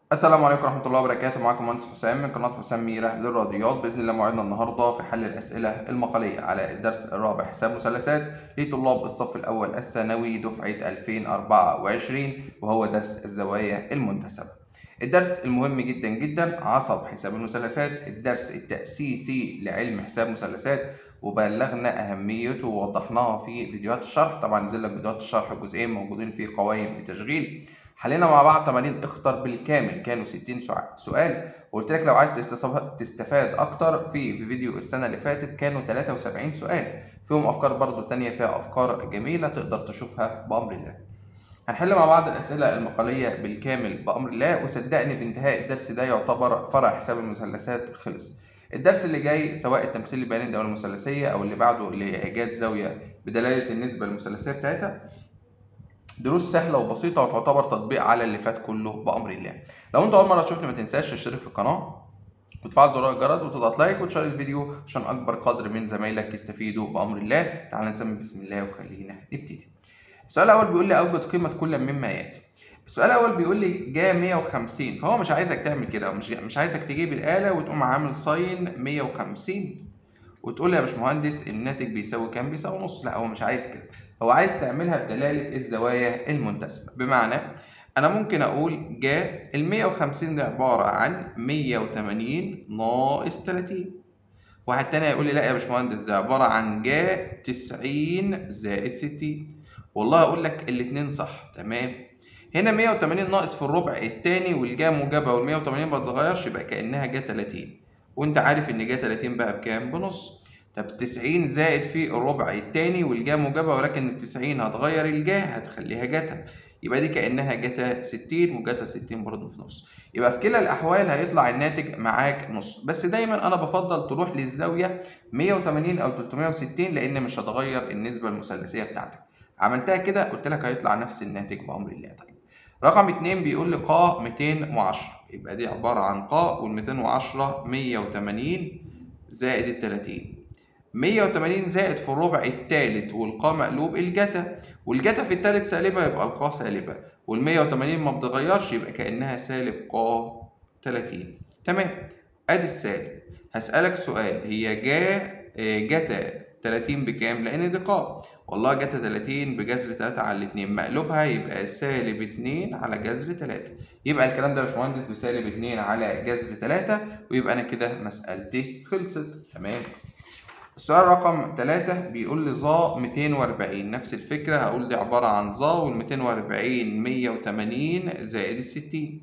السلام عليكم ورحمة الله وبركاته معاكم مهندس حسام من قناة حسام ميرة للرياضيات بإذن الله موعدنا النهاردة في حل الأسئلة المقالية على الدرس الرابع حساب مثلثات لطلاب الصف الأول الثانوي دفعة 2024 وهو درس الزوايا المنتسبة. الدرس المهم جدا جدا عصب حساب المثلثات الدرس التأسيسي لعلم حساب مثلثات وبلغنا أهميته ووضحناها في فيديوهات الشرح طبعا نزل لك فيديوهات الشرح الجزئين موجودين في قوائم التشغيل حلينا مع بعض تمارين اختر بالكامل كانوا 60 سؤال وقلت لك لو عايز تستفاد اكتر في فيديو السنه اللي فاتت كانوا 73 سؤال فيهم افكار برضو تانية فيها افكار جميله تقدر تشوفها بامر الله هنحل مع بعض الاسئله المقاليه بالكامل بامر الله وصدقني بانتهاء الدرس ده يعتبر فرع حساب المثلثات خلص الدرس اللي جاي سواء التمثيل البياني الدوله المثلثيه او اللي بعده لايجاد زاويه بدلاله النسبه المثلثيه بتاعتها دروس سهلة وبسيطة وتعتبر تطبيق على اللي فات كله بأمر الله. لو أنت أول مرة تشوفني ما تنساش تشترك في القناة وتفعل زرار الجرس وتضغط لايك وتشارك الفيديو عشان أكبر قدر من زمايلك يستفيدوا بأمر الله. تعال نسمي بسم الله وخلينا نبتدي. السؤال الأول بيقول لي أوجد قيمة كل مما يأتي. السؤال الأول بيقول لي جاء 150 فهو مش عايزك تعمل كده مش مش عايزك تجيب الآلة وتقوم عامل ساين 150 وتقول لي يا باشمهندس الناتج بيساوي كام؟ بيساوي نص، لا هو مش عايز كده، هو عايز تعملها بدلالة الزوايا المنتسبة، بمعنى أنا ممكن أقول جا ال 150 دي عبارة عن 180 ناقص 30 واحد تاني هيقول لي لا يا باشمهندس ده عبارة عن جا 90 زائد 60 والله أقول لك الاتنين صح تمام هنا 180 ناقص في الربع التاني والجا موجبة وال 180 ما بتتغيرش يبقى كأنها جا 30 وانت عارف ان جا 30 بقى بكام؟ بنص. طب 90 زائد في الربع التاني والجا موجبه ولكن ال 90 هتغير الجا هتخليها جتا. يبقى دي كانها جتا 60 وجتا 60 برضه في نص. يبقى في كلا الاحوال هيطلع الناتج معاك نص، بس دايما انا بفضل تروح للزاويه 180 او 360 لان مش هتغير النسبه المثلثيه بتاعتك. عملتها كده قلت لك هيطلع نفس الناتج بامر الله طيب. رقم 2 بيقول لي ق 210 يبقى دي عبارة عن ق وال 210 180 زائد ال 30 180 زائد في الربع الثالث والقا مقلوب الجتا والجتا في الثالث سالبة يبقى القا سالبة وال 180 ما بتغيرش يبقى كأنها سالب ق 30 تمام ادي السالب هسألك سؤال هي جا جتا 30 بكام؟ لأن دي ق والله جتا 30 بجذر 3 على الاتنين مقلوبها يبقى سالب 2 على جذر 3 يبقى الكلام ده يا باشمهندس بسالب 2 على جذر 3 ويبقى انا كده مسألتي خلصت تمام السؤال رقم 3 بيقول لي ظا 240 نفس الفكرة هقول دي عبارة عن ظا وال 240 180 زائد ال 60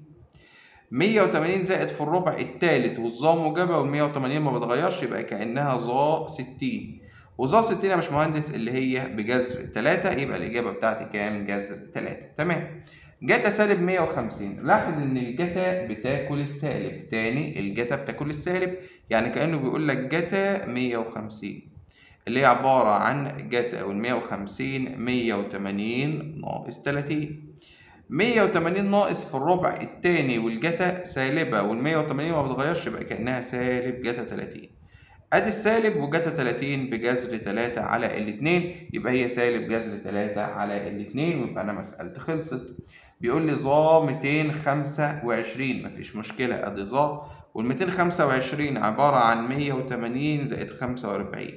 180 زائد في الربع الثالث والظا موجبة وال 180 ما بتغيرش يبقى كأنها ظا 60 وظا 60 يا باشمهندس اللي هي بجذر 3 يبقى الإجابة بتاعتي كام؟ جذر 3 تمام جتا سالب 150 لاحظ ان الجتا بتاكل السالب تاني الجتا بتاكل السالب يعني كانه بيقول لك جتا 150 اللي هي عباره عن جتا وال 150 180 ناقص 30 180 ناقص في الربع التاني والجتا سالبه وال 180 ما بتغيرش يبقى كانها سالب جتا 30 ادي السالب وجتا 30 بجذر 3 على الاتنين يبقى هي سالب جذر 3 على الاتنين ويبقى انا مسألتي خلصت بيقول لي ظا 225 مفيش مشكلة ادي ظا وال 225 عبارة عن 180 زائد 45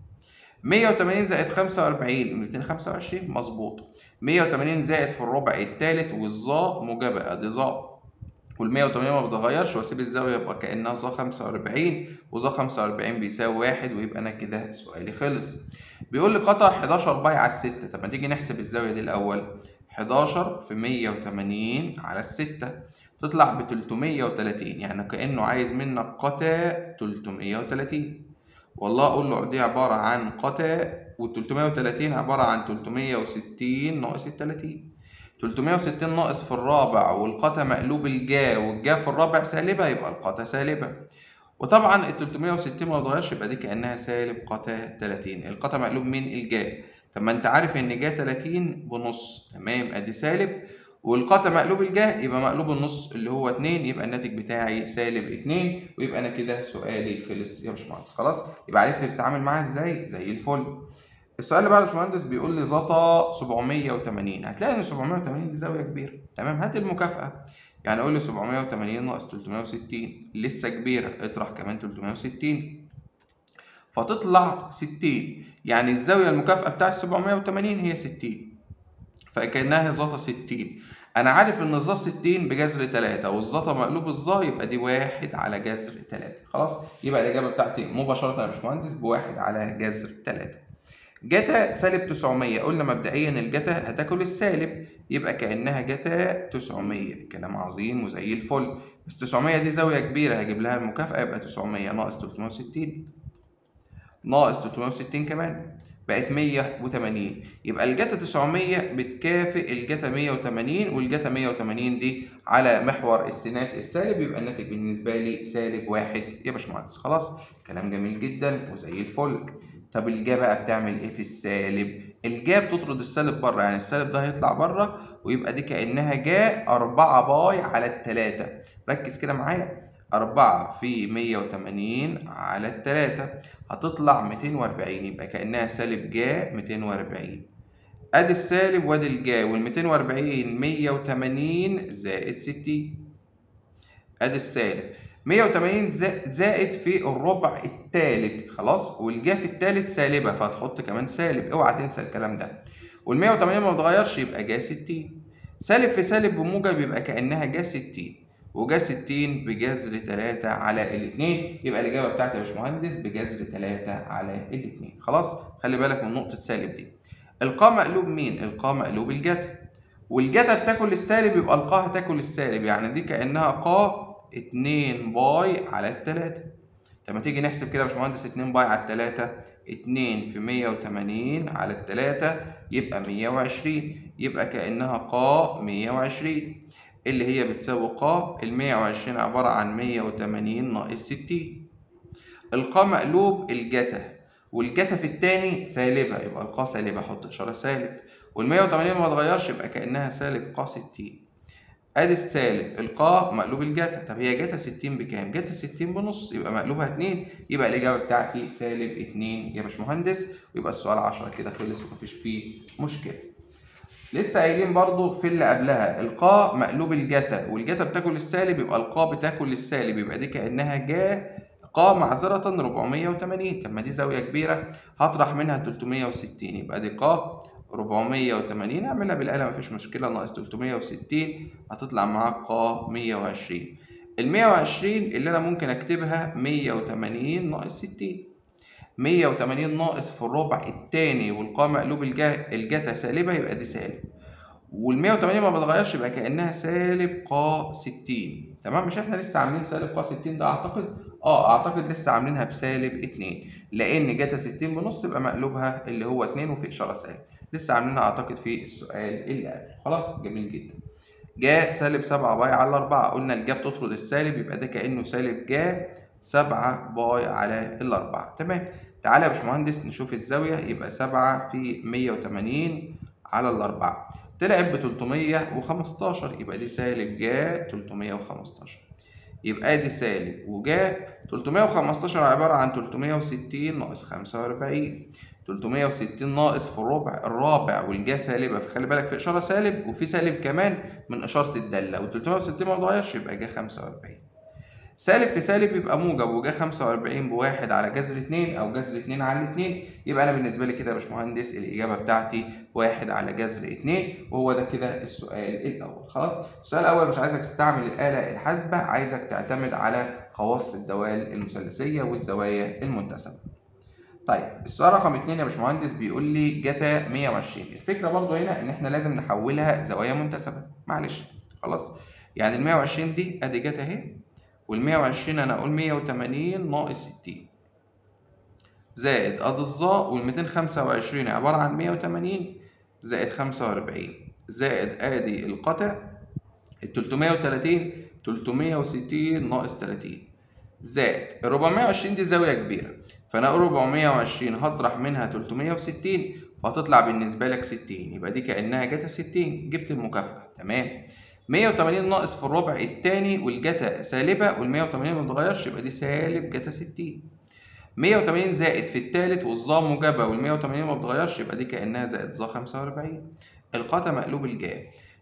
180 زائد 45 225 مظبوط 180 زائد في الربع الثالث والظا موجبة ادي ظا وال 180 ما بتغيرش واسيب الزاوية يبقى كأنها ظا 45 وظا 45 بيساوي واحد ويبقى أنا كده سؤالي خلص. بيقول لي قطع 11 باي على الستة طب ما تيجي نحسب الزاوية دي الأول 11 في 180 على الستة تطلع ب 330 يعني كأنه عايز منك قطع 330 والله أقول له دي عبارة عن قطع وال 330 عبارة عن 360 ناقص ال 30 360 ناقص في الرابع والقطع مقلوب الجا والجا في الرابع سالبة يبقى القطع سالبة وطبعا ال 360 ما بتغيرش يبقى دي كأنها سالب قطع 30 القطع مقلوب من الجا طب ما انت عارف ان جا 30 بنص تمام ادي سالب والقطع مقلوب الجا يبقى مقلوب النص اللي هو 2 يبقى الناتج بتاعي سالب 2 ويبقى انا كده سؤالي خلص يا باشمهندس خلاص يبقى عرفت تتعامل معاها ازاي زي الفل السؤال اللي بعده يا باشمهندس بيقول لي زتا 780 هتلاقي ان 780 دي زاويه كبيره تمام هات المكافاه يعني قول لي 780 ناقص 360 لسه كبيرة اطرح كمان 360 فتطلع 60 يعني الزاوية المكافأة بتاع ال 780 هي 60 فكأنها ظاتا 60 أنا عارف إن الظا 60 بجذر 3 والظاتا مقلوب الظا يبقى دي واحد على جذر 3 خلاص يبقى الإجابة بتاعتي مباشرة يا باشمهندس بواحد على جذر 3 جتا سالب 900 قلنا مبدئيا الجتا هتاكل السالب يبقى كأنها جتا 900 كلام عظيم وزي الفل بس 900 دي زاوية كبيرة هجيب لها المكافأة يبقى 900 ناقص 360 ناقص 360 كمان بقت 180 يبقى الجتا 900 بتكافئ الجتا 180 والجتا 180 دي على محور السينات السالب يبقى الناتج بالنسبة لي سالب واحد يا باشمهندس خلاص كلام جميل جدا وزي الفل طب الجا بقى بتعمل ايه في السالب؟ الجا بتطرد السالب بره يعني السالب ده هيطلع بره ويبقى دي كأنها جا 4 باي على التلاتة ركز كده معايا 4 في 180 على التلاتة هتطلع 240 يبقى كأنها سالب جا 240 ادي السالب وادي الجا وال 240 180 زائد 60 ادي السالب 180 زائد في الربع الثالث خلاص والجا في الثالث سالبه فهتحط كمان سالب اوعى تنسى الكلام ده وال 180 ما بتغيرش يبقى جا 60 سالب في سالب بموجب يبقى كانها جا 60 وجا 60 بجذر 3 على الاثنين يبقى الاجابه بتاعتي يا باشمهندس بجذر 3 على الاثنين خلاص خلي بالك من نقطه سالب دي القاء مقلوب مين القاء مقلوب الجتا والجتا بتاكل السالب يبقى القاء هتاكل السالب يعني دي كانها قا 2 باي على التلاتة طب ما تيجي نحسب كده يا باشمهندس 2 باي على التلاتة 2 في 180 على التلاتة يبقى 120 يبقى كأنها قا 120 اللي هي بتساوي قا ال 120 عبارة عن 180 ناقص 60 القا مقلوب الجتا والجتا في التاني سالبة يبقى القا سالبة أحط إشارة سالب وال 180 ما اتغيرش يبقى كأنها سالب قا 60 ادي السالب القاء مقلوب الجتا طب هي جتا 60 بكام؟ جتا 60 بنص يبقى مقلوبها 2 يبقى الاجابه بتاعتي سالب 2 يا باشمهندس ويبقى السؤال 10 كده خلص ومفيش فيه مشكله. لسه قايلين برضو في اللي قبلها القاء مقلوب الجتا والجتا بتاكل السالب يبقى القاء بتاكل السالب يبقى دي كانها جا قاء معذرة 480 طب ما دي زاوية كبيرة هطرح منها 360 يبقى دي قاء 480 اعملها بالآلة مفيش مشكلة ناقص 360 هتطلع معاك ق 120 ال 120 اللي أنا ممكن أكتبها 180 ناقص 60 180 ناقص في الربع التاني والقاء مقلوب الجتا سالبة يبقى دي سالب وال 180 ما بتغيرش يبقى كأنها سالب ق 60 تمام مش احنا لسه عاملين سالب ق 60 ده اعتقد اه اعتقد لسه عاملينها بسالب 2 لان جتا 60 بنص يبقى مقلوبها اللي هو 2 وفي اشاره سالب لسه عاملينها اعتقد في السؤال اللي قبل خلاص جميل جدا جاء سالب 7 باي على 4 قلنا الجا بتطرد السالب يبقى ده كانه سالب جا 7 باي على الأربعة تمام تعالى يا باشمهندس نشوف الزاوية يبقى 7 في 180 على الأربعة طلعت ب 315 يبقى دي سالب جا 315 يبقى دي سالب وجا 315 عبارة عن 360 ناقص 45 360 ناقص في الربع الرابع والجا سالبه فخلي بالك في اشاره سالب وفي سالب كمان من اشاره الداله و 360 ما بتغيرش يبقى جا 45 سالب في سالب يبقى موجب وجا 45 بواحد على جذر 2 او جذر 2 على 2 يبقى انا بالنسبه لي كده يا باشمهندس الاجابه بتاعتي واحد على جذر 2 وهو ده كده السؤال الاول خلاص السؤال الاول مش عايزك تستعمل الاله الحاسبه عايزك تعتمد على خواص الدوال المثلثيه والزوايا المنتسبه طيب السؤال رقم اتنين يا باشمهندس بيقول لي جتا 120 الفكره برضو هنا ان احنا لازم نحولها زوايا منتسبه معلش خلاص يعني ال 120 دي ادي جتا اهي وال 120 انا اقول 180 ناقص 60 زائد ادي الظا وال 225 عباره عن 180 زائد 45 زائد ادي القطع ال 330 360 ناقص 30 زائد ال 420 دي زاويه كبيره فانا اقول 420 هطرح منها 360 فهتطلع بالنسبه لك 60 يبقى دي كانها جتا 60 جبت المكافاه تمام 180 ناقص في الربع الثاني والجتا سالبه وال 180 ما بتتغيرش يبقى دي سالب جتا 60 180 زائد في الثالث والظا موجبه وال 180 ما بتتغيرش يبقى دي كانها زائد ظا 45 القاتا مقلوب الجا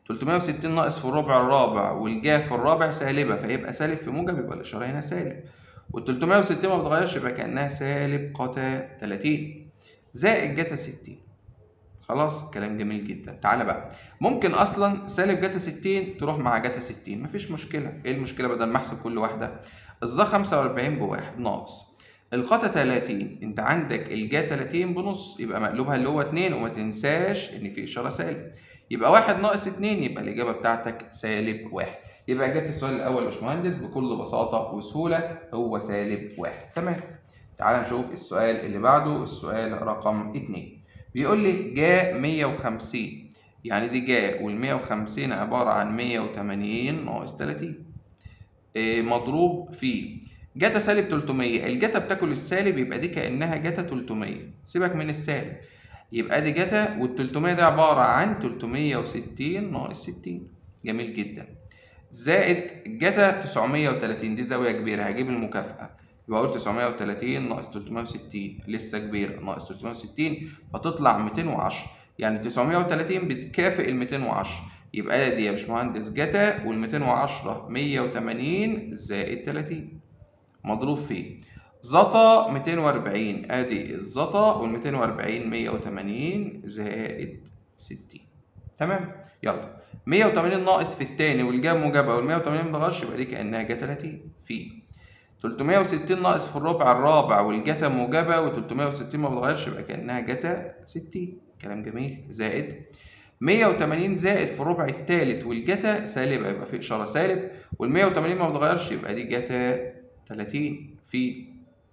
360 ناقص في الربع الرابع والجا في الرابع سالبة فيبقى سالب في موجب يبقى الإشارة هنا سالب وال 360 ما بتغيرش يبقى كأنها سالب قتا 30 زائد جتا 60 خلاص كلام جميل جدا تعالى بقى ممكن اصلا سالب جتا 60 تروح مع جتا 60 مفيش مشكله ايه المشكله بدل ما احسب كل واحده الظا 45 بواحد ناقص القتا 30 انت عندك الجا 30 بنص يبقى مقلوبها اللي هو 2 وما تنساش ان في اشاره سالب يبقى واحد ناقص 2 يبقى الاجابه بتاعتك سالب واحد يبقى اجابه السؤال الاول يا باشمهندس بكل بساطه وسهوله هو سالب واحد تمام تعال نشوف السؤال اللي بعده السؤال رقم 2 بيقول لي جا 150 يعني دي جا وال 150 عبارة عن 180 ناقص 30 إيه مضروب في جتا سالب 300 الجتا بتاكل السالب يبقى دي كأنها جتا 300 سيبك من السالب يبقى دي جتا وال 300 ده عبارة عن 360 ناقص 60 جميل جدا زائد جتا 930 دي زاوية كبيرة هجيب المكافأة يبقى اقول 930 ناقص 360 لسه كبيرة ناقص 360 فتطلع 210 يعني 930 بتكافئ ال 210 يبقى دي يا باشمهندس جتا وال 210 180 زائد 30 مضروب في زتا 240 ادي الزتا وال 240 180 زائد 60 تمام يلا 180 ناقص في التاني والجاب موجبة وال 180 متغيرش يبقى دي كأنها جا 30 في 360 ناقص في الربع الرابع والجتا موجبة و 360 ما بتغيرش يبقى كأنها جتا 60 كلام جميل زائد 180 زائد في الربع الثالث والجتا سالبة يبقى في إشارة سالب وال 180 ما بتغيرش يبقى دي جتا 30 في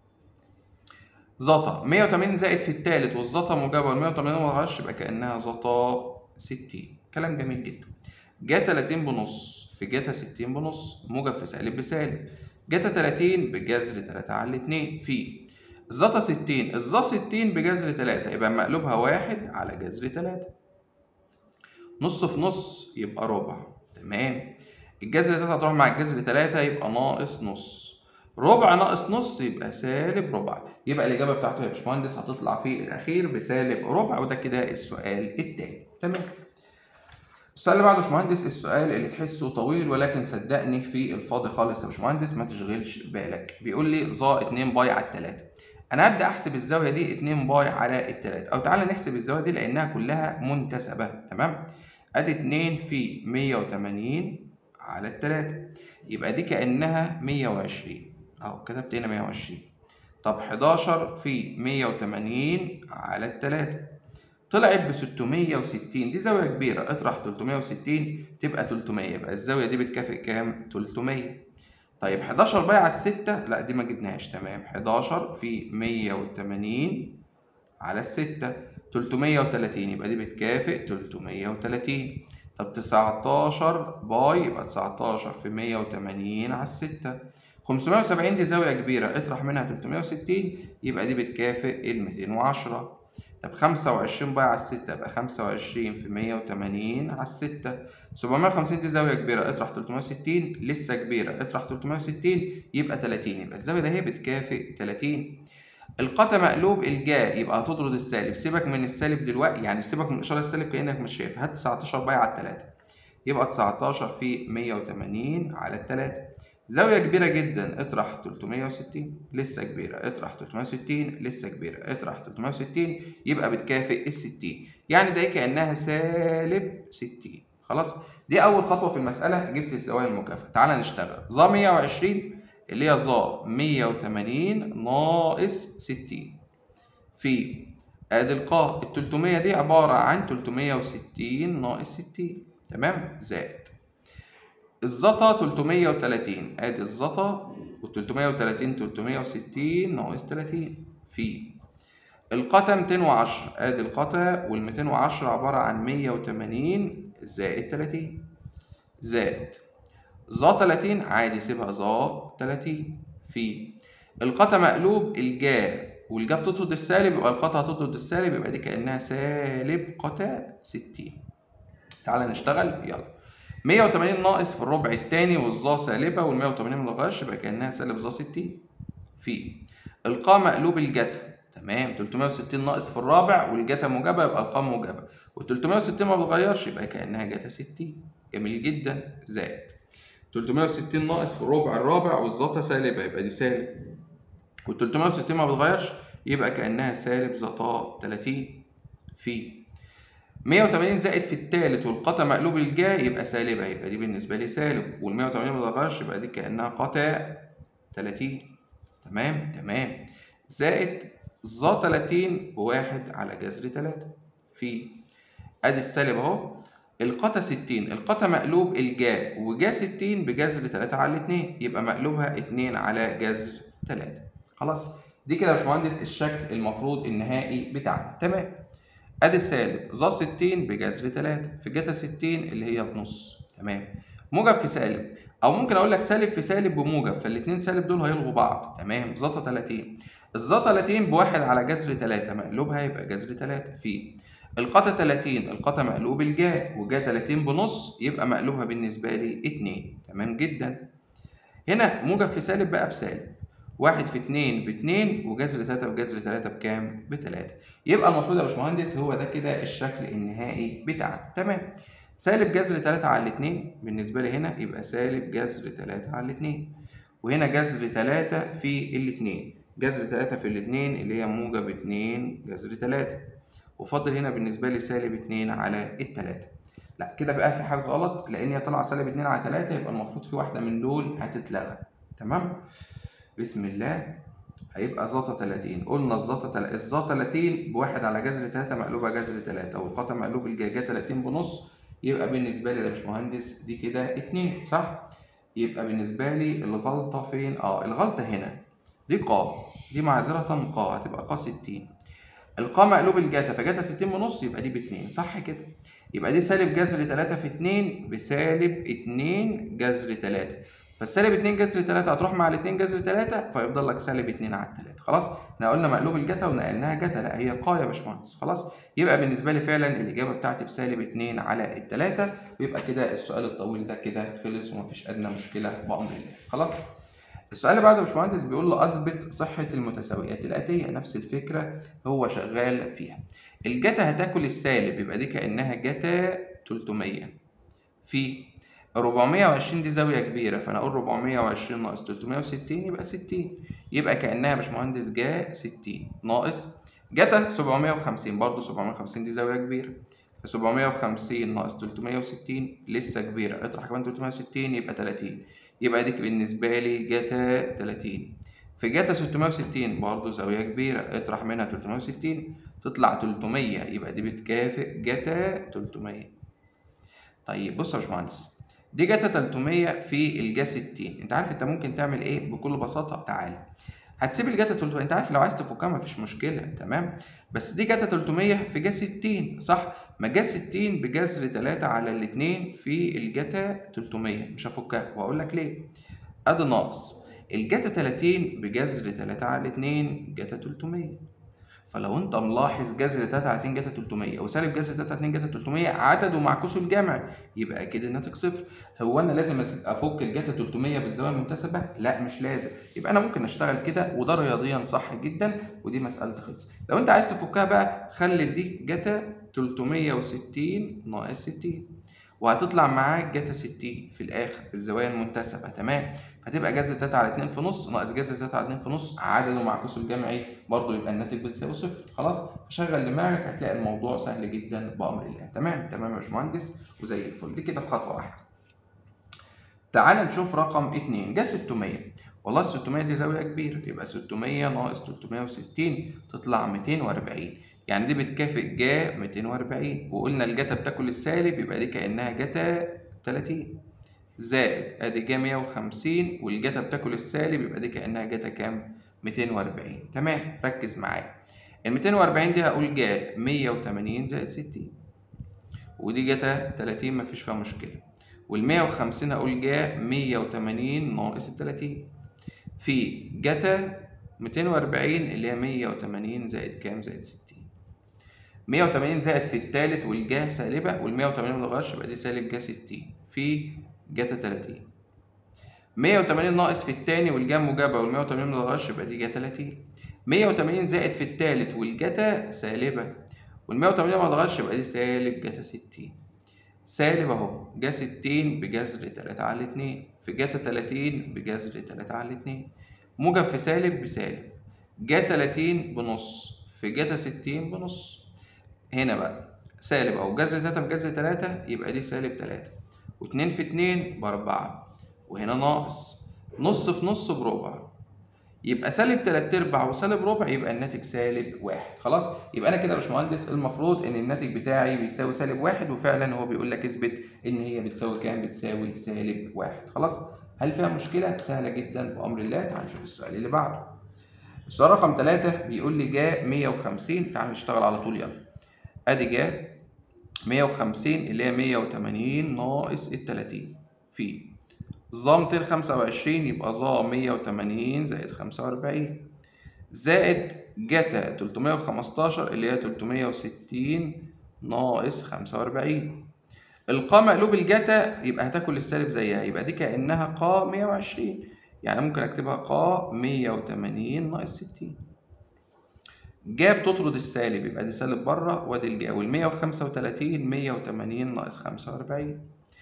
زتا 180 زائد في الثالث والزتا موجبة وال 180 ما بتغيرش يبقى كأنها زتا 60 كلام جميل جدا جا 30 بنص في جتا 60 بنص موجب في سالب بسالب جتا 30 بجذر 3 على 2 في الزتا 60 الزا 60 بجذر 3 يبقى مقلوبها 1 على جذر 3 نص في نص يبقى ربع تمام الجذر 3 هتروح مع الجذر 3 يبقى ناقص نص ربع ناقص نص يبقى سالب ربع يبقى الإجابة بتاعته يا باشمهندس هتطلع في الأخير بسالب ربع وده كده السؤال التاني تمام السؤال اللي بعده يا باشمهندس السؤال اللي تحسه طويل ولكن صدقني في الفاضي خالص يا باشمهندس ما تشغلش بالك بيقول لي ظا 2 باي على 3 انا هبدا احسب الزاويه دي 2 باي على التلاتة او تعالى نحسب الزاويه دي لانها كلها منتسبه تمام ادي 2 في 180 على التلاتة يبقى دي كانها 120 اهو كتبت هنا 120 طب 11 في 180 على التلاتة طلعت ب 660 دي زاوية كبيرة اطرح 360 تبقى 300 يبقى الزاوية دي بتكافئ كام؟ 300 طيب 11 باي على الستة لا دي ما جبناهاش تمام 11 في 180 على الستة 330 يبقى دي بتكافئ 330 طب 19 باي يبقى 19 في 180 على الستة 570 دي زاوية كبيرة اطرح منها 360 يبقى دي بتكافئ ال 210 طب 25 باي على الستة يبقى 25 في 180 على الستة 750 دي زاوية كبيرة اطرح 360 لسه كبيرة اطرح 360 يبقى 30 يبقى الزاوية ده هي بتكافئ 30 القطع مقلوب الجا يبقى هتطرد السالب سيبك من السالب دلوقتي يعني سيبك من الإشارة السالب كأنك مش شايف هات 19 باي على التلاتة يبقى 19 في 180 على التلاتة زاوية كبيرة جدا اطرح 360 لسه كبيرة اطرح 360 لسه كبيرة اطرح 360 يبقى بتكافئ ال 60 يعني ده كأنها سالب 60 خلاص دي أول خطوة في المسألة جبت الزوايا المكافئة تعالى نشتغل ظا 120 اللي هي ظا 180 ناقص 60 في ادي القاء ال 300 دي عبارة عن 360 ناقص 60 تمام زائد الزتا 330 ادي الزتا وال 330 360 ناقص 30 في القتا 210 ادي القتا وال 210 عبارة عن 180 زائد 30 زائد ظا 30 عادي سيبها ظا 30 في القتا مقلوب الجا والجا بتطرد السالب يبقى القتا هتطرد السالب يبقى دي كأنها سالب قتا 60 تعالى نشتغل يلا 180 ناقص في الربع الثاني والظا سالبة وال 180 متغيرش يبقى كأنها سالب ظا 60 في القاء مقلوب الجتا تمام 360 ناقص في الرابع والجتا موجبة يبقى القاء موجبة وال 360 ما بتتغيرش يبقى كأنها جاتا 60 جميل جدا زائد 360 ناقص في الربع الرابع والزتا سالبة يبقى دي سالب وال 360 ما بتتغيرش يبقى كأنها سالب زتا 30 في 180 زائد في التالت والقطع مقلوب الجا يبقى سالبة يبقى دي بالنسبة لي سالب وال 180 ما بتتغيرش يبقى دي كأنها قطع 30 تمام تمام زائد ظا 30 بواحد على جذر 3 في ادي السالب اهو القطا 60 القطا مقلوب الجا وجا 60 بجذر 3 على 2 يبقى مقلوبها 2 على جذر 3 خلاص دي كده يا باشمهندس الشكل المفروض النهائي بتاعنا تمام ادي السالب ظا 60 بجذر 3 في جتا 60 اللي هي بنص تمام موجب في سالب او ممكن اقول لك سالب في سالب بموجب فالاثنين سالب دول هيلغوا بعض تمام زتا 30 الزا 30 بواحد على جذر 3 مقلوبها يبقى جذر 3 في القطا 30 القطا مقلوب الجا وجا 30 بنص يبقى مقلوبها بالنسبة لي 2 تمام جدا هنا موجب في سالب بقى بسالب واحد في اتنين باتنين وجذر تلاتة بجذر تلاتة بكام؟ بتلاتة يبقى المفروض يا باشمهندس هو ده كده الشكل النهائي بتاعنا تمام سالب جذر تلاتة على الاتنين بالنسبة لي هنا يبقى سالب جذر تلاتة على الاتنين وهنا جذر تلاتة في الاتنين جذر تلاتة في الاتنين اللي هي موجب اتنين جذر تلاتة وفاضل هنا بالنسبة لي سالب اتنين على التلاتة لا كده بقى في حاجة غلط لأن هي طالعة سالب اتنين على تلاتة يبقى المفروض في واحدة من دول هتتلغى تمام بسم الله هيبقى زاتا 30 قلنا الزاتا تل... الزا 30 بواحد على جذر 3 مقلوبة جذر 3 والقطع مقلوب الجاجة 30 بنص يبقى بالنسبة لي يا باشمهندس دي كده 2 صح؟ يبقى بالنسبة لي الغلطة فين؟ اه الغلطة هنا دي قا دي معذرة قا هتبقى قا 60 القا مقلوب الجاتا فجاتا 60 ونص يبقى دي ب 2 صح كده؟ يبقى دي سالب جذر 3 في 2 بسالب 2 جذر 3 فالسالب 2 جذر 3 هتروح مع ال 2 جذر 3 فيفضل لك سالب 2 على 3 خلاص احنا قلنا مقلوب الجتا ونقلناها جتا لا هي قا يا باشمهندس خلاص يبقى بالنسبه لي فعلا الاجابه بتاعتي بسالب 2 على الثلاثه ويبقى كده السؤال الطويل ده كده خلص ومفيش ادنى مشكله بامر الله خلاص السؤال اللي بعده يا باشمهندس بيقول له اثبت صحه المتساويات الاتيه نفس الفكره هو شغال فيها الجتا هتاكل السالب يبقى دي كانها جتا 300 في 420 دي زاوية كبيرة فأنا أقول 420 ناقص 360 يبقى 60 يبقى كأنها يا باشمهندس جا 60 ناقص جتا 750 برضه 750 دي زاوية كبيرة 750 ناقص 360 لسه كبيرة اطرح كمان 360 يبقى 30 يبقى دي بالنسبة لي جتا 30 في جتا 660 برضه زاوية كبيرة اطرح منها 360 تطلع 300 يبقى دي بتكافئ جتا 300 طيب بص يا باشمهندس دي جاتا 300 في الجا 60 انت عارف انت ممكن تعمل ايه بكل بساطه تعالى هتسيب الجاتا 300 انت عارف لو عايز تفكها مفيش مشكله تمام بس دي جاتا 300 في جا 60 صح ما جا 60 بجذر 3 على الاثنين في الجاتا 300 مش هفكها وهقول لك ليه ادي ناقص الجاتا 30 بجذر 3 على 2 جاتا 300 فلو انت ملاحظ جذر 3 على 2 جتا 300 وسالب جذر 3 على 2 جتا 300 عدد ومعكوسه الجمع يبقى اكيد الناتج صفر هو انا لازم افك الجتا 300 بالزاويه المنتسبه لا مش لازم يبقى انا ممكن اشتغل كده وده رياضيا صح جدا ودي مساله خلص لو انت عايز تفكها بقى خلي دي جتا 360 ناقص 60 وهتطلع معاك جتا 60 في الاخر الزوايا المنتسبه تمام هتبقى جذر 3 على 2 في نص ناقص جذر 3 على 2 في نص عدد ومعكوسه الجمعي برضه يبقى الناتج بتساوي صفر خلاص شغل دماغك هتلاقي الموضوع سهل جدا بامر الله تمام تمام يا باشمهندس وزي الفل دي كده في خطوه واحده تعال نشوف رقم 2 جه 600 والله ال 600 دي زاويه كبيره يبقى 600 ناقص 360 تطلع 240 يعني دي بتكافئ جا 240 وقلنا الجتا بتاكل السالب يبقى دي كانها جتا 30 زائد ادي جا 150 والجتا بتاكل السالب يبقى دي كانها جتا كام 240 تمام ركز معايا ال 240 دي هقول جا 180 زائد 60 ودي جتا 30 مفيش فيها مشكله وال 150 هقول جا 180 ناقص ال 30 في جتا 240 اللي هي 180 زائد كام زائد 60 180 زائد في التالت والجا سالبه وال 180 ما اتغيرش يبقى دي سالب جا 60 في جاتا 30 180 ناقص في التاني والجا موجبه وال 180 ما اتغيرش يبقى دي جا 30 180 زائد في التالت والجتا سالبه وال 180 ما اتغيرش يبقى دي سالب جتا 60 سالب اهو جا 60 بجذر 3 على 2 في جتا 30 بجذر 3 على 2 موجب في سالب بسالب جا 30 بنص في جتا 60 بنص هنا بقى سالب اهو جذر 3 بجذر 3 يبقى دي سالب 3 و2 في 2 بأربعة وهنا ناقص نص في نص بربع يبقى سالب تلات ارباع وسالب ربع يبقى الناتج سالب واحد خلاص يبقى انا كده يا باشمهندس المفروض ان الناتج بتاعي بيساوي سالب واحد وفعلا هو بيقول لك اثبت ان هي بتساوي كام بتساوي سالب واحد خلاص هل فيها مشكله سهله جدا بامر الله تعال نشوف السؤال اللي بعده السؤال رقم 3 بيقول لي جاء 150 تعال نشتغل على طول يلا ادي جاء 150 اللي هي 180 ناقص ال 30 في ظا 225 يبقى ظا 180 زائد 45 زائد جتا 315 اللي هي 360 ناقص 45 القا مقلوب الجتا يبقى هتاكل السالب زيها يبقى دي كأنها قا 120 يعني ممكن اكتبها قا 180 ناقص 60 جا بتطرد السالب يبقى دي سالب بره وادي الجا وال 135 180 ناقص 45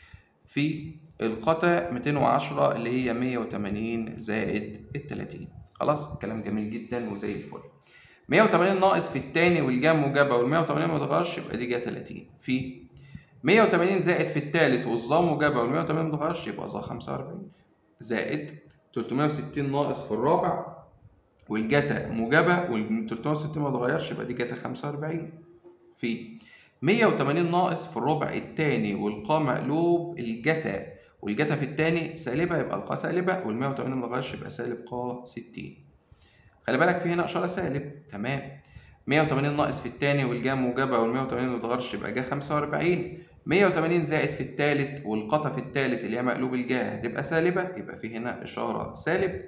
في القطع 210 اللي هي 180 زائد ال 30 خلاص الكلام جميل جدا وزي الفل 180 ناقص في التاني والجام موجبه وال 180 ما اتغيرش يبقى دي جا 30 في 180 زائد في التالت والظا موجبه وال 180 ما اتغيرش يبقى ظا 45 زائد 360 ناقص في الرابع والجتا موجبه وال 360 ما اتغيرش يبقى دي جتا 45 في 180 ناقص في الربع التاني والقا مقلوب الجتا والجتا في التاني سالبه يبقى القا سالبه وال 180 ما اتغيرش يبقى سالب قا 60 خلي بالك في هنا اشاره سالب تمام 180 ناقص في التاني والجا موجبه وال 180 ما اتغيرش يبقى جا 45 180 زائد في التالت والقطا في التالت اللي هي مقلوب الجا هتبقى سالبه يبقى في هنا اشاره سالب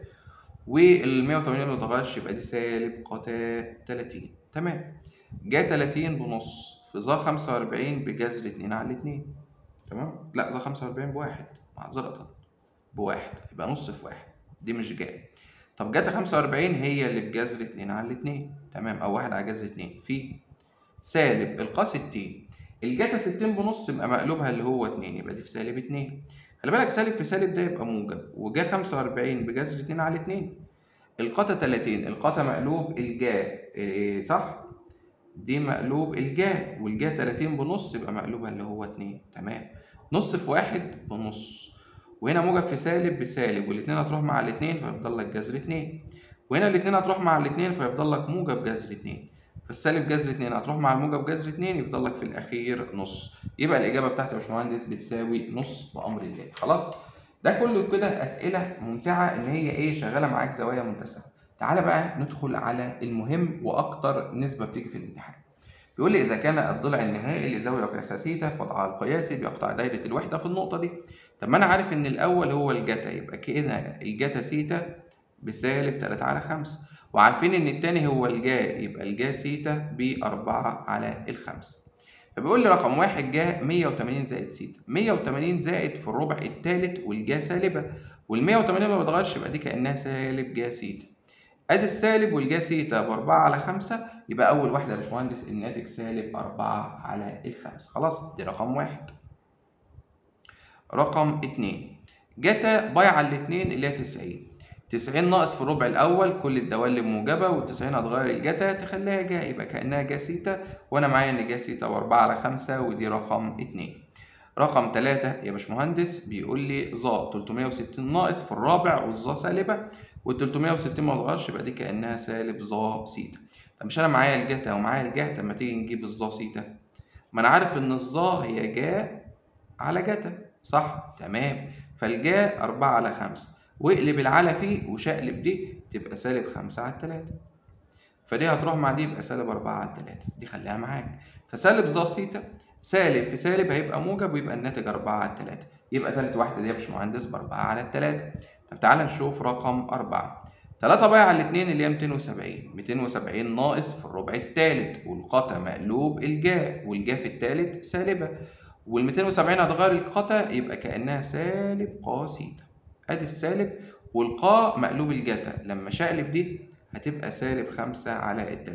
وال 180 ما اتغيرش يبقى دي سالب قتا 30 تمام جا 30 بنص في ظا 45 بجذر 2 على 2 تمام لا ظا 45 بواحد معذرة بواحد يبقى نص في واحد دي مش جا طب جاتا 45 هي اللي بجذر 2 على 2 تمام او واحد على جذر 2 في سالب القا 60 الجاتا 60 بنص يبقى مقلوبها اللي هو 2 يبقى دي في سالب 2 خلي بالك سالب في سالب ده يبقى موجب وجا 45 بجذر 2 على 2 القاتا 30 القاتا مقلوب الجا إيه صح دي مقلوب الجا والجا 30 بنص يبقى مقلوبها اللي هو 2 تمام نص في واحد بنص وهنا موجب في سالب بسالب والاتنين هتروح مع الاتنين فيفضل لك جذر 2 وهنا الاتنين هتروح مع الاتنين فيفضل لك موجب جذر 2 فالسالب جذر 2 هتروح مع الموجب جذر 2 يفضل لك في الاخير نص يبقى الاجابه بتاعتي يا باشمهندس بتساوي نص بامر الله خلاص ده كله كده اسئله ممتعه ان هي ايه شغاله معاك زوايا متسعه تعالى بقى ندخل على المهم واكتر نسبه بتيجي في الامتحان بيقول لي اذا كان الضلع النهائي لزاويه قياسها سيتا فوضعها القياسي بيقطع دايره الوحده في النقطه دي طب ما انا عارف ان الاول هو الجتا يبقى كده الجتا سيتا بسالب 3 على 5 وعارفين ان التاني هو الجا يبقى الجا سيتا ب 4 على الخمسة فبيقول لي رقم واحد جا 180 زائد سيتا 180 زائد في الربع الثالث والجا سالبه وال 180 ما بتغيرش يبقى دي كانها سالب جا سيتا ادي السالب والجا سيتا ب 4 على 5 يبقى اول واحده يا باشمهندس الناتج سالب 4 على الخمسة خلاص دي رقم واحد رقم اتنين جتا بايعة الاتنين اللي هي 90 90 ناقص في الربع الاول كل الدوال موجبه وال90 هتغير الجتا تخليها جا يبقى كانها جا سيتا وانا معايا ان جا سيتا ب4 على 5 ودي رقم 2 رقم 3 يا باشمهندس بيقول لي ظا 360 ناقص في الرابع والظا سالبه وال360 ما اتغيرش يبقى دي كانها سالب ظا سيتا طب مش انا معايا الجتا ومعايا الجا طب ما تيجي نجيب الظا سيتا ما انا عارف ان الظا هي جا على جتا صح تمام فالجا 4 على 5 واقلب العلى فيه وشقلب دي تبقى سالب 5 على 3 فدي هتروح مع دي يبقى سالب 4 على 3 دي خليها معاك فسالب ظا سيتا سالب في سالب هيبقى موجب ويبقى الناتج 4 على 3 يبقى تالت واحدة دي يا باشمهندس ب 4 على 3 طب تعالى نشوف رقم 4 3 بايع على 2 اللي هي 270 270 ناقص في الربع الثالث والقطع مقلوب الجا والجا في الثالث سالبة وال 270 هتغير القطع يبقى كأنها سالب قا سيتا ادي السالب والقاء مقلوب الجتا لما شقلب دي هتبقى سالب خمسة على التلاتة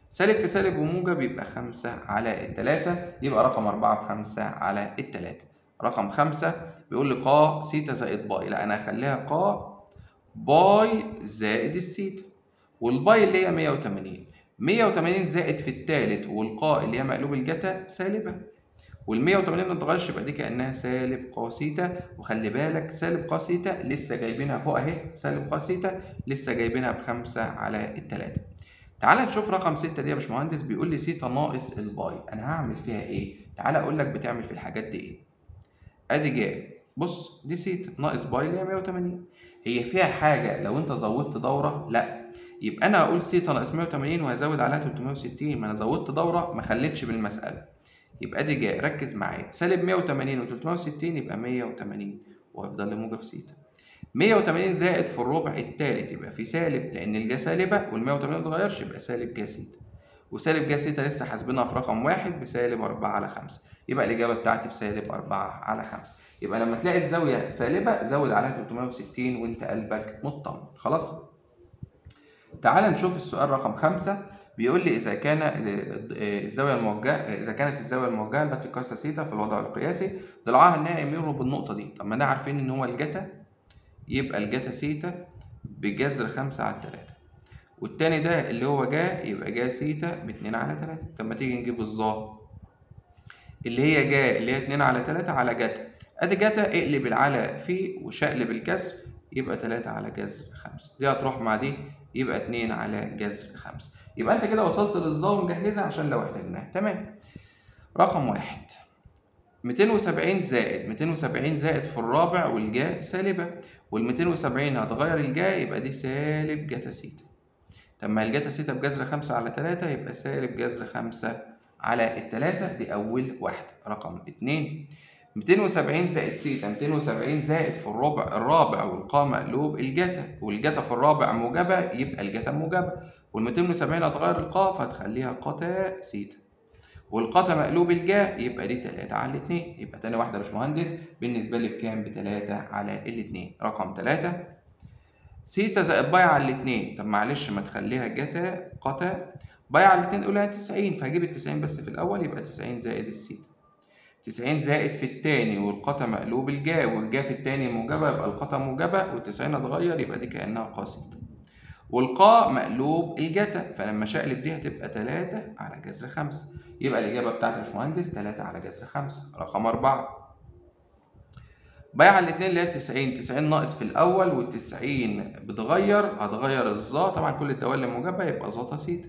سالب في سالب وموجب يبقى خمسة على التلاتة يبقى رقم أربعة بخمسة على التلاتة رقم خمسة بيقول لي قا سيتا زائد باي لا أنا هخليها قا باي زائد السيتا والباي اللي هي 180 180 زائد في التالت والقاء اللي هي مقلوب الجتا سالبة وال 180 ما تتغيرش يبقى دي كأنها سالب قا سيتا وخلي بالك سالب قا سيتا لسه جايبينها فوق أهي سالب قا سيتا لسه جايبينها بخمسة على التلاتة تعالى نشوف رقم ستة دي يا باشمهندس بيقول لي سيتا ناقص الباي أنا هعمل فيها إيه؟ تعالى أقول لك بتعمل في الحاجات دي إيه؟ أدي جاي بص دي سيتا ناقص باي اللي هي 180 هي فيها حاجة لو أنت زودت دورة؟ لأ يبقى انا هقول سيتا ناقص 180 وهزود عليها 360 ما انا زودت دوره ما خليتش بالمساله يبقى دي جاي ركز معايا سالب 180 و360 يبقى 180 وهيفضل لي موجب سيتا 180 زائد في الربع الثالث يبقى في سالب لان الجا سالبه وال 180 ما اتغيرش يبقى سالب جا سيتا وسالب جا سيتا لسه حاسبينها في رقم واحد بسالب 4 على 5 يبقى الاجابه بتاعتي بسالب 4 على 5 يبقى لما تلاقي الزاويه سالبه زود عليها 360 وانت قلبك مطمن خلاص تعال نشوف السؤال رقم خمسة بيقول لي إذا كان إذا الزاوية الموجهة إذا كانت الزاوية الموجهة التي قاس سيتا في الوضع القياسي ضلعها النائم يمر بالنقطة دي طب ما ده عارفين إن هو الجتا يبقى الجتا سيتا بجذر خمسة على التلاتة والتاني ده اللي هو جا يبقى جا سيتا باتنين على تلاتة طب ما تيجي نجيب الظا اللي هي جا اللي هي اتنين على تلاتة على جتا ادي جتا اقلب العلى فيه وشقلب الكسر يبقى تلاتة على جذر خمسة دي هتروح مع دي يبقى 2 على جذر 5 يبقى انت كده وصلت للظا ومجهزها عشان لو احتاجناها تمام رقم واحد 270 زائد 270 زائد في الرابع والجاء سالبة وال 270 هتغير الجاء يبقى دي سالب جتا سيتا طب ما الجتا سيتا بجذر 5 على 3 يبقى سالب جذر 5 على التلاتة دي أول واحدة رقم اتنين 270 زائد سيتا 270 زائد في الربع الرابع والقا مقلوب الجتا والجتا في الرابع موجبة يبقى الجتا موجبة وال 270 هتغير القا فهتخليها قتا سيتا والقتا مقلوب الجا يبقى دي 3 على 2 يبقى تاني واحدة يا باشمهندس بالنسبة لي بكام؟ ب 3 على الاتنين رقم 3 سيتا زائد باي على الاتنين طب معلش ما تخليها جتا قتا باي على الاتنين قولها 90 فهجيب ال 90 بس في الأول يبقى 90 زائد السيتا 90 زائد في التاني والقطا مقلوب الجا والجا في التاني موجبة يبقى القطا موجبة والتسعين اتغير يبقى دي كأنها قاسية والقاء مقلوب الجتا فلما شقلب دي هتبقى تلاتة على جذر خمسة يبقى الإجابة بتاعتي يا باشمهندس تلاتة على جذر خمسة رقم أربعة بايع على الاتنين اللي هي 90 90 ناقص في الأول والتسعين بتغير هتغير الظا طبعا كل الدوال موجبة يبقى ظا سيتا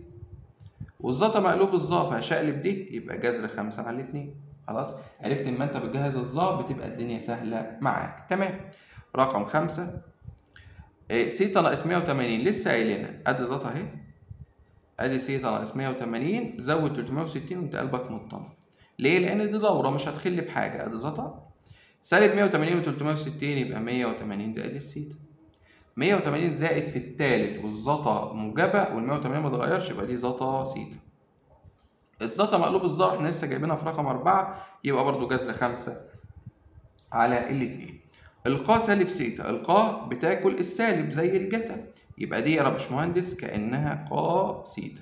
والظا مقلوب الظا فهشقلب دي يبقى جذر خمسة على الاتنين خلاص عرفت اما انت بتجهز الظا بتبقى الدنيا سهله معاك تمام رقم خمسة إيه سيتا ناقص 180 لسه قايلينها ادي ظا اهي ادي سيتا ناقص 180 زود 360 وانت قلبك مطمن ليه؟ لان دي دوره مش هتخلي بحاجه ادي ظا سالب 180 و 360 يبقى 180 زائد السيتا 180 زائد في التالت والزتا موجبه وال 180 ما اتغيرش يبقى دي زتا سيتا الزتا مقلوب الظا احنا لسه جايبينها في رقم أربعة يبقى برضو جذر خمسة على الاتنين القا سالب سيتا القا بتاكل السالب زي الجتا يبقى دي يا باشمهندس كأنها قا سيتا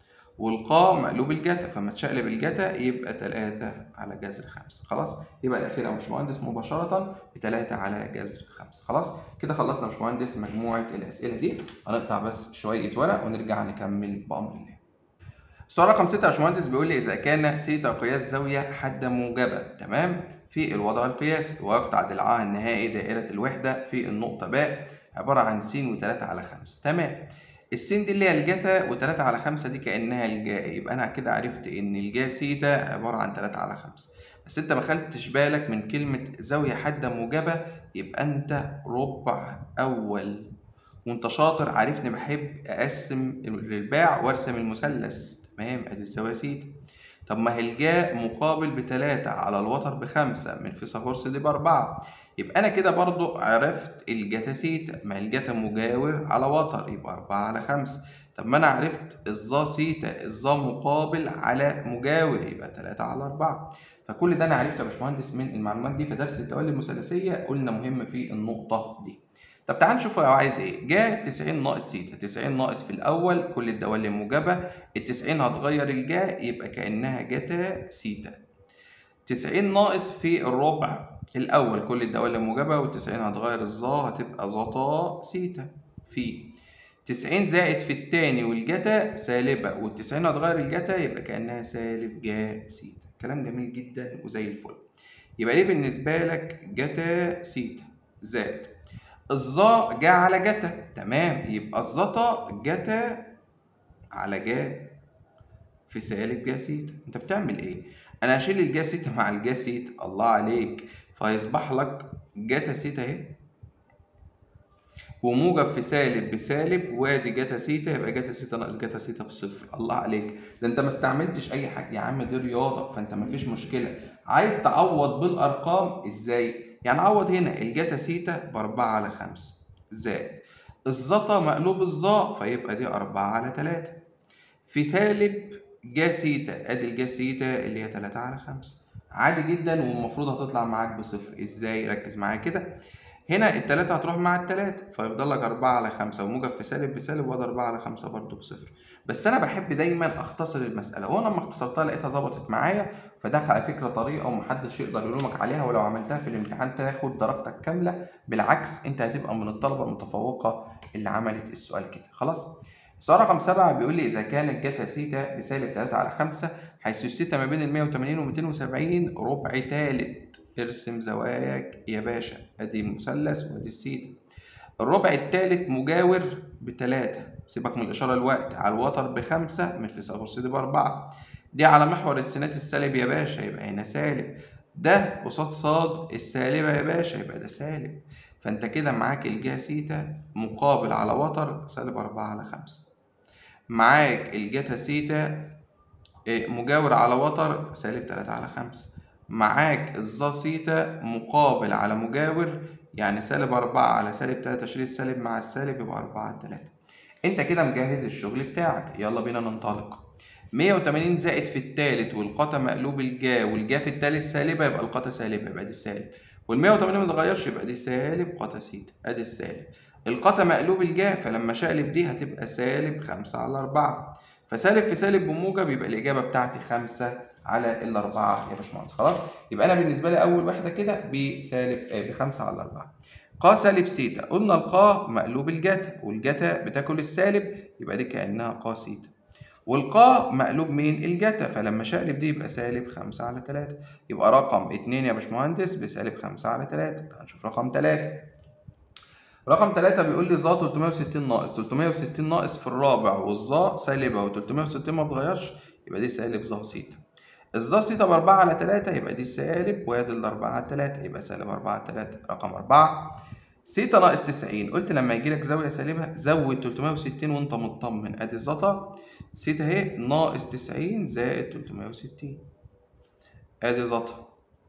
والقا مقلوب الجتا فما تشقلب الجتا يبقى تلاتة على جذر خمسة خلاص يبقى الأخير يا باشمهندس مباشرة بتلاتة على جذر خمسة خلاص كده خلصنا يا باشمهندس مجموعة الأسئلة دي هنقطع بس شوية ورق ونرجع نكمل بأمر الله السؤال رقم 6 يا باشمهندس بيقول لي اذا كان سيتا قياس زاويه حاده موجبه تمام في الوضع القياسي ويقطع ضلعها النهائي دائره الوحده في النقطه باء عباره عن س و3 على 5 تمام السين دي اللي هي الجتا و3 على 5 دي كانها الجا يبقى انا كده عرفت ان الجا سيتا عباره عن 3 على 5 بس انت ما خدتش بالك من كلمه زاويه حاده موجبه يبقى انت ربع اول وانت شاطر عارفني بحب اقسم الرباع وارسم المثلث تمام ادي الزاويه سيتا طب ما هي الجاء مقابل بتلاتة على الوتر بخمسة من فيثاغورس دي بأربعة يبقى أنا كده برضو عرفت الجاتا سيتا ما الجاتا مجاور على وتر يبقى أربعة على خمسة طب ما أنا عرفت الظا سيتا الظا مقابل على مجاور يبقى تلاتة على أربعة فكل ده أنا عرفته يا باشمهندس من المعلومات دي فدرس التوالي المثلثية قلنا مهم في النقطة دي طب تعال نشوف هو عايز ايه جا 90 ناقص سيتا 90 ناقص في الاول كل الدوال موجبه ال 90 هتغير الجا يبقى كانها جتا سيتا 90 ناقص في الربع الاول كل الدوال موجبه وال 90 هتغير الظا هتبقى زتا سيتا في 90 زائد في التاني والجتا سالبه وال 90 هتغير الجتا يبقى كانها سالب جا سيتا كلام جميل جدا وزي الفل يبقى دي بالنسبه لك جتا سيتا زائد الظا جا على جتا تمام يبقى الزتا جتا على جا في سالب جا سيتا انت بتعمل ايه انا هشيل الجا سيتا مع الجا سيتا الله عليك فهيصبح لك جتا سيتا اهي وموجب في سالب بسالب وادي جتا سيتا يبقى جتا سيتا ناقص جتا سيتا بصفر الله عليك ده انت ما استعملتش اي حاجه يا عم دي رياضه فانت ما فيش مشكله عايز تعوض بالارقام ازاي يعني عوض هنا الجتا سيتا ب 4 على 5 زائد الزتا مقلوب الظا فيبقى دي 4 على 3 في سالب جا سيتا ادي الجا سيتا اللي هي 3 على 5 عادي جدا والمفروض هتطلع معاك بصفر ازاي ركز معايا كده هنا التلاتة هتروح مع التلاتة فيفضل لك أربعة على خمسة وموجب في سالب بسالب وده أربعة على خمسة برضه بصفر بس أنا بحب دايما أختصر المسألة وأنا لما اختصرتها لقيتها ظبطت معايا فده على فكرة طريقة ومحدش يقدر يلومك عليها ولو عملتها في الامتحان تاخد درجتك كاملة بالعكس أنت هتبقى من الطلبة المتفوقة اللي عملت السؤال كده خلاص السؤال رقم سبعة بيقول لي إذا كانت جتا سيتا بسالب تلاتة على خمسة حيث السيتا ما بين ال 180 و 270 ربع تالت ارسم زواياك يا باشا ادي المثلث وادي السيتا الربع التالت مجاور بتلاتة سيبك من الإشارة الوقت على الوتر بخمسة من فيثاغورس دي بأربعة دي على محور السينات السالب يا باشا يبقى هنا سالب ده قصاد صاد السالبة يا باشا يبقى ده سالب فأنت كده معاك الجا سيتا مقابل على وتر سالب أربعة على خمسة معاك الجتا سيتا مجاور على وتر سالب تلاتة على خمسة معاك الظا سيتا مقابل على مجاور يعني سالب أربعة على سالب تلاتة شيل السالب مع السالب يبقى أربعة على تلاتة أنت كده مجهز الشغل بتاعك يلا بينا ننطلق 180 زائد في التالت والقطا مقلوب الجا والجا في التالت سالبة يبقى القطا سالبة يبقى دي السالب وال 180 ما اتغيرش يبقى دي سالب قطا سيتا ادي السالب القطا مقلوب الجا فلما شقلب دي هتبقى سالب خمسة على أربعة فسالب في سالب بموجب يبقى الإجابة بتاعتي خمسة على الأربعة يا باشمهندس خلاص يبقى أنا بالنسبة لي أول واحدة كده بسالب آه بخمسة على الأربعة قا سالب سيتا قلنا القا مقلوب الجتا والجتا بتاكل السالب يبقى دي كأنها قا سيتا والقا مقلوب مين الجتا فلما شقلب دي يبقى سالب خمسة على تلاتة يبقى رقم اتنين يا باشمهندس بسالب خمسة على تلاتة هنشوف رقم تلاتة رقم تلاتة بيقول لي ظا 360 ناقص 360 ناقص في الرابع والظا سالبة و360 ما بتغيرش يبقى دي سالب ظا سيتا الظا سيتا بأربعة على تلاتة يبقى دي سالب وادي الأربعة على تلاتة يبقى سالب أربعة على تلاتة رقم أربعة سيتا ناقص 90 قلت لما يجيلك زاوية سالبة زود 360 وأنت مطمن أدي الزتا سيتا أهي ناقص 90 زائد 360 أدي زتا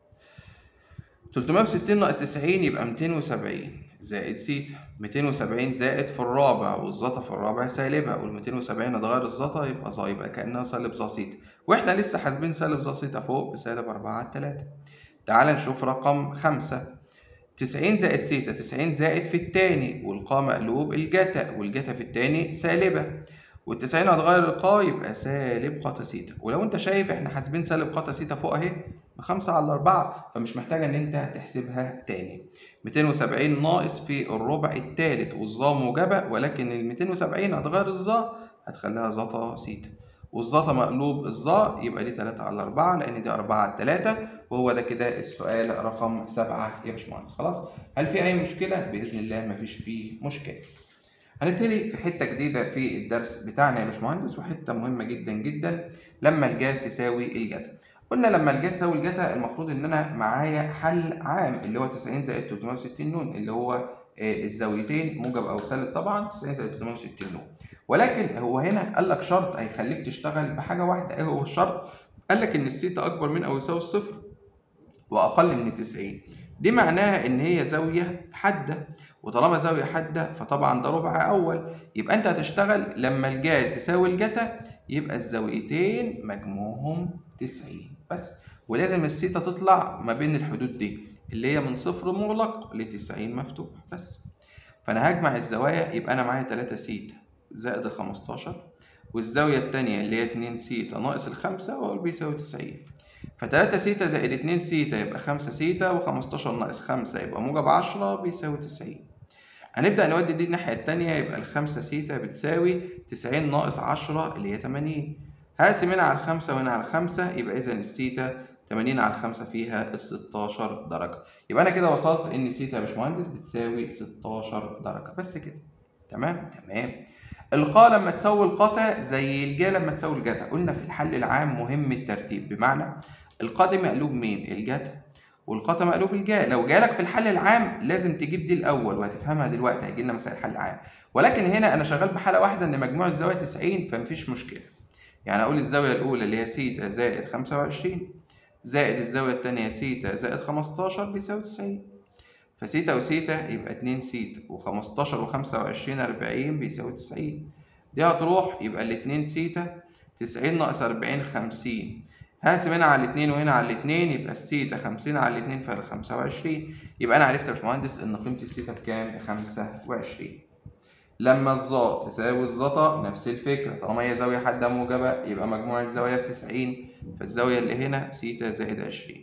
360 ناقص 90 يبقى 270 زائد سيتا 270 زائد في الرابع والزتا في الرابع سالبة وال 270 هتغير الزتا يبقى ظا يبقى كأنها سالب ظا سيتا واحنا لسه حاسبين سالب ظا سيتا فوق بسالب 4 على 3 تعال نشوف رقم 5 90 زائد سيتا 90 زائد في التاني والقا مقلوب الجتا والجتا في التاني سالبة والتسعين هتغير القا يبقى سالب قاتا سيتا ولو انت شايف احنا حاسبين سالب قاتا سيتا فوق اهي بخمسة على أربعة فمش محتاجة إن أنت تحسبها تاني 270 ناقص في الربع التالت والظا موجبة ولكن ال 270 هتغير الظا هتخليها زتا سيتا والزتا مقلوب الظا يبقى دي 3 على 4 لأن دي 4 على 3 وهو ده كده السؤال رقم 7 يا باشمهندس خلاص هل في أي مشكلة؟ بإذن الله مفيش فيه مشكلة. هنبتدي في حتة جديدة في الدرس بتاعنا يا باشمهندس وحتة مهمة جدا جدا لما الجا تساوي الجتا. قلنا لما الجا تساوي الجتا المفروض ان انا معايا حل عام اللي هو 90 زائد 360 نون اللي هو الزاويتين موجب او سالب طبعا 90 زائد 360 نون ولكن هو هنا قال لك شرط هيخليك تشتغل بحاجه واحده ايه هو الشرط؟ قال لك ان السيتا اكبر من او يساوي الصفر واقل من 90 دي معناها ان هي زاويه حاده وطالما زاويه حاده فطبعا ده ربع اول يبقى انت هتشتغل لما الجا تساوي الجتا يبقى الزاويتين مجموعهم 90 بس ولازم السيتا تطلع ما بين الحدود دي اللي هي من صفر مغلق ل 90 مفتوح بس فأنا هجمع الزوايا يبقى أنا معايا 3 سيتا زائد ال 15 والزاوية التانية اللي هي 2 سيتا ناقص الخمسة وأقول بيساوي 90 فتلاتة سيتا زائد اتنين سيتا يبقى خمسة سيتا وخمستاشر ناقص خمسة يبقى موجب عشرة بيساوي تسعين هنبدأ نودي دي الناحية التانية يبقى الخمسة سيتا بتساوي تسعين ناقص عشرة اللي هي تمانين هقسم هنا على الخمسة وهنا على الخمسة يبقى إذا السيتا تمانين على الخمسة فيها الستاشر درجة يبقى أنا كده وصلت إن سيتا يا باشمهندس بتساوي ستاشر درجة بس كده تمام تمام القاء لما تساوي القتا زي الجا لما تساوي الجتا قلنا في الحل العام مهم الترتيب بمعنى القا دي مقلوب مين الجتا والقتا مقلوب الجا لو جالك في الحل العام لازم تجيب دي الاول وهتفهمها دلوقتي هيجي لنا مسائل حل عام ولكن هنا انا شغال بحاله واحده ان مجموع الزوايا 90 فمفيش مشكله يعني اقول الزاويه الاولى اللي هي سيتا زائد 25 زائد الزاويه الثانيه سيتا زائد 15 بيساوي 90 فسيتا وسيتا يبقى 2 سيتا و15 و25 40 بيساوي 90 دي هتروح يبقى الاتنين سيتا 90 ناقص 40 50 هقسم هنا على الاتنين وهنا على الاتنين يبقى السيتا 50 على الاتنين فال 25 يبقى انا عرفت يا باشمهندس ان قيمة السيتا بكام؟ ب 25 لما الظا تساوي الزتا نفس الفكرة طالما هي زاوية حادة موجبة يبقى مجموع الزوايا ب 90 فالزاوية اللي هنا سيتا زائد 20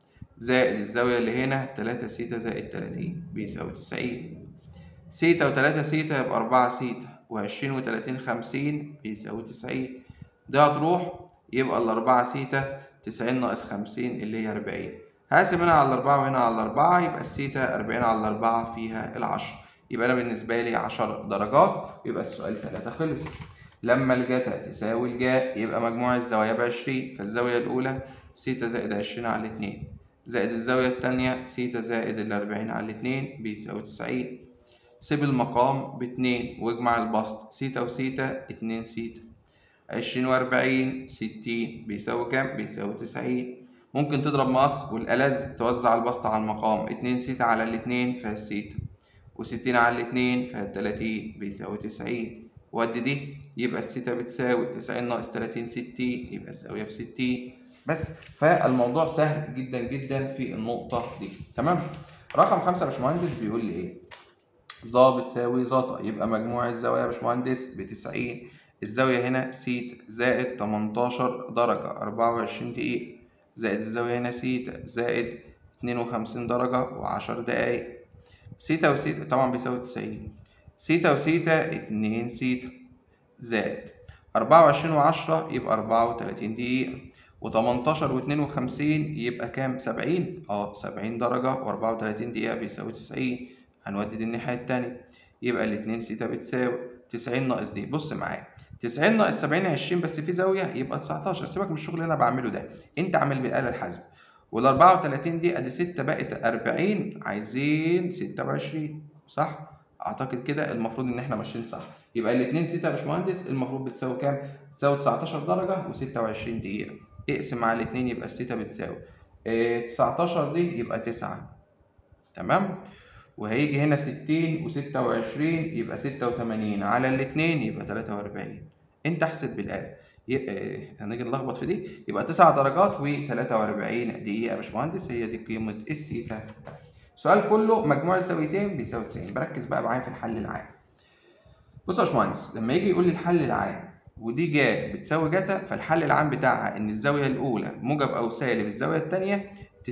زائد الزاوية اللي هنا 3 سيتا زائد 30 بيساوي 90 سيتا و3 سيتا يبقى 4 سيتا و20 و30 50 بيساوي 90 ده هتروح يبقى الأربعة سيتا 90 ناقص 50 اللي هي 40 هقسم هنا على الأربعة وهنا على الأربعة يبقى السيتا 40 على الأربعة فيها العشرة يبقى أنا بالنسبة لي 10 درجات يبقى السؤال 3 خلص لما الجتا تساوي الجا يبقى مجموع الزوايا ب 20 فالزاوية الأولى سيتا زائد 20 على 2 زائد الزاوية التانية سيتا زائد الأربعين على الاتنين بيساوي تسعين سيب المقام باتنين واجمع البسط سيتا وسيتا اتنين سيتا عشرين وأربعين ستين بيساوي كام؟ بيساوي تسعين ممكن تضرب مقص والألذ توزع البسط على المقام اتنين سيتا على الاتنين فيها السيتا وستين على الاتنين فيها التلاتين بيساوي تسعين ودي دي يبقى السيتا بتساوي تسعين ناقص تلاتين ستين يبقى الزاوية بستين بس فالموضوع سهل جدا جدا في النقطة دي تمام رقم خمسة يا باشمهندس بيقول لي ايه ظا بتساوي زتا يبقى مجموع الزوايا يا باشمهندس بتسعين الزاوية هنا سيتا زائد 18 درجة 24 دقيقة زائد الزاوية هنا سيتا زائد 52 درجة و10 دقايق سيتا وسيتا طبعا بيساوي 90 سيتا وسيتا 2 سيتا زائد 24 و10 يبقى 34 دقيقة و18 و52 يبقى كام؟ 70 اه 70 درجة و34 دقيقة بيساوي 90 هنودي دي الناحية التانية يبقى الاتنين سيتا بتساوي 90 ناقص دي بص معايا 90 ناقص 70 20 بس في زاوية يبقى 19 سيبك من الشغل اللي أنا بعمله ده أنت عامل بالآلة الحاسبة وال 34 دي أدي 6 بقت 40 عايزين 26 صح؟ أعتقد كده المفروض إن إحنا ماشيين صح يبقى الاتنين سيتا يا باشمهندس المفروض بتساوي كام؟ بتساوي 19 درجة و26 دقيقة اقسم على الاتنين يبقى السيتا بتساوي إيه 19 دي يبقى 9 تمام وهيجي هنا 60 و26 يبقى 86 على الاتنين يبقى 43 انت احسب بالآلة يبقى هنيجي نلخبط في دي يبقى 9 درجات و43 دقيقة يا باشمهندس هي دي قيمة السيتا السؤال كله مجموع الزاويتين بيساوي 90 بركز بقى معايا في الحل العام بص يا باشمهندس لما يجي يقول لي الحل العام ودي جا بتساوي جتا فالحل العام بتاعها ان الزاوية الأولى موجب أو سالب الزاوية التانية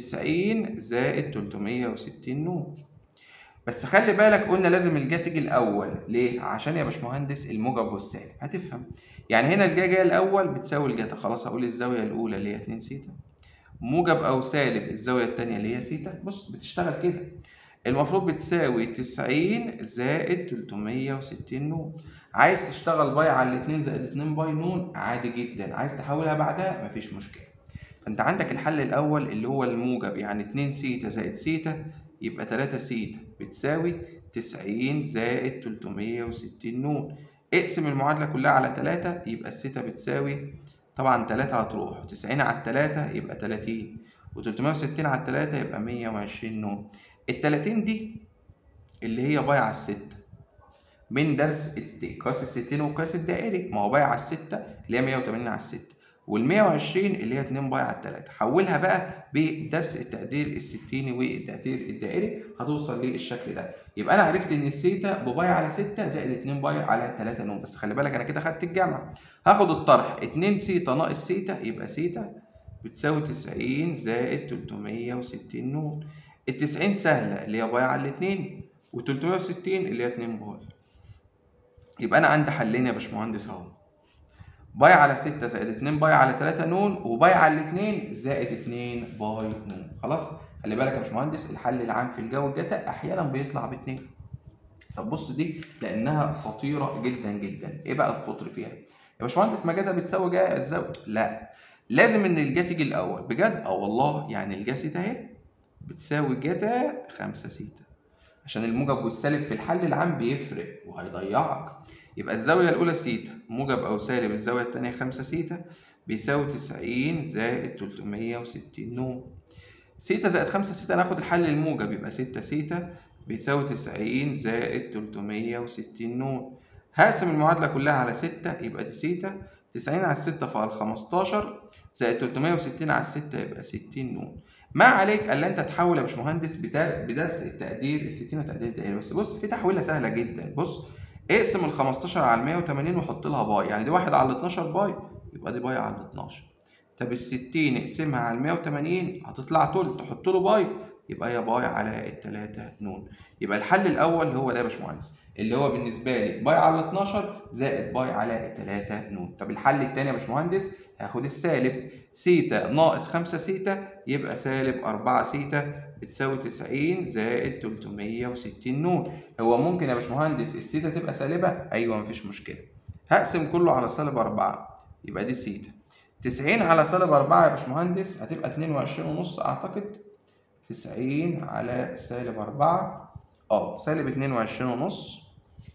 90 زائد 360 نون بس خلي بالك قلنا لازم الجا تيجي الأول ليه؟ عشان يا باشمهندس الموجب والسالب هتفهم يعني هنا الجا جاية الأول بتساوي الجتا خلاص هقول الزاوية الأولى اللي هي 2 سيتا موجب أو سالب الزاوية التانية اللي هي سيتا بص بتشتغل كده المفروض بتساوي 90 زائد 360 نون عايز تشتغل باي على الاتنين زائد اتنين باي نون عادي جدا عايز تحولها بعدها مفيش مشكلة فانت عندك الحل الاول اللي هو الموجب يعني 2 سيتا زائد سيتا يبقى 3 سيتا بتساوي 90 زائد 360 نون اقسم المعادلة كلها على 3 يبقى السيتا بتساوي طبعا 3 هتروح 90 على 3 يبقى 30 و360 على 3 يبقى 120 نون ال 30 دي اللي هي باي على الستة من درس قياس الستين والقياس الدائري ما هو بايع على الستة اللي هي 180 على الستة وال 120 اللي هي 2 باي على 3 حولها بقى بدرس التقدير الستيني والتقدير الدائري هتوصل للشكل ده يبقى انا عرفت ان السيتا بباي على 6 زائد 2 باي على 3 نون بس خلي بالك انا كده خدت الجمع هاخد الطرح 2 سيتا ناقص سيتا يبقى سيتا بتساوي 90 زائد 360 نون ال 90 سهله اللي هي باي على 2 و 360 اللي هي 2 باي يبقى انا عندي حلين يا باشمهندس اهو باي على 6 زائد 2 باي على 3 نون وباي على 2 زائد 2 باي نون خلاص خلي بالك يا باشمهندس الحل العام في الجو الجتا احيانا بيطلع ب 2 طب بص دي لانها خطيره جدا جدا ايه بقى الخطر فيها يا باشمهندس ما جتا بتساوي جا الزاويه لا لازم ان الجا تيجي الاول بجد اه والله يعني الجا سيتا اهي بتساوي جتا 5 سيتا عشان الموجب والسالب في الحل العام بيفرق وهيضيعك يبقى الزاوية الأولى سيتا موجب أو سالب الزاوية التانية خمسة سيتا بيساوي تسعين زائد تلتمية وستين نون سيتا زائد خمسة سيتا ناخد الحل الموجب يبقى ستة سيتا بيساوي تسعين زائد تلتمية وستين نون هقسم المعادلة كلها على ستة يبقى دي سيتا تسعين على الستة فعلى خمستاشر زائد تلتمية وستين على الستة يبقى ستين نون ما عليك الا انت تحول يا باشمهندس بدرس التقدير ال 60 وتقدير الدائري بس بص في تحويله سهله جدا بص اقسم ال 15 على ال 180 وحط لها باي يعني دي واحد على ال 12 باي يبقى دي باي على ال 12 طب ال 60 اقسمها على ال 180 هتطلع تلت تحط له باي يبقى هي باي على التلاتة نون يبقى الحل الاول هو ده يا باشمهندس اللي هو بالنسبه لي باي على 12 زائد باي على التلاتة نون طب الحل الثاني يا باشمهندس هاخد السالب سيتا ناقص 5 سيتا يبقى سالب 4 سيتا بتساوي 90 زائد 360 نون هو ممكن يا باشمهندس السيتا تبقى سالبه ايوه مفيش مشكله هقسم كله على سالب 4 يبقى دي سيتا 90 على سالب 4 يا باشمهندس هتبقى 22 ونص اعتقد 90 على سالب 4 اه سالب 22 ونص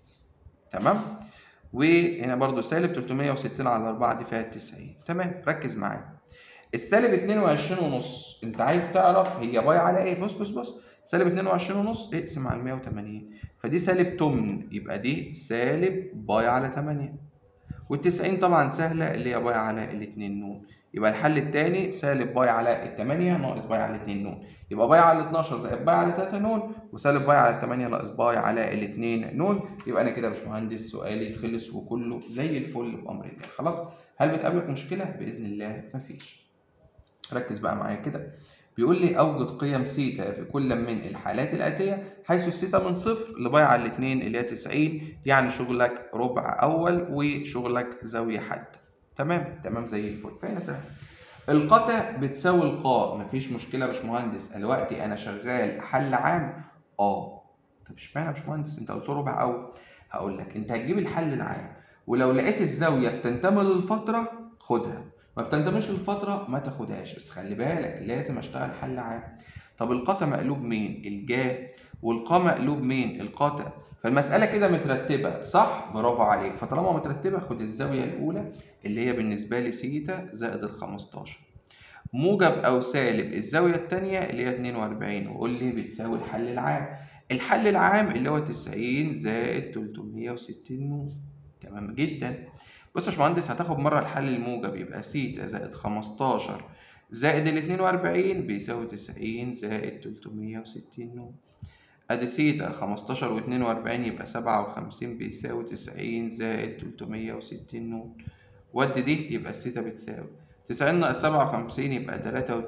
تمام وهنا برضو سالب 360 على 4 دي فيها 90 تمام ركز معايا السالب 22 ونص انت عايز تعرف هي باي على ايه بص بص بص سالب 22 ونص اقسم على 180 فدي سالب 8 يبقى دي سالب باي على 8 وال90 طبعا سهله اللي هي باي على الاثنين نون يبقى الحل الثاني سالب باي على ال 8 ناقص باي على 2 نون يبقى باي على 12 زائد باي على 3 نون وسالب باي على 8 ناقص باي على ال 2 نون يبقى انا كده يا باشمهندس سؤالي خلص وكله زي الفل بامر الله خلاص هل بتقابلك مشكله باذن الله مفيش ركز بقى معايا كده بيقول لي اوجد قيم سيتا في كل من الحالات الاتيه حيث السيتا من صفر لباي على الاثنين اللي هي 90 يعني شغلك ربع اول وشغلك زاويه حد تمام تمام زي الفل فهنا سهل القطع بتساوي القاء مفيش مشكله يا باشمهندس دلوقتي انا شغال حل عام اه طب اشمعنى يا باشمهندس انت قلت ربع اول هقول لك انت هتجيب الحل العام ولو لقيت الزاويه بتنتمي للفتره خدها ما بتنتميش للفتره ما تاخدهاش بس خلي بالك لازم اشتغل حل عام طب القطع مقلوب مين الجا والقا مقلوب مين القاطع فالمسألة كده مترتبة صح برافو عليك فطالما مترتبة خد الزاوية الأولى اللي هي بالنسبة لي سيتا زائد ال 15 موجب أو سالب الزاوية التانية اللي هي 42 وقول لي بتساوي الحل العام الحل العام اللي هو 90 زائد 360 نون تمام جدا بص يا باشمهندس هتاخد مرة الحل الموجب يبقى سيتا زائد 15 زائد ال 42 بيساوي 90 زائد 360 نون ادي سيتا 15 و 42 يبقى 57 بيساوي 90 زائد 360 نون ود دي يبقى السيتا بتساوي 90 ناقص 57 يبقى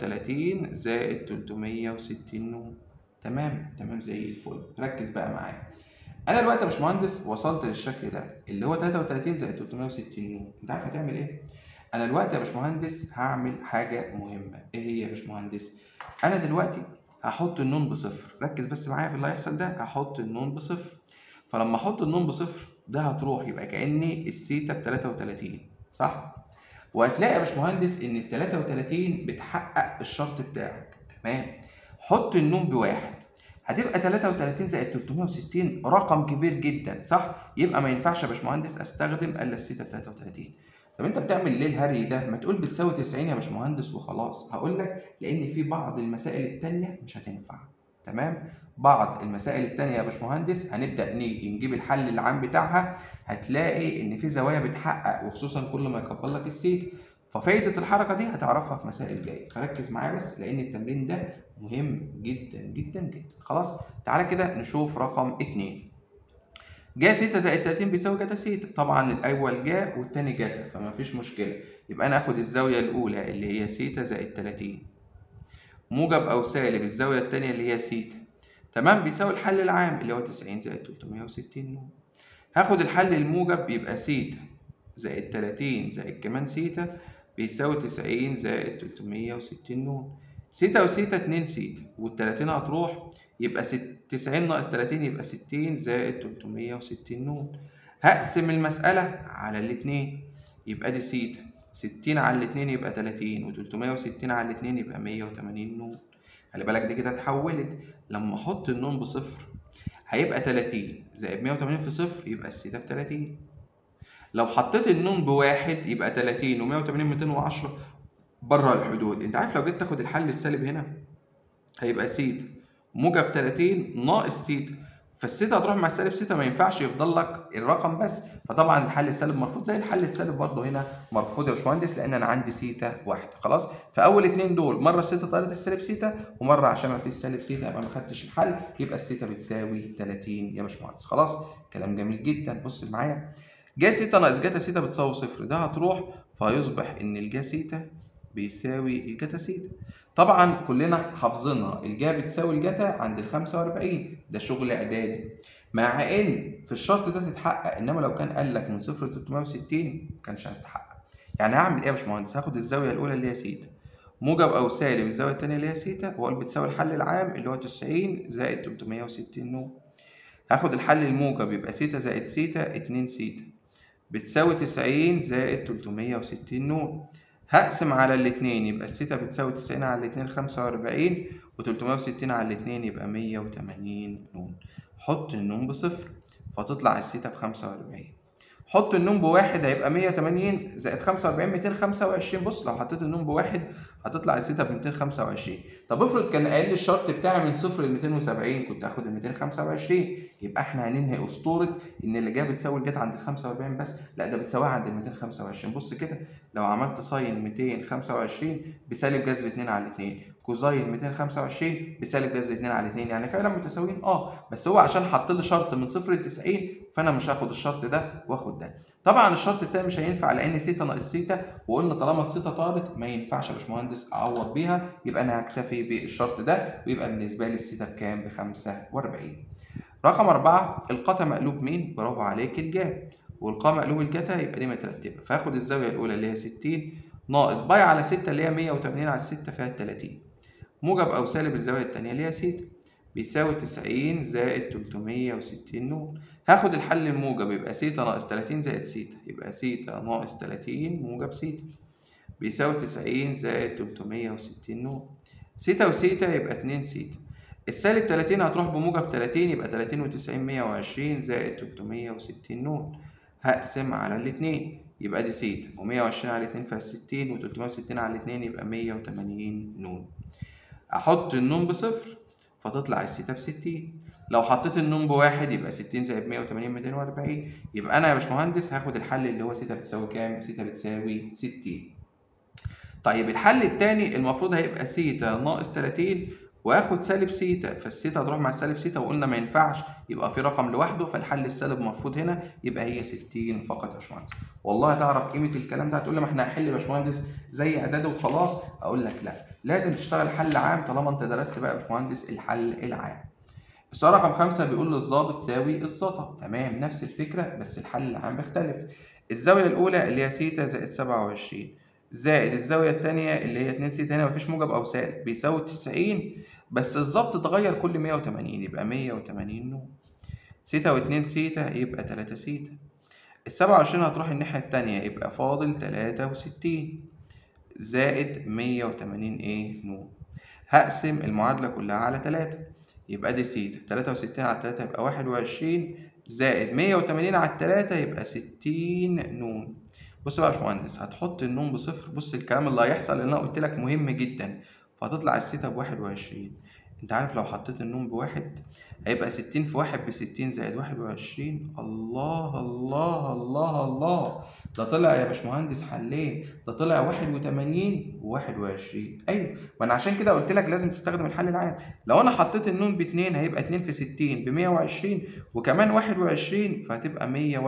33 زائد 360 نون تمام تمام زي الفل ركز بقى معايا انا دلوقتي يا باشمهندس وصلت للشكل ده اللي هو 33 زائد 360 نون انت عارف هتعمل ايه انا دلوقتي يا باشمهندس هعمل حاجه مهمه ايه هي يا باشمهندس انا دلوقتي هحط النون بصفر ركز بس معايا في اللي هيحصل ده هحط النون بصفر فلما احط النون بصفر ده هتروح يبقى كاني السيتا ب 33 صح وهتلاقي يا باشمهندس ان ال 33 بتحقق الشرط بتاعك تمام حط النون بواحد هتبقى 33 زائد 360 رقم كبير جدا صح يبقى ما ينفعش يا باشمهندس استخدم الا السيتا 33 طب انت بتعمل ليه الهري ده؟ ما تقول بتساوي 90 يا باشمهندس وخلاص، هقول لك لان في بعض المسائل التانية مش هتنفع، تمام؟ بعض المسائل التانية يا باشمهندس هنبدأ نيجي نجيب الحل العام بتاعها هتلاقي ان في زوايا بتحقق وخصوصا كل ما يكبر لك السيت ففايدة الحركة دي هتعرفها في مسائل جاية فركز معايا بس لأن التمرين ده مهم جدا جدا جدا خلاص تعالى كده نشوف رقم اتنين جا سيتا زائد 30 بيساوي جاتا سيتا طبعا الأول جا والتاني جاتا فما فيش مشكلة يبقى أنا آخد الزاوية الأولى اللي هي سيتا زائد 30 موجب أو سالب الزاوية التانية اللي هي سيتا تمام بيساوي الحل العام اللي هو 90 زائد 360 نون هاخد الحل الموجب يبقى سيتا زائد 30 زائد كمان سيتا بيساوي 90 زائد 360 نون سيتا وسيتا 2 سيتا وال30 هتروح يبقى ست 90 ناقص 30 يبقى 60 زائد 360 نون هقسم المسألة على الاتنين يبقى دي سيتا 60 على الاتنين يبقى 30 و360 على الاتنين يبقى 180 نون خلي بالك دي كده اتحولت لما احط النون بصفر هيبقى 30 زائد 180 في صفر يبقى السيتا ب 30 لو حطيت النون بواحد يبقى 30 و180 210 بره الحدود انت عارف لو جيت تاخد الحل السالب هنا هيبقى سيتا موجب 30 ناقص سيتا فالسيتا هتروح مع السالب سيتا ما ينفعش يفضل لك الرقم بس فطبعا الحل السالب مرفوض زي الحل السالب برضه هنا مرفوض يا باشمهندس لان انا عندي سيتا واحده خلاص فاول اتنين دول مره السيتا طارت السالب سيتا ومره عشان ما فيش سالب سيتا يبقى ما خدتش الحل يبقى السيتا بتساوي 30 يا باشمهندس خلاص كلام جميل جدا بص معايا جا سيتا ناقص جاتا سيتا بتساوي صفر ده هتروح فهيصبح ان الجا سيتا بيساوي الجاتا سيتا طبعا كلنا حافظينها الجا بتساوي الجاتا عند ال 45 ده شغل اعدادي مع ان في الشرط ده تتحقق انما لو كان قال لك من صفر ل 360 ما كانش هتتحقق يعني هعمل ايه يا باشمهندس هاخد الزاويه الاولى اللي هي سيتا موجب او سالب الزاويه الثانيه اللي هي سيتا واقول بتساوي الحل العام اللي هو 90 زائد 360 نون هاخد الحل الموجب يبقى سيتا زائد سيتا 2 سيتا بتساوي 90 زائد 360 نون هقسم على الاتنين يبقى السيتا بتساوي 90 على الاتنين 45 و360 على الاتنين يبقى 180 نون حط النون بصفر فتطلع السيتا ب 45 حط النون بواحد هيبقى 180 زائد 45 225 بص لو حطيت النون بواحد هتطلع السيتا ب 225 طب افرض كان قال لي الشرط بتاعي من صفر ل 270 كنت هاخد ال 225 يبقى احنا هننهي اسطوره ان اللي جايه بتساوي الجت عند ال 45 بس لا ده بتساويها عند ال 225 بص كده لو عملت ساين 225 بسالب جذر 2 على 2 كوزاين 225 بسالب جذر 2 على 2 يعني فعلا متساويين اه بس هو عشان حط لي شرط من صفر ل 90 فانا مش هاخد الشرط ده واخد ده طبعا الشرط التاني مش هينفع لان سيتا ناقص سيتا وقلنا طالما السيتا طارت ما ينفعش يا باشمهندس اعوض بيها يبقى انا هكتفي بالشرط ده ويبقى بالنسبه لي السيتا بكام ب 45 رقم أربعة القتا مقلوب مين؟ برافو عليك الجا والقا مقلوب الجتا يبقى دي مترتبة فاخد الزاوية الأولى اللي هي 60 ناقص باي على 6 اللي هي 180 على 6 فيها 30 موجب أو سالب الزاوية التانية اللي هي سيتا بيساوي 90 زائد 360 نون هاخد الحل الموجب يبقى سيتا ناقص 30 زائد سيتا يبقى سيتا ناقص 30 موجب سيتا بيساوي 90 زائد 360 نون سيتا وسيتا يبقى 2 سيتا السالب 30 هتروح بموجب 30 يبقى 30 و90 120 زائد 360 نون هقسم على الاتنين يبقى دي سيتا و120 على الاتنين فيها 60 و360 على الاتنين يبقى 180 نون احط النون بصفر فتطلع السيتا ب 60 لو حطيت النون بواحد يبقى 60 زائد 180 240 يبقى انا يا باشمهندس هاخد الحل اللي هو سيتا بتساوي كام؟ سيتا بتساوي 60 طيب الحل التاني المفروض هيبقى سيتا ناقص 30 واخد سالب سيتا فالسيتا هتروح مع السالب سيتا وقلنا ما ينفعش يبقى في رقم لوحده فالحل السالب مرفوض هنا يبقى هي 60 فقط يا باشمهندس والله تعرف قيمه الكلام ده هتقول لي ما احنا هنحل يا باشمهندس زي اعداد وخلاص اقول لك لا لازم تشتغل حل عام طالما انت درست بقى يا باشمهندس الحل العام السؤال رقم خمسة بيقول للظابط ساوي الزتا تمام نفس الفكرة بس الحل العام بيختلف الزاوية الأولى اللي هي سيتا زائد 27 زائد الزاوية التانية اللي هي 2 سيتا هنا مفيش موجب أو سالب بيساوي 90 بس الظبط اتغير كل 180 يبقى 180 نون سيتا و2 سيتا يبقى 3 سيتا ال 27 هتروح الناحية التانية يبقى فاضل 63 زائد 180 ايه نون هقسم المعادلة كلها على 3 يبقى دي سيتا 63 على 3 يبقى 21 زائد 180 على 3 يبقى 60 نون بص بقى يا باشمهندس هتحط النون بصفر بص الكلام اللي هيحصل اللي انا قلت لك مهم جدا فهتطلع السيتا ب 21 انت عارف لو حطيت النون بواحد هيبقى 60 في واحد ب 60 زائد 21 الله الله الله الله ده طلع يا باشمهندس حلين ده طلع 81 و21 ايوه ما انا عشان كده قلت لك لازم تستخدم الحل العام لو انا حطيت النون ب 2 هيبقى 2 في 60 ب 120 وكمان 21 فهتبقى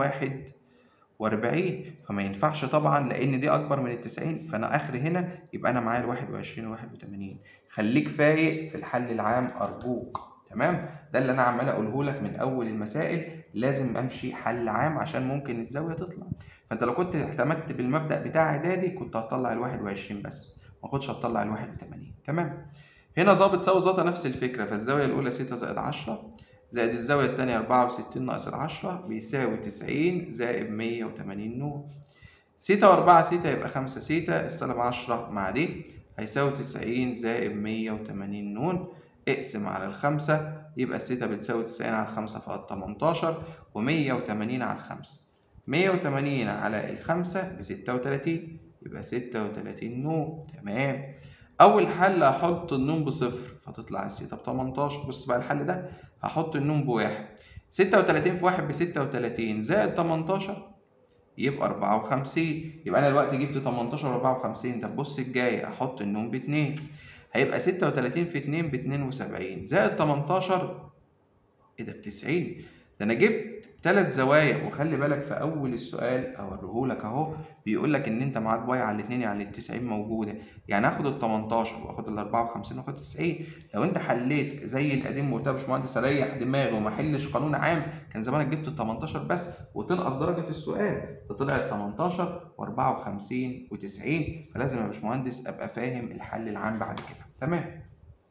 141 فما ينفعش طبعا لان دي اكبر من ال 90 فانا اخري هنا يبقى انا معايا ال 21 و 81 خليك فايق في الحل العام ارجوك تمام ده اللي انا عمال اقوله لك من اول المسائل لازم امشي حل عام عشان ممكن الزاويه تطلع فانت لو كنت اعتمدت بالمبدا بتاع اعدادي كنت هتطلع ال 21 بس ما كنتش هتطلع ال 81 تمام هنا ظابط ساوي ظبط نفس الفكره فالزاويه الاولى 6 زائد 10 زائد الزاويه الثانيه 64 ناقص ال 10 بيساوي 90 زائد 180 نون سيتا و4 سيتا يبقى 5 سيتا السالب 10 مع دي هيساوي 90 زائد 180 نون اقسم على الخمسة يبقى السيتا بتساوي 90 على الخمسة فقط 18 و180 على الخمسة 180 على الخمسة بستة وتلاتين يبقى ستة وتلاتين نون تمام أول حل هحط النون بصفر فتطلع الستة بتمنتاشر بص بقى الحل ده هحط النون بواحد ستة وتلاتين في واحد بستة وتلاتين زائد تمنتاشر يبقى أربعة وخمسين يبقى أنا دلوقتي جبت تمنتاشر وأربعة وخمسين طب بص الجاي أحط النون باتنين هيبقى ستة وتلاتين في اتنين باتنين وسبعين زائد تمنتاشر إيه ده بتسعين ده أنا جبت ثلاث زوايا وخلي بالك في اول السؤال اوريهولك اهو بيقول لك ان انت معاك باي على الاثنين يعني ال 90 موجوده يعني اخد ال 18 واخد ال 54 واخد 90 لو انت حليت زي القديم وقلت يا باشمهندس اريح دماغي وما احلش قانون عام كان زمانك جبت ال 18 بس وتنقص درجه السؤال ده طلعت 18 و54 و90 فلازم يا باشمهندس ابقى فاهم الحل العام بعد كده تمام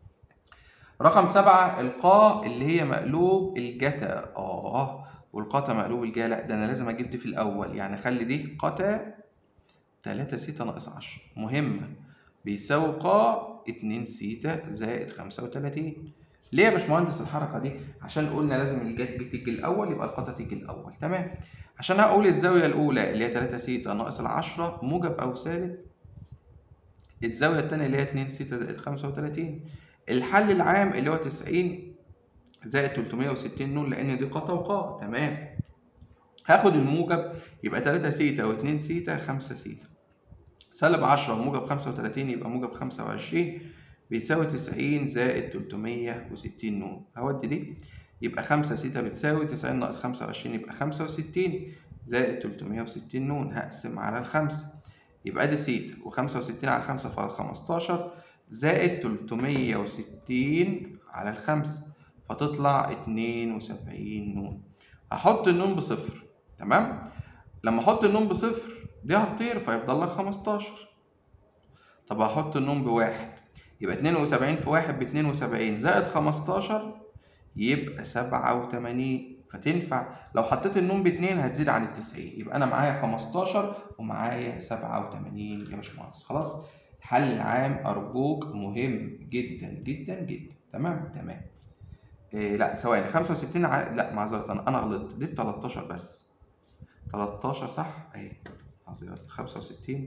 رقم سبعة القاء اللي هي مقلوب الجتا اه والقتا مقلوب الجا لا ده انا لازم اجيب دي في الاول يعني اخلي دي قتا 3 سيتا ناقص 10 مهمة بيساوي قا 2 سيتا زائد 35 ليه يا باشمهندس الحركة دي؟ عشان قلنا لازم الجا تيجي الأول يبقى القتا تيجي الأول تمام عشان هقول الزاوية الأولى اللي هي 3 سيتا ناقص ال 10 موجب أو سالب الزاوية التانية اللي هي 2 سيتا زائد 35 الحل العام اللي هو 90 زائد 360 نون لان دي قطا وقا تمام هاخد الموجب يبقى 3 سيتا و2 سيتا 5 سيتا سالب 10 موجب 35 يبقى موجب 25 بيساوي 90 زائد 360 نون هودي دي يبقى 5 سيتا بتساوي 90 ناقص 25 يبقى 65 زائد 360 نون هقسم على الخمسة يبقى دي سيتا و65 على الخمسة فيها 15 زائد 360 على الخمسة فتطلع 72 نون هحط النون بصفر تمام لما احط النون بصفر دي هتطير فيفضل لك 15 طب هحط النون بواحد يبقى 72 في واحد ب 72 زائد 15 يبقى 87 فتنفع لو حطيت النون باتنين هتزيد عن التسعين يبقى انا معايا 15 ومعايا 87 يا باشمهندس خلاص الحل العام ارجوك مهم جدا جدا جدا تمام تمام إيه لا ثواني 65 ع... لا معذرة انا انا غلطت دي ب 13 بس 13 صح اهي معذرة 65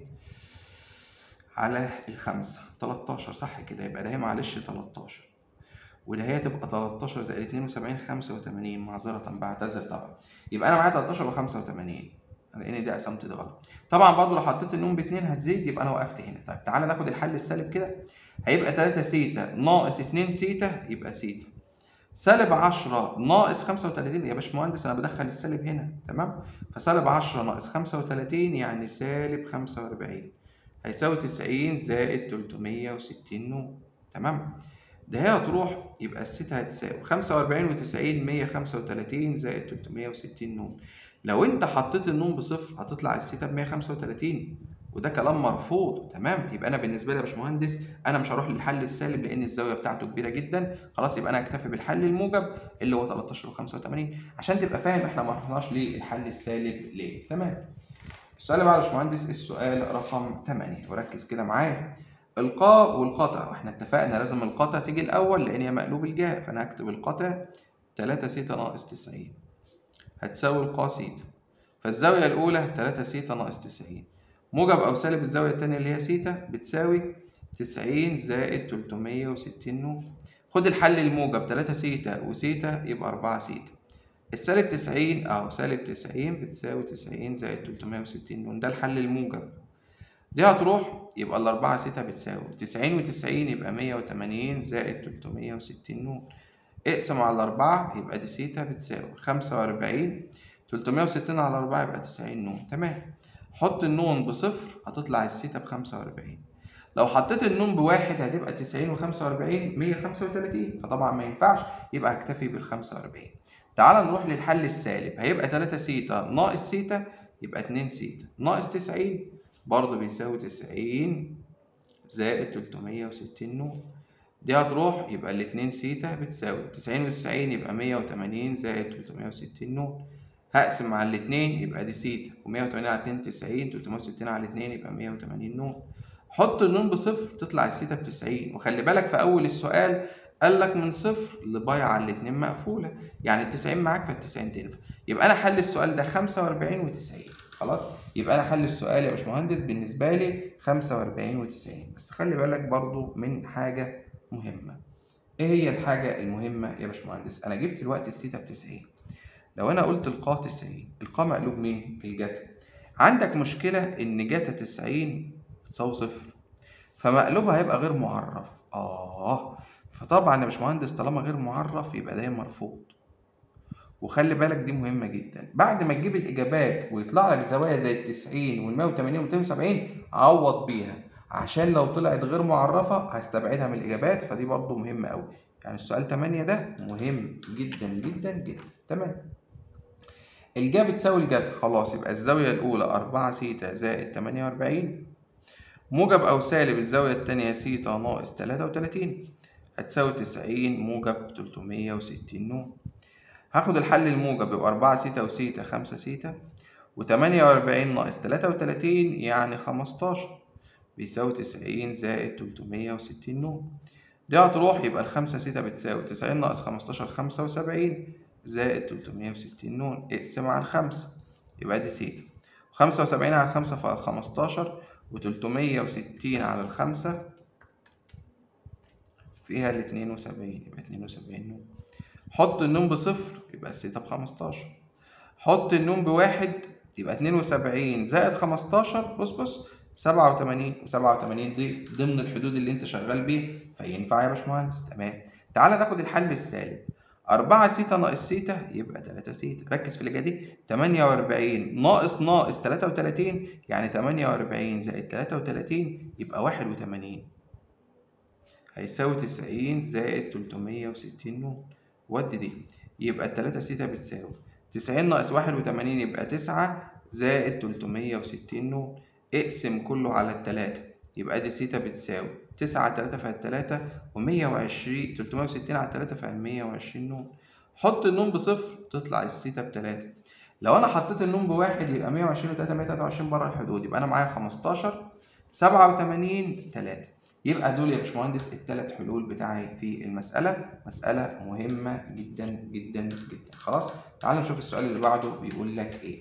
على الخمسة 13 صح كده يبقى ده هي معلش 13 وده هي تبقى 13 زائد 72 85 معذرة بعتذر طبعا يبقى انا معايا 13 و 85 لان دي قسمت دي غلط طبعا برضو لو حطيت النون باتنين هتزيد يبقى انا وقفت هنا طيب تعالى ناخد الحل السالب كده هيبقى 3 سيتا ناقص 2 سيتا يبقى سيتا سالب 10 ناقص 35 يا باشمهندس انا بدخل السالب هنا تمام فسالب 10 ناقص 35 يعني سالب 45 هيساوي 90 زائد 360 نون تمام ده هي هتروح يبقى الستة هتساوي 45 و90 135 زائد 360 نون لو انت حطيت النون بصفر هتطلع الستة ب 135 وده كلام مرفوض تمام يبقى انا بالنسبه لي يا باشمهندس انا مش هروح للحل السالب لان الزاويه بتاعته كبيره جدا خلاص يبقى انا اكتفي بالحل الموجب اللي هو 13 و85 عشان تبقى فاهم احنا ما رحناش للحل السالب ليه تمام السؤال اللي بعده يا باشمهندس السؤال رقم 8 وركز كده معايا القاء والقطع واحنا اتفقنا لازم القطع تيجي الاول لان هي مقلوب الجاء فانا هكتب القطع 3 سيتا ناقص 90 هتساوي القا سيتا فالزاويه الاولى 3 سيتا ناقص 90 موجب أو سالب الزاوية التانية اللي هي سيتا بتساوي تسعين زائد تلتمية وستين نون خد الحل الموجب تلاتة سيتا وسيتا يبقى أربعة سيتا السالب 90 اهو سالب 90 بتساوي 90 زائد 360 نون ده الحل الموجب دي هتروح يبقى الأربعة سيتا بتساوي 90 و90 يبقى 180 زائد 360 نون اقسم على الأربعة يبقى دي سيتا بتساوي 45 360 على 4 يبقى 90 نون تمام حط النون بصفر هتطلع السيتا ب 45 لو حطيت النون بواحد هتبقى 90 و45 135 فطبعا ما ينفعش يبقى هكتفي بال 45 تعال نروح للحل السالب هيبقى 3 سيتا ناقص سيتا يبقى 2 سيتا ناقص 90 برضه بيساوي 90 زائد 360 نون دي هتروح يبقى الاتنين سيتا بتساوي 90 و90 يبقى 180 زائد 360 نون هقسم على الاتنين يبقى دي سيتا و180 على 2 90 360 على 2 يبقى 180 نون حط النون بصفر تطلع السيتا ب 90 وخلي بالك في اول السؤال قال لك من صفر لباي على الاتنين مقفوله يعني ال 90 معاك فال 90 تنفع يبقى انا حل السؤال ده 45 و90 خلاص يبقى انا حل السؤال يا باشمهندس بالنسبه لي 45 و90 بس خلي بالك برضو من حاجه مهمه ايه هي الحاجه المهمه يا باشمهندس انا جبت الوقت السيتا ب 90 لو انا قلت القا 90 القا مقلوب مين الجتا عندك مشكله ان جتا 90 بتساوي صفر فمقلوبها هيبقى غير معرف اه فطبعا يا باشمهندس طالما غير معرف يبقى ده مرفوض وخلي بالك دي مهمة جدا بعد ما تجيب الإجابات ويطلع لك زوايا زي التسعين والمية وتمانين والميتين وسبعين عوض بيها عشان لو طلعت غير معرفة هستبعدها من الإجابات فدي برضو مهمة أوي يعني السؤال تمانية ده مهم جدا جدا جدا تمام الجا بتساوي الجت خلاص يبقى الزاوية الأولى أربعة سيتا زائد تمانية وأربعين موجب أو سالب الزاوية التانية سيتا ناقص تلاتة وتلاتين هتساوي تسعين موجب تلتمية وستين نون هاخد الحل الموجب يبقى أربعة سيتا وسيتا خمسة سيتا وتمانية وأربعين ناقص تلاتة وتلاتين يعني خمستاشر بيساوي تسعين زائد تلتمية وستين نون دي هتروح يبقى الخمسة سيتا بتساوي تسعين ناقص خمستاشر خمسة وسبعين زائد تلتمية وستين نون اقسم على الخمسة يبقى دي سيتا خمسة وسبعين على الخمسة فخمستاشر وتلتمية وستين على الخمسة فيها الاتنين وسبعين يبقى اتنين وسبعين نون حط النون بصفر يبقى السيتا بخمستاشر حط النون بواحد يبقى اتنين وسبعين زائد خمستاشر بص بص سبعة وتمانين وسبعة وتمانين دي ضمن الحدود اللي انت شغال بيها فينفع يا باشمهندس تمام تعالى ناخد الحل السالب أربعة سيتا ناقص سيتا يبقى تلاتة سيتا ركز في اللي دي تمانية وأربعين ناقص ناقص تلاتة وتلاتين يعني تمانية وأربعين زائد تلاتة وتلاتين يبقى واحد وتمانين هيساوي تسعين زائد تلتمية وستين نون ودي دي يبقى التلاتة سيتا بتساوي تسعين ناقص واحد وتمانين يبقى تسعة زائد تلتمية وستين نون اقسم كله على التلاتة يبقى دي سيتا بتساوي تسعة على تلاتة فيها التلاتة ومية وعشرين تلتمية وستين على التلاتة فيها المية وعشرين نون حط النون بصفر تطلع السيتا بتلاتة لو أنا حطيت النون بواحد يبقى مية وعشرين وتلاتة مية تلاتة وعشرين بره الحدود يبقى أنا معايا خمستاشر سبعة وتمانين تلاتة يبقى دول يا باشمهندس الثلاث حلول بتاعي في المسألة مسألة مهمة جدا جدا جدا خلاص تعالوا نشوف السؤال اللي بعده بيقول لك ايه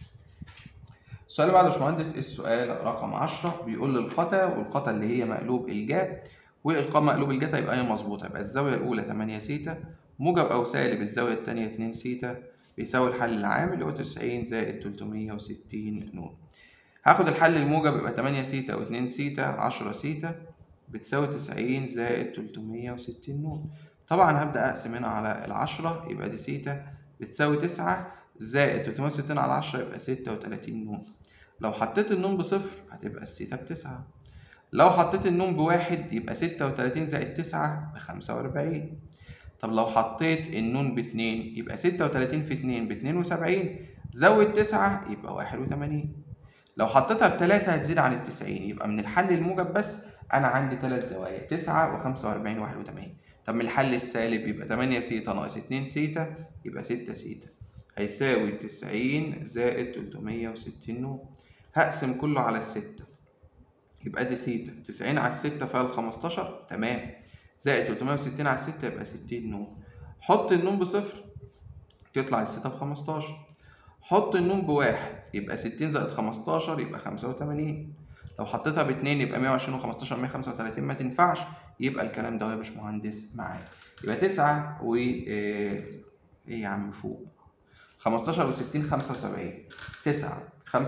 السؤال اللي بعده يا باشمهندس السؤال رقم 10 بيقول لي القتا والقتا اللي هي مقلوب الجا والقاء مقلوب الجتا يبقى هي مظبوطة يبقى الزاوية الأولى 8 سيتا موجب أو سالب الزاوية الثانية 2 سيتا بيساوي الحل العام اللي هو 90 زائد 360 نون هاخد الحل الموجب يبقى 8 سيتا و2 سيتا 10 سيتا بتساوي تسعين زائد تلتمية وستين نون طبعا هبدأ أقسم هنا على العشرة يبقى دي سيتا بتساوي تسعة زائد تلتمية وستين على عشرة يبقى ستة وتلاتين نون لو حطيت النون بصفر هتبقى السيتا بتسعة لو حطيت النون بواحد يبقى ستة وتلاتين زائد تسعة بخمسة وأربعين طب لو حطيت النون باتنين يبقى ستة وتلاتين في اتنين باتنين وسبعين زود تسعة يبقى واحد وتمانين لو حطيتها بتلاتة هتزيد عن التسعين يبقى من الحل الموجب بس أنا عندي تلات زوايا تسعة وخمسة وأربعين وواحد وتمانين طب من الحل السالب يبقى تمانية سيتا ناقص اتنين سيتا يبقى ستة سيتا هيساوي تسعين زائد تلتمية وستين نون هقسم كله على الستة يبقى دي سيتا تسعين على الستة فيها الخمستاشر تمام زائد تلتمية وستين على الستة يبقى ستين نون حط النون بصفر تطلع الستة بخمستاشر حط النون بواحد يبقى ستين زائد خمستاشر يبقى خمسة وتمانين لو حطيتها باتنين يبقى مية وعشرين وخمستاشر مية خمسة وتلاتين ما تنفعش يبقى الكلام ده يا باشمهندس معايا يبقى تسعة و ايه يا عم فوق 15 و60 75 9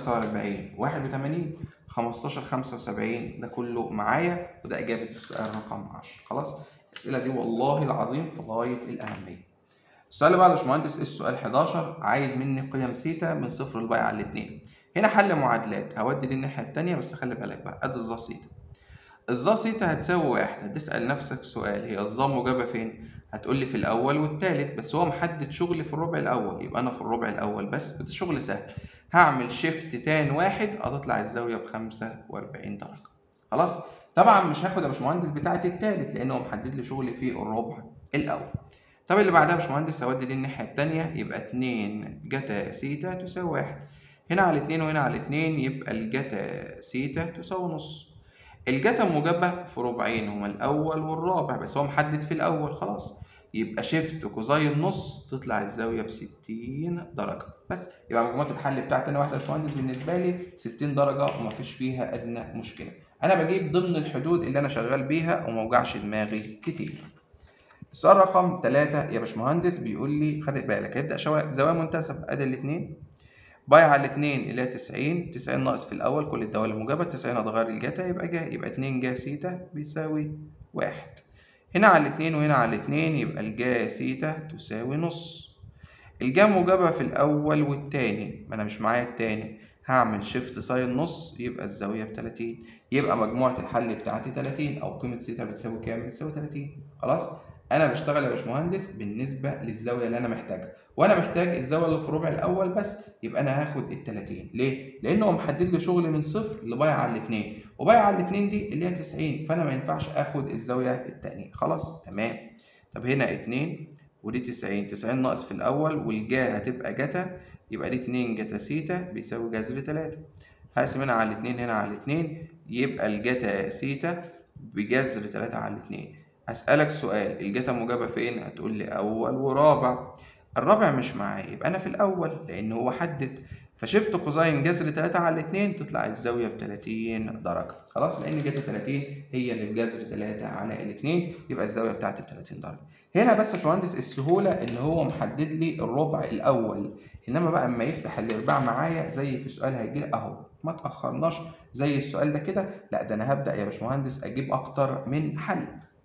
45 81 15 75 ده كله معايا وده إجابة السؤال رقم 10 خلاص الأسئلة دي والله العظيم في غاية الأهمية السؤال اللي بعده يا باشمهندس السؤال 11 عايز مني قيم سيتا من صفر لباي على الاتنين هنا حل معادلات هودي دي الناحية التانية بس خلي بالك بقى ادي الظا سيتا الظا سيتا هتساوي واحد هتسأل نفسك سؤال هي الظا موجبة فين؟ هتقول لي في الأول والتالت بس هو محدد شغلي في الربع الأول يبقى أنا في الربع الأول بس ده شغل سهل هعمل شيفت تان واحد هتطلع الزاوية بخمسة وأربعين درجة خلاص؟ طبعا مش هاخد يا باشمهندس بتاعة التالت لأن هو محدد لي شغلي في الربع الأول طب اللي بعدها يا باشمهندس هودي دي الناحية التانية يبقى اتنين جتا سيتا تساوي واحد هنا على اتنين وهنا على اتنين يبقى الجتا سيتا تساوي نص الجتا موجبة في ربعين هما الأول والرابع بس هو محدد في الأول خلاص يبقى شيفت كوزين نص تطلع الزاوية بستين درجة بس يبقى مجموعة الحل بتاعتي أنا واحدة يا باشمهندس بالنسبة لي ستين درجة ومفيش فيها أدنى مشكلة أنا بجيب ضمن الحدود اللي أنا شغال بيها وموجعش دماغي كتير السؤال رقم ثلاثة يا باشمهندس بيقول لي خلي بالك هيبدأ زوايا منتسب ادي الاثنين باي على الاثنين اللي هي 90 90 ناقص في الاول كل الدوال الموجبة 90 هتغير الجاتا يبقى جا يبقى 2 جا سيتا بيساوي واحد هنا على الاثنين وهنا على الاثنين يبقى الجا سيتا تساوي نص الجا موجبة في الأول والتاني ما أنا مش معايا التاني هعمل شيفت ساين نص يبقى الزاوية بتلاتين يبقى مجموعة الحل بتاعتي تلاتين أو قيمة سيتا بتساوي كام؟ بتساوي تلاتين خلاص؟ انا بشتغل يا باشمهندس بالنسبه للزاويه اللي انا محتاجها وانا محتاج الزاويه اللي في الربع الاول بس يبقى انا هاخد ال 30 ليه لان هو محدد لي شغل من صفر لبايع على الاثنين وبايع على الاثنين دي اللي هي 90 فانا ما ينفعش اخد الزاويه الثانيه خلاص تمام طب هنا 2 ودي 90 90 ناقص في الاول والجا هتبقى جتا يبقى دي 2 جتا سيتا بيساوي جذر 3 هقسم هنا على الاثنين هنا على الاثنين يبقى الجتا سيتا بجذر 3 على الاثنين أسألك سؤال الجتا موجبة فين؟ هتقول لي أول ورابع الرابع مش معايا يبقى أنا في الأول لأن هو حدد فشفت كوزين جذر 3 على 2 تطلع الزاوية ب 30 درجة خلاص لأن جتا 30 هي اللي بجذر 3 على 2 يبقى الزاوية بتاعتي ب 30 درجة هنا بس يا باشمهندس السهولة إن هو محدد لي الربع الأول إنما بقى أما يفتح الإرباع معايا زي في سؤال هيجي لي أهو ما تأخرناش زي السؤال ده كده لا ده أنا هبدأ يا باشمهندس أجيب أكتر من حل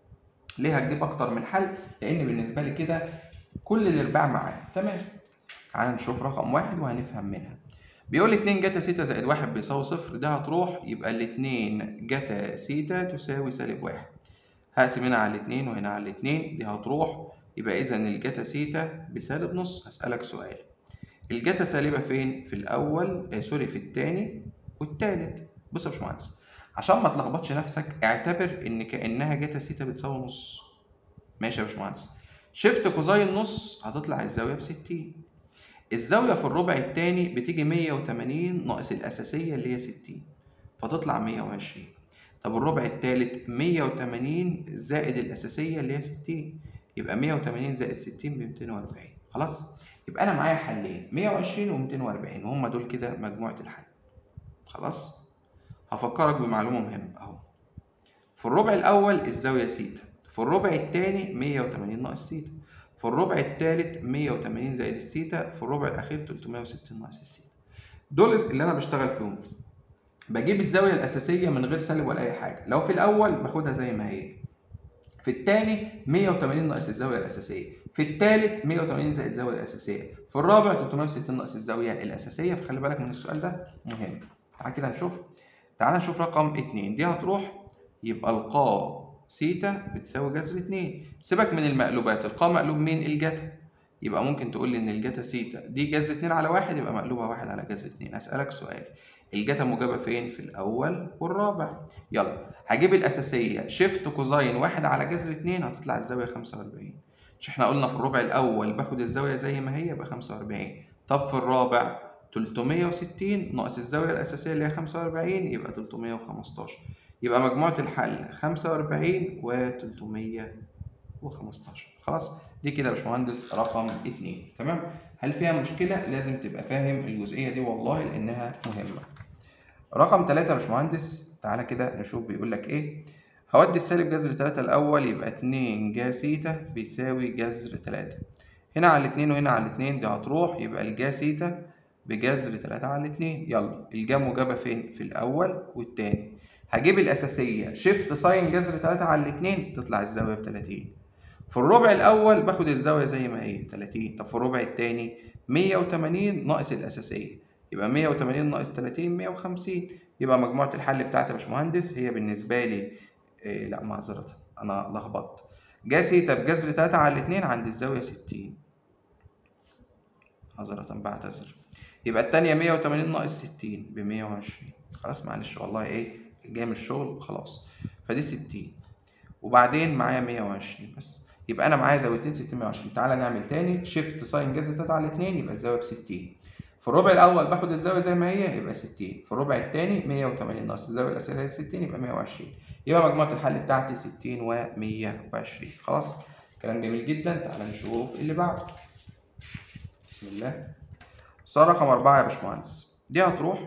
ليه هتجيب اكتر من حل لان بالنسبه لي كده كل الارباع معايا تمام تعال نشوف رقم واحد وهنفهم منها بيقول لي 2 جتا سيتا زائد 1 بيساوي صفر ده هتروح يبقى ال 2 جتا سيتا تساوي سالب 1 هقسم هنا على 2 وهنا على 2 دي هتروح يبقى اذا الجتا سيتا بسالب نص هسألك سؤال الجتا سالبة فين؟ في الأول آه سوري في التاني والتالت بص يا باشمهندس عشان ما تلخبطش نفسك اعتبر ان كانها جتا سيتا بتساوي نص ماشي يا باشمهندس شفت كوزين نص هتطلع الزاويه ب 60 الزاويه في الربع الثاني بتيجي 180 ناقص الاساسيه اللي هي 60 فتطلع 120 طب الربع الثالث 180 زائد الاساسيه اللي هي 60 يبقى 180 زائد 60 ب 240 خلاص يبقى انا معايا حلين 120 و 240 وهم دول كده مجموعه الحل خلاص هفكرك بمعلومة مهمة أهو في الربع الأول الزاوية سيتا في الربع الثاني 180 ناقص سيتا في الربع الثالث 180 زائد السيتا في الربع الأخير 360 ناقص السيتا دول اللي أنا بشتغل فيهم بجيب الزاوية الأساسية من غير سالب ولا أي حاجة لو في الأول باخدها زي ما هي في الثاني 180 ناقص الزاوية الأساسية في الثالث 180 زائد الزاوية الأساسية في الرابع 360 ناقص الزاوية الأساسية فخلي بالك من السؤال ده مهم تعال كده نشوف تعال نشوف رقم اتنين دي هتروح يبقى القا سيتا بتساوي جذر اتنين سيبك من المقلوبات القا مقلوب مين الجتا يبقى ممكن تقول لي ان الجتا سيتا دي جذر اتنين على واحد يبقى مقلوبة واحد على جذر اتنين اسألك سؤال الجتا موجبة فين في الأول والرابع يلا هجيب الأساسية شيفت كوزين واحد على جذر اتنين هتطلع الزاوية خمسة وأربعين مش احنا قلنا في الربع الأول باخد الزاوية زي ما هي يبقى خمسة وأربعين طب في الرابع 360 ناقص الزاوية الأساسية اللي هي 45 يبقى 315 يبقى مجموعة الحل 45 و 315 خلاص دي كده يا باشمهندس رقم 2 تمام هل فيها مشكلة لازم تبقى فاهم الجزئية دي والله لأنها مهمة رقم 3 يا باشمهندس تعالى كده نشوف بيقول لك إيه هودي السالب جذر 3 الأول يبقى 2 جا سيتا بيساوي جذر 3 هنا على الاتنين وهنا على الاتنين دي هتروح يبقى الجا سيتا بجذر تلاتة على الاتنين يلا الجا موجبة فين؟ في الأول والتاني هجيب الأساسية شيفت ساين جذر تلاتة على الاتنين تطلع الزاوية بتلاتين في الربع الأول باخد الزاوية زي ما هي تلاتين طب في الربع التاني مية وتمانين ناقص الأساسية يبقى مية وتمانين ناقص تلاتين مية وخمسين يبقى مجموعة الحل بتاعتي يا باشمهندس هي بالنسبة لي إيه لا معذرة أنا لخبطت جا سيتا بجذر تلاتة على الاتنين عند الزاوية ستين معذرة بعتذر يبقى التانية مية وتمانين ناقص ستين بمية وعشرين خلاص معلش والله ايه جاي من الشغل خلاص فدي ستين وبعدين معايا مية وعشرين بس يبقى انا معايا زاويتين ستين مية وعشرين تعالى نعمل تاني شيفت ساين جذر تلاتة على اتنين يبقى الزاوية بستين في الربع الأول باخد الزاوية زي ما هي يبقى ستين في الربع التاني مية وتمانين ناقص الزاوية الأساسية هي ستين يبقى مية وعشرين يبقى مجموعة الحل بتاعتي ستين ومية وعشرين خلاص كلام جميل جدا تعالى نشوف اللي بعده بسم الله السؤال رقم أربعة يا باشمهندس دي هتروح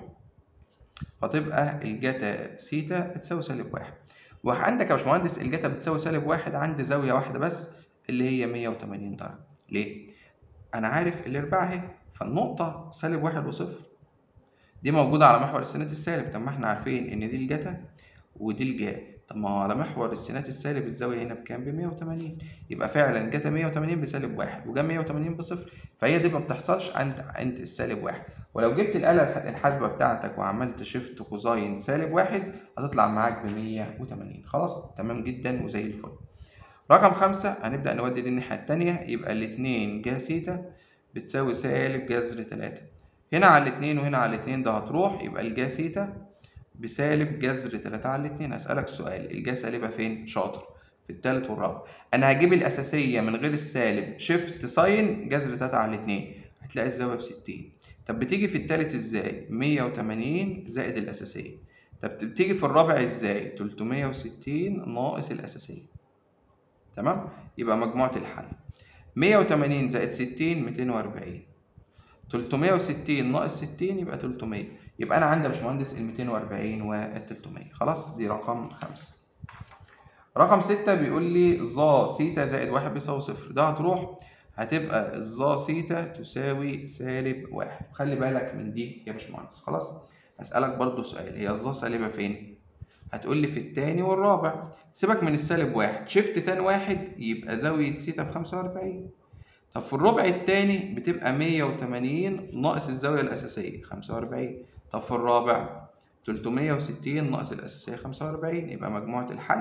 فتبقى الجاتا سيتا بتساوي سالب واحد وعندك يا باشمهندس الجاتا بتساوي سالب واحد عند زاوية واحدة بس اللي هي مية وتمانين درجة ليه؟ أنا عارف الإرباع أهي فالنقطة سالب واحد وصفر دي موجودة على محور السينات السالب طب ما احنا عارفين إن دي الجاتا ودي الجا طب ما هو على محور السينات السالب الزاوية هنا بكام؟ ب 180 يبقى فعلا جاتا 180 بسالب واحد وجا 180 بصفر فهي دي ما بتحصلش عند عند السالب واحد ولو جبت الآلة الحاسبة بتاعتك وعملت شيفت كوزاين سالب واحد هتطلع معاك ب 180 خلاص تمام جدا وزي الفل رقم خمسة هنبدأ نودي دي الناحية التانية يبقى الاتنين جا سيتا بتساوي سالب جذر تلاتة هنا على الاتنين وهنا على الاتنين ده هتروح يبقى الجا سيتا بسالب جذر تلاتة على الاتنين هسألك سؤال الجا سالبة فين؟ شاطر في التالت والرابع أنا هجيب الأساسية من غير السالب شيفت ساين جذر تلاتة على الاتنين هتلاقي الزاوية بستين طب بتيجي في التالت ازاي؟ مية وتمانين زائد الأساسية طب بتيجي في الرابع ازاي؟ تلتمية وستين ناقص الأساسية تمام؟ يبقى مجموعة الحل مية وتمانين زائد ستين ميتين وأربعين تلتمية وستين ناقص ستين يبقى تلتمية يبقى أنا عندي يا باشمهندس الميتين وأربعين والتلتمية خلاص دي رقم خمسة رقم ستة بيقول لي ظا سيتا زائد واحد بيساوي صفر ده هتروح هتبقى الظا سيتا تساوي سالب واحد خلي بالك من دي يا باشمهندس خلاص هسألك برضو سؤال هي الظا سالبة فين؟ هتقول لي في التاني والرابع سيبك من السالب واحد شفت تاني واحد يبقى زاوية سيتا بخمسة وأربعين طب في الربع التاني بتبقى مية وتمانين ناقص الزاوية الأساسية خمسة وأربعين طب في الرابع تلتمية وستين ناقص الأساسية خمسة وأربعين يبقى مجموعة الحل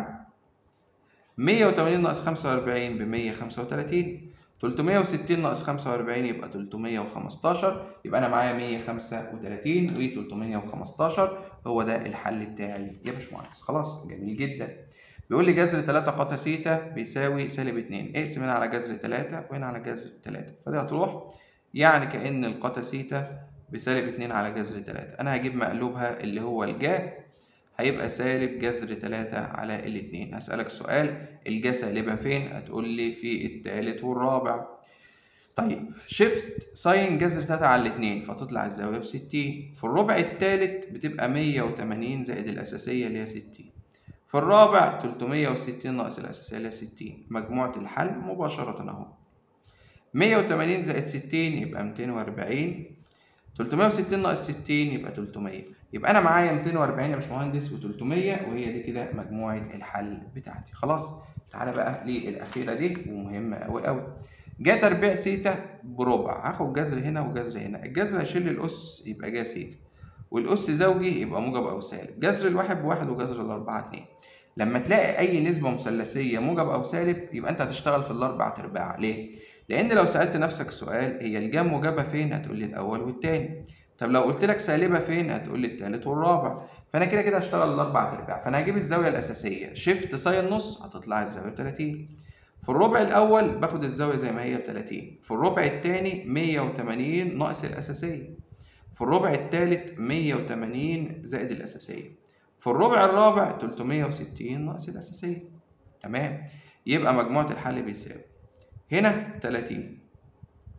مية وتمانين ناقص خمسة وأربعين بمية خمسة وتلاتين تلتمية وستين ناقص خمسة وأربعين يبقى تلتمية وخمستاشر يبقى أنا معايا مية خمسة وتلاتين وتلتمية وخمستاشر هو ده الحل بتاعي يا باشمهندس خلاص جميل جدا بيقول لي جذر تلاتة قاتا سيتا بيساوي سالب اتنين اقسم هنا على جذر تلاتة وهنا على جذر تلاتة فدي هتروح يعني كأن القاتا سيتا بسالب اتنين على جذر تلاتة أنا هجيب مقلوبها اللي هو الجا هيبقى سالب جذر تلاتة على الاتنين هسألك سؤال الجا سالبة فين؟ هتقول لي في التالت والرابع طيب شفت ساين جذر تلاتة على الاتنين فتطلع الزاوية بستين في الربع التالت بتبقى مية وتمانين زائد الأساسية اللي هي ستين في الرابع تلتمية وستين ناقص الأساسية اللي هي ستين مجموعة الحل مباشرة أهو مية وتمانين زائد ستين يبقى ميتين وأربعين تلتمية وستين ناقص ستين يبقى تلتمية يبقى أنا معايا ميتين وأربعين يا باشمهندس وتلتمية وهي دي كده مجموعة الحل بتاعتي خلاص تعالى بقى للأخيرة دي ومهمة أوي أوي جا تربيع سيتا بربع هاخد جذر هنا وجذر هنا الجذر هشيل الأس يبقى جا سيتا والأس زوجي يبقى موجب أو سالب جذر الواحد بواحد وجذر الأربعة اتنين لما تلاقي أي نسبة مثلثية موجب أو سالب يبقى أنت هتشتغل في الأربع أرباع ليه؟ لأن لو سألت نفسك سؤال هي الجام موجبة فين؟ هتقول لي الأول والتاني طب لو قلت لك سالبة فين؟ هتقول لي التالت والرابع فأنا كده كده هشتغل الأربع أرباع فأنا هجيب الزاوية الأساسية شيفت ساين نص هتطلع الزاوية ب 30 في الربع الأول باخد الزاوية زي ما هي ب 30 في الربع التاني 180 ناقص الأساسية في الربع التالت 180 زائد الأساسية في الربع الرابع 360 ناقص الأساسية تمام يبقى مجموعة الحل بيساوي هنا 30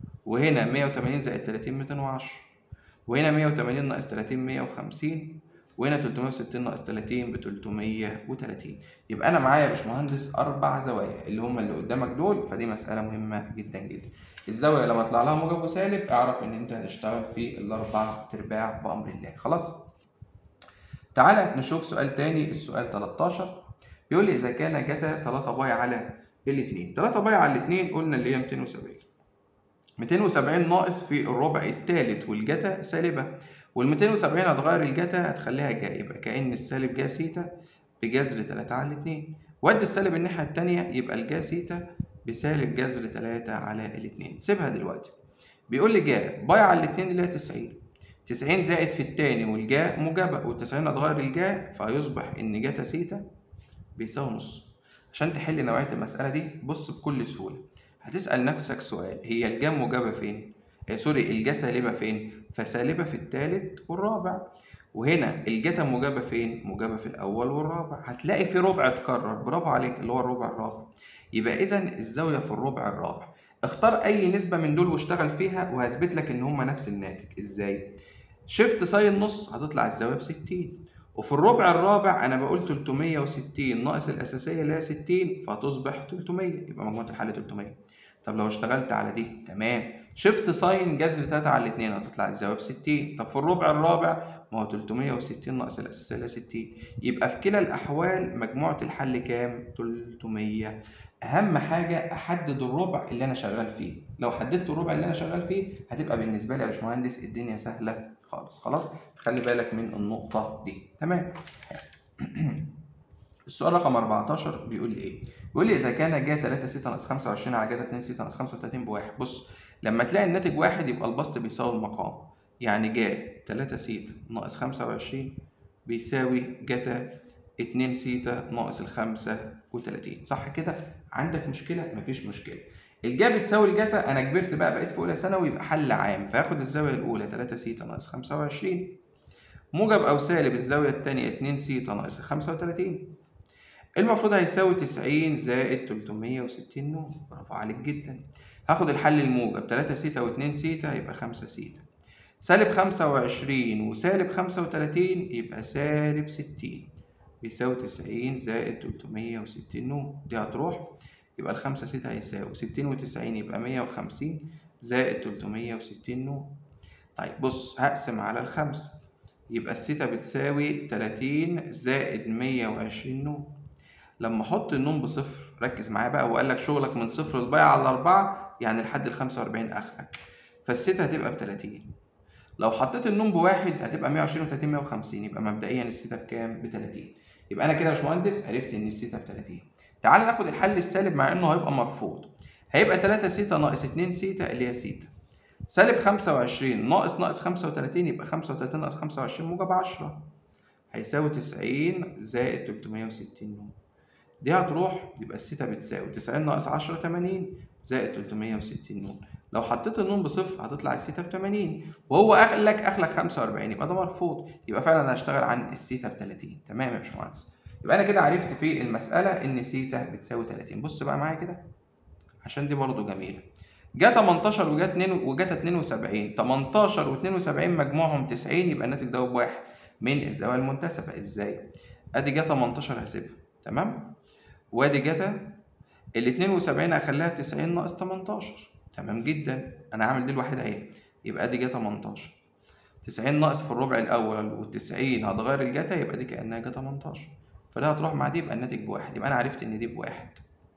وهنا 180 زائد 30 210 وهنا 180 ناقص 30 150 وهنا 360 ناقص 30 ب 330 يبقى انا معايا يا باشمهندس اربع زوايا اللي هم اللي قدامك دول فدي مساله مهمه جدا جدا الزاويه لما يطلع لها موجب وسالب اعرف ان انت هتشتغل في الاربع ترباع بامر الله خلاص تعالى نشوف سؤال تاني السؤال 13 بيقول لي اذا كان جتا 3 باي على الاثنين 3 باي على الاثنين قلنا اللي هي 270 270 ناقص في الربع الثالث والجتا سالبه وال 270 هتغير الجتا هتخليها جا يبقى كأن السالب جا سيتا بجذر 3 على 2 ودي السالب الناحية التانية يبقى الجا سيتا بسالب جذر 3 على الاتنين سيبها دلوقتي بيقول لي جا باي على الاتنين اللي هي 90 90 زائد في التاني والجا موجبة وال90 هتغير الجا فيصبح إن جاتا سيتا بيساوي نص عشان تحل نوعية المسألة دي بص بكل سهولة هتسأل نفسك سؤال هي الجا موجبة فين؟ آه سوري الجا سالبة فين؟ فسالبة في التالت والرابع وهنا الجتا موجبة فين؟ موجبة في الأول والرابع هتلاقي في ربع اتكرر برافو عليك اللي هو الربع الرابع يبقى إذا الزاوية في الربع الرابع اختار أي نسبة من دول واشتغل فيها وهثبت لك إن هما نفس الناتج إزاي؟ شفت ساين نص هتطلع الزاوية ب 60 وفي الربع الرابع أنا بقول 360 ناقص الأساسية اللي هي 60 فهتصبح 300 يبقى مجموعة الحل 300 طب لو اشتغلت على دي تمام شفت ساين جذر 3 على 2 هتطلع الزاوية ب 60 طب في الربع الرابع ما هو 360 ناقص الأساسية اللي هي 60 يبقى في كلا الأحوال مجموعة الحل كام؟ 300 أهم حاجة أحدد الربع اللي أنا شغال فيه لو حددت الربع اللي أنا شغال فيه هتبقى بالنسبة لي يا باشمهندس الدنيا سهلة خالص خلاص خلي بالك من النقطة دي تمام السؤال رقم 14 بيقول لي ايه؟ بيقول لي اذا كان جا 3 6 ناقص 25 على جا 2 6 ناقص 35 بواحد بص لما تلاقي الناتج واحد يبقى البسط بيساوي المقام يعني جا 3 سيتا ناقص 25 بيساوي جتا 2 سيتا ناقص ال 35 صح كده؟ عندك مشكلة؟ مفيش مشكلة الجا بتساوي الجتا انا كبرت بقى بقيت في اولى ثانوي يبقى حل عام فاخد الزاوية الأولى 3 سيتا ناقص 25 موجب أو سالب الزاوية التانية 2 سيتا ناقص 35 المفروض هيساوي 90 زائد 360 نون برافو عليك جدا هاخد الحل الموجب 3 سيتا و2 سيتا يبقى 5 سيتا سالب 25 وسالب 35 يبقى سالب 60 بيساوي 90 زائد 360 نون دي هتروح يبقى ال 5 سيتا هيساوي 60 و90 يبقى 150 زائد 360 نون طيب بص هقسم على الخمسة يبقى السيتا بتساوي 30 زائد 120 نون لما احط النون بصفر ركز معايا بقى وقال لك شغلك من صفر لبايع على أربعة يعني لحد ال 45 آخرك فالسيتا هتبقى ب 30 لو حطيت النون بواحد هتبقى 120 و30 150 يبقى مبدئيا السيتا بكام؟ ب 30 يبقى أنا كده يا باشمهندس عرفت إن السيتا ب 30 تعال ناخد الحل السالب مع إنه هيبقى مرفوض هيبقى 3 سيتا ناقص 2 سيتا اللي هي سيتا سالب 25 ناقص ناقص 35 يبقى 35 ناقص 25 موجب 10 هيساوي 90 زائد 360 نون دي هتروح يبقى السيتا بتساوي 90 ناقص 10 80 زائد 360 نون لو حطيت النون بصفر هتطلع السيتا ب 80 وهو قال لك اخلك 45 يبقى ده مرفوض يبقى فعلا انا هشتغل عن السيتا ب 30 تمام يا باشمهندس يبقى انا كده عرفت في المساله ان سيتا بتساوي 30 بص بقى معايا كده عشان دي برضو جميله جا 18 وجا 2 وجا 72 18 و72 مجموعهم 90 يبقى الناتج ده بواحد من الزاويه المنتسبه ازاي ادي جا 18 هسيبها تمام وادي جتا ال 72 هخليها 90 ناقص 18 تمام جدا انا عامل دي الوحيده اهي يبقى ادي جا 18 90 ناقص في الربع الاول وال90 هتغير الجتا يبقى دي كانها جا 18 فده هتروح مع دي يبقى الناتج بواحد يبقى انا عرفت ان دي بواحد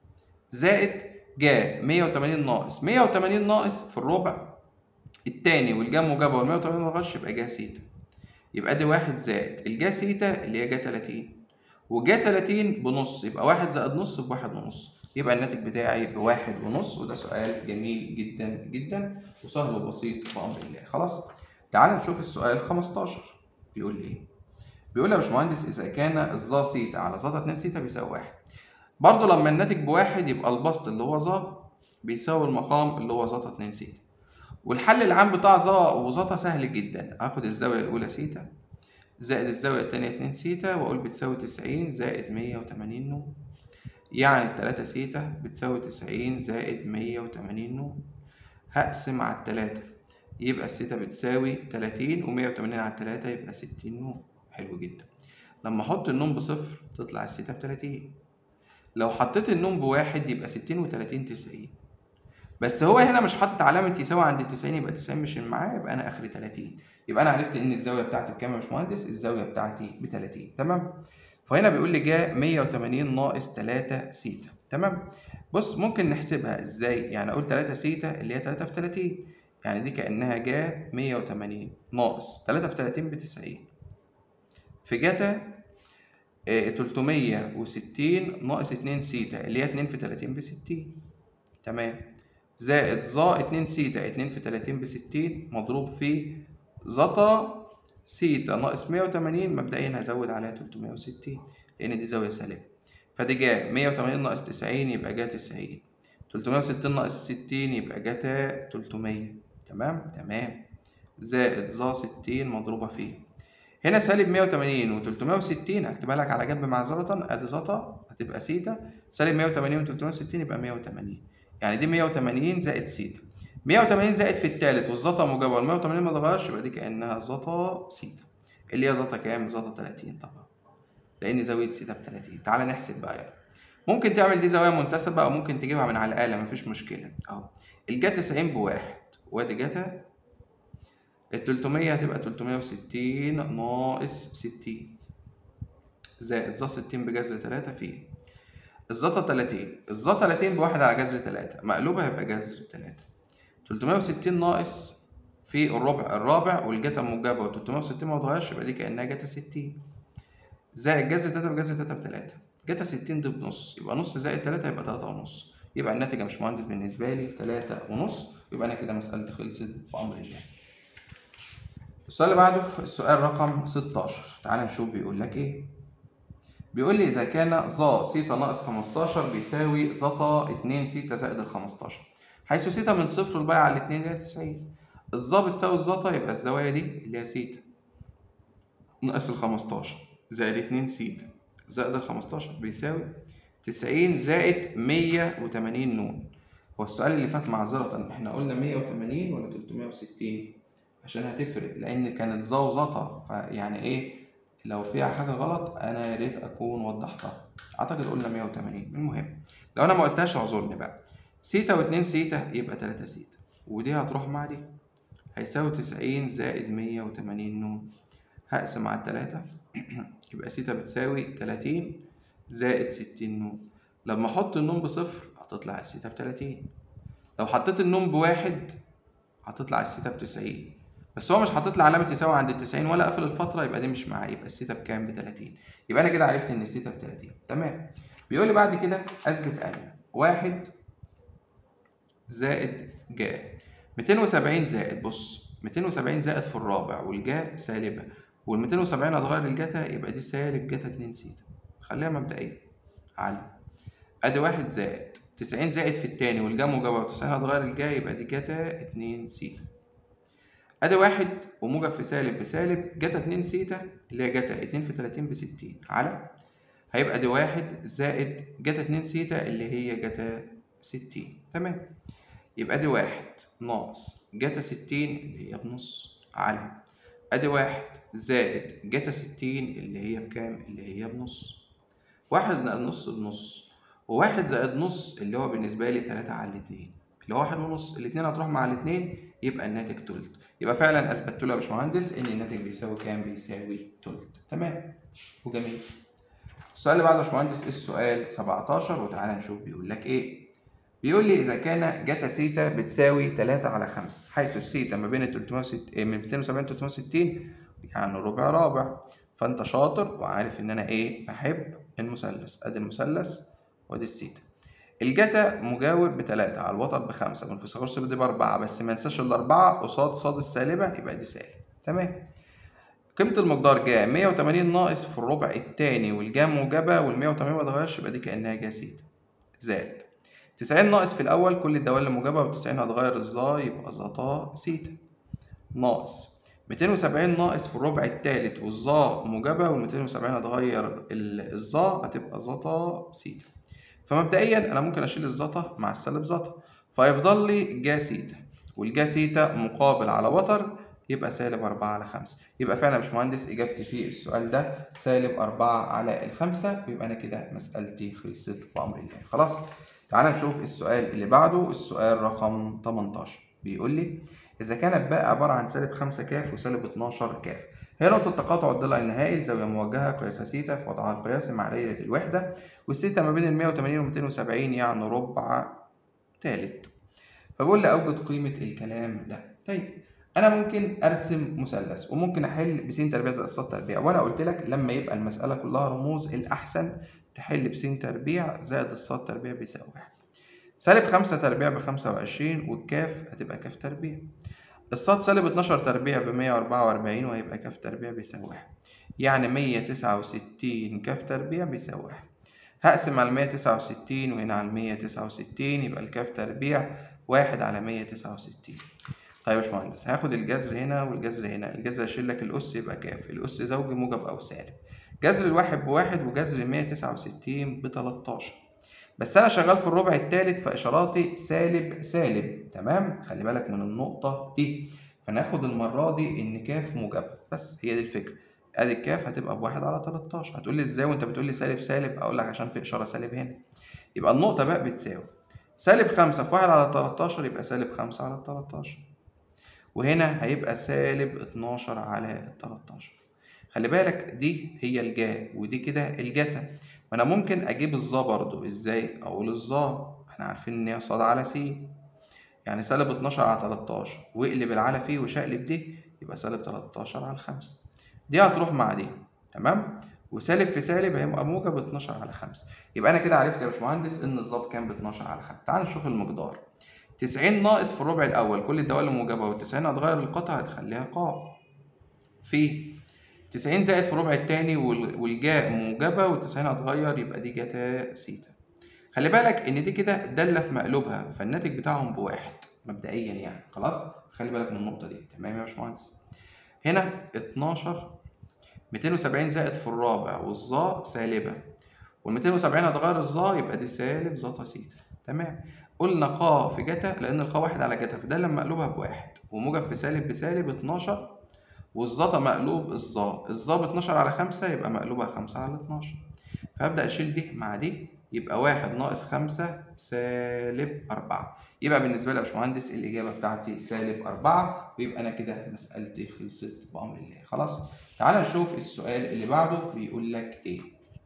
زائد جا 180 ناقص 180 ناقص في الربع التاني والجا موجبه وال 180 غش يبقى جا سيتا يبقى دي واحد زائد الجا سيتا اللي هي جا 30 وجا 30 بنص يبقى واحد زائد نص بواحد ونص يبقى الناتج بتاعي بواحد ونص وده سؤال جميل جدا جدا وسهل وبسيط بأمر الله خلاص تعال نشوف السؤال 15 بيقول لي ايه بيقول يا باشمهندس اذا كان الظا سيتا على ظا 2 سيتا بيساوي واحد برضه لما الناتج بواحد يبقى البسط اللي هو ظا بيساوي المقام اللي هو ظا 2 سيتا والحل العام بتاع ظا وظا سهل جدا هاخد الزاويه الاولى سيتا زائد الزاوية التانية اتنين سيتا وأقول بتساوي تسعين زائد مية وتمانين نون يعني التلاتة سيتا بتساوي تسعين زائد مية وتمانين نون هقسم على التلاتة يبقى السيتا بتساوي تلاتين ومية وتمانين على التلاتة يبقى ستين نون حلو جدا لما احط النون بصفر تطلع السيتا بتلاتين لو حطيت النون بواحد يبقى ستين وتلاتين تسعين بس هو هنا مش حاطط علامة يساوي عند التسعين يبقى تسعين مش معاه يبقى أنا آخري تلاتين يبقى أنا عرفت إن الزاوية بتاعتي بكام يا باشمهندس؟ الزاوية بتاعتي بتلاتين تمام؟ فهنا بيقول لي جا مية وتمانين ناقص تلاتة سيتا تمام؟ بص ممكن نحسبها إزاي؟ يعني أقول تلاتة سيتا اللي هي تلاتة في تلاتين يعني دي كأنها جا مية وتمانين ناقص تلاتة في تلاتين بتسعين في جتا تلتمية وستين ناقص اتنين سيتا اللي هي اتنين في تلاتين بستين تمام زائد ظا اتنين سيتا اتنين في تلاتين بستين مضروب في زتا سيتا ناقص مية وتمانين مبدئيا هزود عليها تلتمية وستين لأن دي زاوية سالبة فدي جا مية وتمانين ناقص تسعين يبقى جا تسعين تلتمية وستين ناقص ستين يبقى جاتا تلتمية تمام تمام زائد ظا ستين مضروبة في هنا سالب 180 و360 هكتبها لك على جنب معذرة ادي زتا هتبقى سيتا سالب 180 و360 يبقى 180 يعني دي 180 زائد سيتا 180 زائد في التالت والزتا موجبة وال 180 ما اتغيرش يبقى دي كأنها زتا سيتا اللي هي زتا كام؟ زتا 30 طبعا لأن زاوية سيتا ب 30 تعالى نحسب بقى يلا ممكن تعمل دي زاوية منتسبة أو ممكن تجيبها من على الآلة مفيش مشكلة أهو الجا 90 بواحد وادي جاتا ال 300 هتبقى 360 ناقص 60 زائد ظا 60 بجذر 3 في الزتا 30 الزا 30 بواحد على جذر 3 مقلوبة هيبقى جذر 3 360 ناقص في الربع الرابع والجتا موجبة و 360 ما اتغيرش يبقى دي كأنها جتا 60 زائد جذر 3 بجذر 3 ب 3 جتا 60 دي بنص يبقى نص زائد 3 يبقى 3 ونص يبقى الناتج يا باشمهندس بالنسبة لي 3 ونص يبقى أنا كده مسألتي خلصت بأمر الله السؤال اللي بعده السؤال رقم 16 تعال نشوف بيقول لك ايه بيقول لي اذا كان ظا سيتا ناقص 15 بيساوي زتا 2 سيتا زائد ال 15 حيث سيتا من صفر لباقي على الاتنين اللي هي 90 الظا بتساوي الزتا يبقى الزوايا دي اللي هي سيتا ناقص ال 15 زائد 2 سيتا زائد ال 15 بيساوي 90 زائد 180 نون هو السؤال اللي فات معذرة احنا قلنا 180 ولا 360 عشان هتفرق لان كانت ظا وزتا فيعني ايه لو فيها حاجه غلط انا يا ريت اكون وضحتها اعتقد قلنا 180 المهم لو انا ما قلتهاش اعذرني بقى سيتا و2 سيتا يبقى 3 سيتا ودي هتروح مع دي هيساوي 90 زائد 180 نون هقسم على التلاتة يبقى سيتا بتساوي 30 زائد 60 نون لما احط النون بصفر هتطلع السيتا ب 30 لو حطيت النون بواحد هتطلع السيتا ب 90 بس هو مش حاطط لي علامه يساوي عند ال 90 ولا قافل الفتره يبقى دي مش معاه يبقى السيتا بكام ب 30 يبقى انا كده عرفت ان السيتا ب 30 تمام بيقول لي بعد كده اثبت ان واحد زائد جا 270 زائد بص 270 زائد في الرابع والجا سالبه وال 270 هتغير الجتا يبقى دي سالب جتا 2 سيتا خليها مبدئيا على ادي واحد زائد 90 زائد في التاني والجا موجبه و90 هتغير الجا يبقى دي جتا 2 سيتا ادي واحد وموجب في سالب بسالب جتا 2 سيتا اللي هي جتا 2 في 30 ب 60 على هيبقى دي واحد زائد جتا 2 سيتا اللي هي جتا 60 تمام يبقى دي واحد ناقص جتا 60 اللي هي بنص على ادي واحد زائد جتا 60 اللي هي بكام اللي هي بنص واحد زائد نص بنص وواحد زائد نص اللي هو بالنسبة لي تلاتة على الاتنين اللي هو واحد ونص الاتنين هتروح مع الاتنين يبقى الناتج تلت يبقى فعلا اثبتت له يا باشمهندس ان الناتج بيساوي كام بيساوي تلت تمام وجميل السؤال اللي بعده يا باشمهندس السؤال 17 وتعالى نشوف بيقول لك ايه بيقول لي اذا كان جتا سيتا بتساوي 3 على 5 حيث السيتا ما بين 360 من 270 360 يعني ربع رابع فانت شاطر وعارف ان انا ايه بحب المثلث ادي المثلث وادي السيتا الجتا مجاور بتلاتة على الوتر بخمسة من فيثاغورس دي بأربعة بس ما ننساش الأربعة قصاد صاد السالبة يبقى دي سالب تمام قيمة المقدار جا 180 ناقص في الربع التاني والجا موجبة وال 180 ما اتغيرش يبقى دي كأنها جا سيتا زائد 90 ناقص في الأول كل الدوال موجبة وال 90 هتغير الظا يبقى زتا سيتا ناقص 270 ناقص في الربع التالت والظا موجبة وال 270 هتغير الظا هتبقى زتا سيتا فمبدئيا انا ممكن اشيل الزتا مع السالب زتا فيفضل لي جا سيتا والجا سيتا مقابل على وتر يبقى سالب أربعة على خمسة يبقى فعلا يا باشمهندس إجابتي في السؤال ده سالب أربعة على الخمسة ويبقى أنا كده مسألتي خلصت بأمر الله خلاص تعال نشوف السؤال اللي بعده السؤال رقم 18 بيقول لي إذا كانت باء عبارة عن سالب 5 كاف وسالب 12 كاف هي نقطة تقاطع الضلع النهائي لزاوية موجهة قياسها سيتا في وضعها القياسي مع دايرة الوحدة والسيتا ما بين ال 180 و 270 يعني ربع تالت فبقول لي أوجد قيمة الكلام ده طيب أنا ممكن أرسم مثلث وممكن أحل ب س تربيع زائد ص تربيع وأنا قلت لك لما يبقى المسألة كلها رموز الأحسن تحل ب س تربيع زائد الص تربيع بيساوي واحد سالب خمسة تربيع بخمسة وعشرين والكاف هتبقى كاف تربيع الصاد سالب اتناشر تربيع بمية وأربعة وأربعين وهيبقى كاف تربيع بيساوي واحد يعني مية تسعة وستين كاف تربيع بيساوي واحد هقسم على مية تسعة وستين وهنا على مية تسعة وستين يبقى الكاف تربيع واحد على مية تسعة وستين طيب يا باشمهندس هاخد الجذر هنا والجذر هنا الجذر هشيل لك الأس يبقى كاف الأس زوجي موجب أو سالب جذر الواحد بواحد وجذر مية تسعة وستين بتلاتاشر بس انا شغال في الربع الثالث فاشاراتي سالب سالب تمام خلي بالك من النقطه دي فناخد المره دي ان كاف موجب بس هي دي الفكره ادي الكاف هتبقى بواحد على 13 هتقول لي ازاي وانت بتقول لي سالب سالب اقول لك عشان في اشاره سالب هنا يبقى النقطه بقى بتساوي سالب 5 في 1 على 13 يبقى سالب 5 على 13 وهنا هيبقى سالب 12 على 13 خلي بالك دي هي الجا ودي كده الجتا وانا ممكن اجيب الظا برضو ازاي اقول الظا احنا عارفين ان هي صاد على س يعني سالب 12 على 13 واقلب العلى فيه وشقلب دي يبقى سالب 13 على 5 دي هتروح مع دي تمام وسالب في سالب هيبقى موجب 12 على 5 يبقى انا كده عرفت يا باشمهندس ان الظا كام ب 12 على 5 تعال نشوف المقدار 90 ناقص في الربع الاول كل الدوال موجبه وال90 هتغير القطعه هتخليها قاع في 90 زائد في الربع التاني والجاء موجبة والتسعين هتغير يبقى دي جتا سيتا خلي بالك إن دي كده دالة في مقلوبها فالناتج بتاعهم بواحد مبدئيا يعني خلاص خلي بالك من النقطة دي تمام يا باشمهندس هنا 12 270 زائد في الرابع والظا سالبة وال 270 هتغير الظا يبقى دي سالب زتا سيتا تمام قلنا قا في جتا لأن القا واحد على جتا فدالة مقلوبها بواحد وموجب في سالب بسالب 12 والظا مقلوب الظا الظا ب 12 على 5 يبقى مقلوبها 5 على 12 فهبدأ أشيل دي مع دي يبقى واحد ناقص خمسة سالب أربعة يبقى بالنسبة لي يا باشمهندس الإجابة بتاعتي سالب أربعة ويبقى أنا كده مسألتي خلصت بأمر الله خلاص تعال نشوف السؤال اللي بعده بيقول لك إيه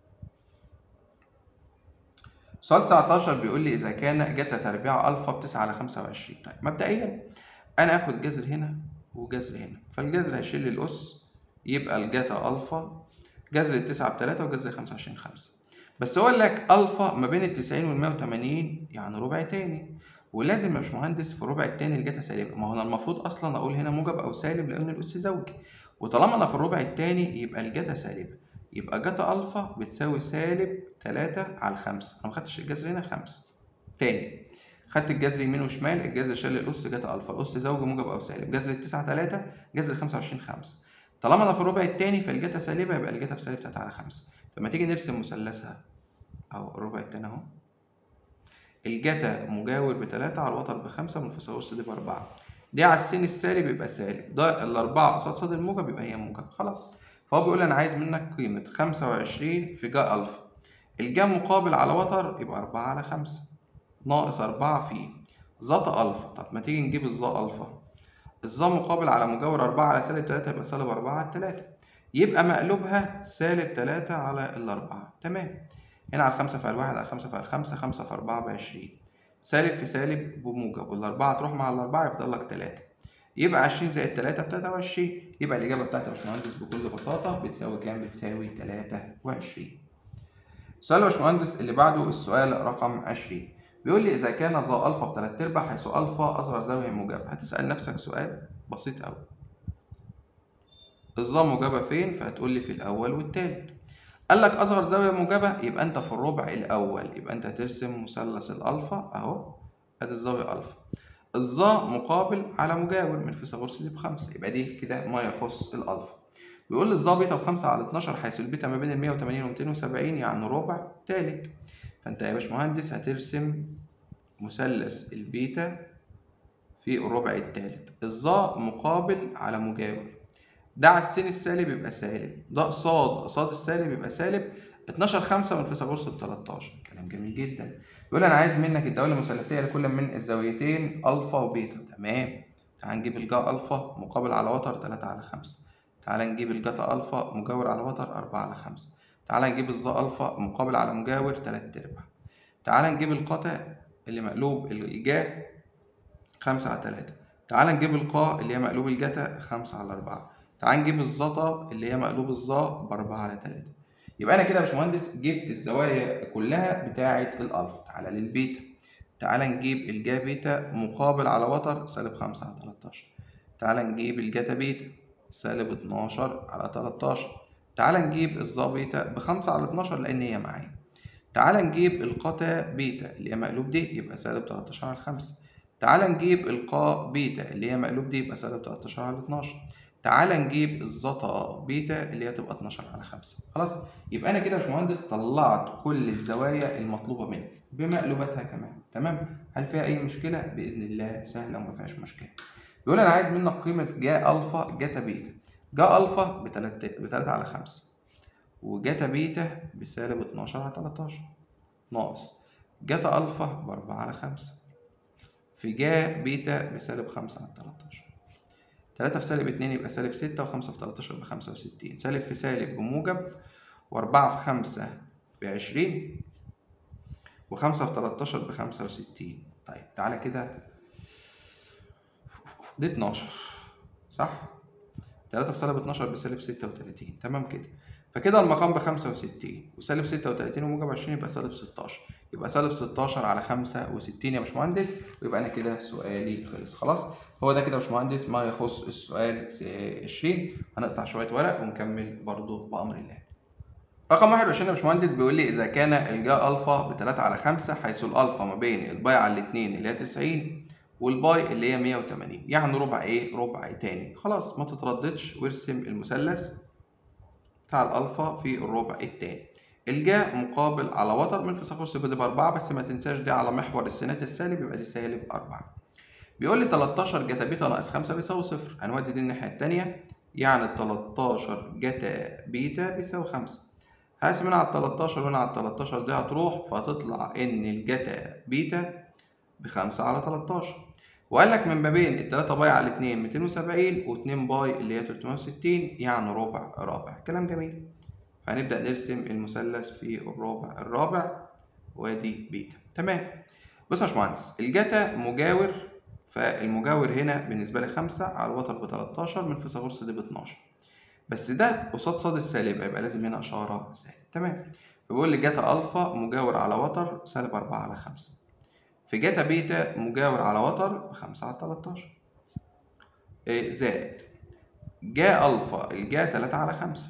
سؤال 19 بيقول لي إذا كان جتا تربيع ألفا بتسعة على خمسة وعشرين طيب مبدئيا أنا آخد جذر هنا وجذر هنا فالجذر هيشيل لي الأس يبقى الجاتا ألفا جذر التسعة بتلاتة وجذر خمسة وعشرين خمسة بس هو قال لك ألفا ما بين التسعين والمية وتمانين يعني ربع تاني ولازم يا باشمهندس في الربع التاني الجاتا سالبة ما هو أنا المفروض أصلا أقول هنا موجب أو سالب لأن الأس زوجي وطالما أنا في الربع التاني يبقى الجاتا سالبة يبقى جاتا ألفا بتساوي سالب تلاتة على خمسة أنا مخدتش الجذر هنا خمسة تاني خدت الجذر يمين وشمال الجذر شال الأس جاتا ألفا الأس زوجي موجب أو سالب جذر التسعة تلاتة جذر خمسة وعشرين خمسة طالما أنا في الربع التاني فالجاتا سالبة يبقى الجاتا بسالب تلاتة على خمسة فلما تيجي نرسم مثلثها أهو الربع التاني أهو الجاتا مجاور بتلاتة على الوتر بخمسة والفيثاغورس دي بأربعة دي على السين السالب يبقى سالب ده الأربعة قصاد صاد الموجب يبقى هي موجب خلاص فهو بيقول أنا عايز منك قيمة خمسة وعشرين في جا ألفا الجا مقابل على وتر يبقى أربعة على خمسة ناقص أربعة في زتا ألفا طب ما تيجي نجيب الظا ألفا الظا مقابل على مجاور أربعة على سالب تلاتة يبقى سالب أربعة على تلاتة يبقى مقلوبها سالب تلاتة على الأربعة تمام هنا على الخمسة في الواحد على خمسة في الخمسة خمسة في أربعة بعشرين سالب في سالب بموجب والأربعة تروح مع الأربعة يفضل لك تلاتة يبقى عشرين زائد تلاتة بتلاتة وعشرين يبقى الإجابة بتاعتي يا باشمهندس بكل بساطة بتساوي كام؟ بتساوي تلاتة وعشرين السؤال يا باشمهندس اللي بعده السؤال رقم عشرين بيقول لي إذا كان ظا ألفا بتلات أرباع حيث ألفا أصغر زاوية موجبة هتسأل نفسك سؤال بسيط أوي الظا موجبة فين؟ فهتقول لي في الأول والتالت قال لك أصغر زاوية موجبة يبقى أنت في الربع الأول يبقى أنت هترسم مثلث الألفا أهو أدي الزاوية ألفا الظا مقابل على مجاور من فيثاغورس دي بخمسة يبقى دي كده ما يخص الألفا بيقول لي الظا بيتا بخمسة على 12 حيث البيتا ما بين ال 180 و 270 يعني ربع تالت فأنت يا باشمهندس هترسم مثلث البيتا في الربع الثالث الظا مقابل على مجاور ده على السين السالب يبقى سالب ده قصاد قصاد السالب يبقى سالب 12 5 من فيثاغورس ب 13 كلام جميل جدا بيقول انا عايز منك الدوال المثلثيه لكل من الزاويتين الفا وبيتا تمام تعال نجيب الجا الفا مقابل على وتر 3 على 5 تعال نجيب الجتا الفا مجاور على وتر 4 على 5 تعال نجيب الظا الفا مقابل على مجاور 3 ارباع تعال نجيب القطع اللي مقلوب الجا 5 على 3 تعال نجيب القا اللي هي مقلوب الجتا 5 على 4 تعال نجيب الزتا اللي هي مقلوب الظا ب 4 على 3 يبقى انا كده يا باشمهندس جبت الزوايا كلها بتاعه الالفا تعالى للبيتا تعال نجيب الجا بيتا مقابل على وتر سالب 5 على 13 تعال نجيب الجتا بيتا سالب 12 على 13 تعال نجيب الظا بيتا ب 5 على 12 لان هي معايا تعال نجيب القتا بيتا اللي هي مقلوب دي يبقى سالب 13 على 5 تعال نجيب القا بيتا اللي هي مقلوب دي يبقى سالب 13 على 12 تعال نجيب الزتا بيتا اللي هي تبقى 12 على 5 خلاص يبقى انا كده يا باشمهندس طلعت كل الزوايا المطلوبه مني بمقلوباتها كمان تمام هل فيها اي مشكله باذن الله سهله وما فيهاش مشكله بيقول انا عايز منك قيمه جا الفا جتا بيتا جا الفا ب 3 ب 3 على 5 وجتا بيتا بسالب 12 على 13 ناقص جتا الفا ب 4 على 5 في جا بيتا بسالب 5 على 13 3 في سالب 2 يبقى سالب 6 و5 في 13 ب 65 سالب في سالب بموجب و4 في 5 ب 20 و5 في 13 ب 65 طيب تعالى كده دي 12 صح 3 في سالب 12 بسالب 36 تمام كده فكده المقام ب 65 وسالب 36 وموجب 20 يبقى سالب 16 يبقى سالب 16 على 65 يا باشمهندس ويبقى انا كده سؤالي خلص خلاص هو ده كده يا باشمهندس ما يخص السؤال 20 هنقطع شويه ورق ونكمل برضو بامر الله رقم 21 يا باشمهندس بيقول لي اذا كان الجا الفا ب 3 على 5 حيث الالفا ما بين الباي على الاثنين اللي هي 90 والباي اللي هي 180 يعني ربع ايه ربع تاني خلاص ما تترددش وارسم المثلث بتاع الالفا في الربع التاني الجا مقابل على وتر من فيثاغورس بدي بأربعة بس ما تنساش دي على محور السينات السالب يبقى دي سالب أربعة بيقول لي 13 جتا بيتا ناقص 5 بيساوي صفر هنودي دي الناحية التانية يعني ال 13 جتا بيتا بيساوي 5 هقسم هنا على ال 13 وهنا على ال 13 دي هتروح فهتطلع إن الجتا بيتا بخمسة على 13 وقال لك من ما بين التلاتة باي على اتنين 270 و2 باي اللي هي 360 يعني ربع رابع كلام جميل فهنبدأ نرسم المثلث في الرابع الرابع وادي بيتا تمام بص يا باشمهندس الجتا مجاور فالمجاور هنا بالنسبة لي خمسة على الوتر ب 13 من فيثاغورس دي ب 12 بس ده قصاد صاد السالب يبقى لازم هنا إشارة سالب تمام فبيقول لي جتا ألفا مجاور على وتر سالب 4 على 5 في جتا بيتا مجاور على وتر بخمسة على 13 إيه زائد جا ألفا الجا 3 على 5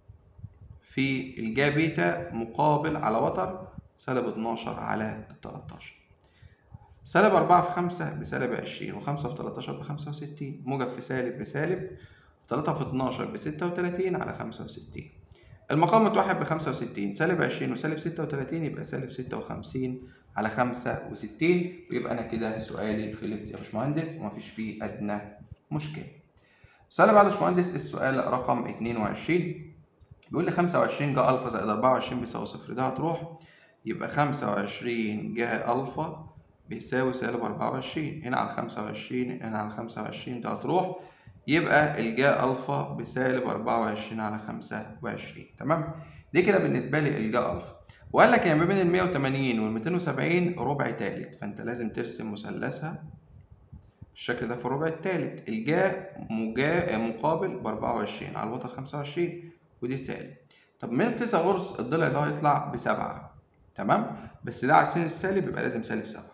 في الجا بيتا مقابل على وتر سالب 12 على 13 سالب 4 في 5 بسالب 20 و5 في 13 ب 65 موجب في سالب بسالب 3 في 12 ب 36 على 65 المقام متوحد ب 65 سالب 20 وسالب 36 يبقى سالب 56 على 65 ويبقى انا كده سؤالي خلص يا باشمهندس ومفيش فيه ادنى مشكله. السؤال اللي بعده يا باشمهندس السؤال رقم 22 بيقول لي 25 جا الفا زائد 24 بيساوي صفر ده هتروح يبقى 25 جا الفا بيساوي سالب 24 هنا على 25 هنا على 25 ده هتروح يبقى الجا الفا بسالب 24 على 25 تمام دي كده بالنسبه لي الجا الفا وقال لك يعني ما بين ال 180 وال 270 ربع تالت فانت لازم ترسم مثلثها بالشكل ده في الربع التالت الجا مجا مقابل ب 24 على الوتر 25 ودي سالب طب من فيثاغورس الضلع ده هيطلع بسبعة تمام بس ده على السين السالب يبقى لازم سالب سبعة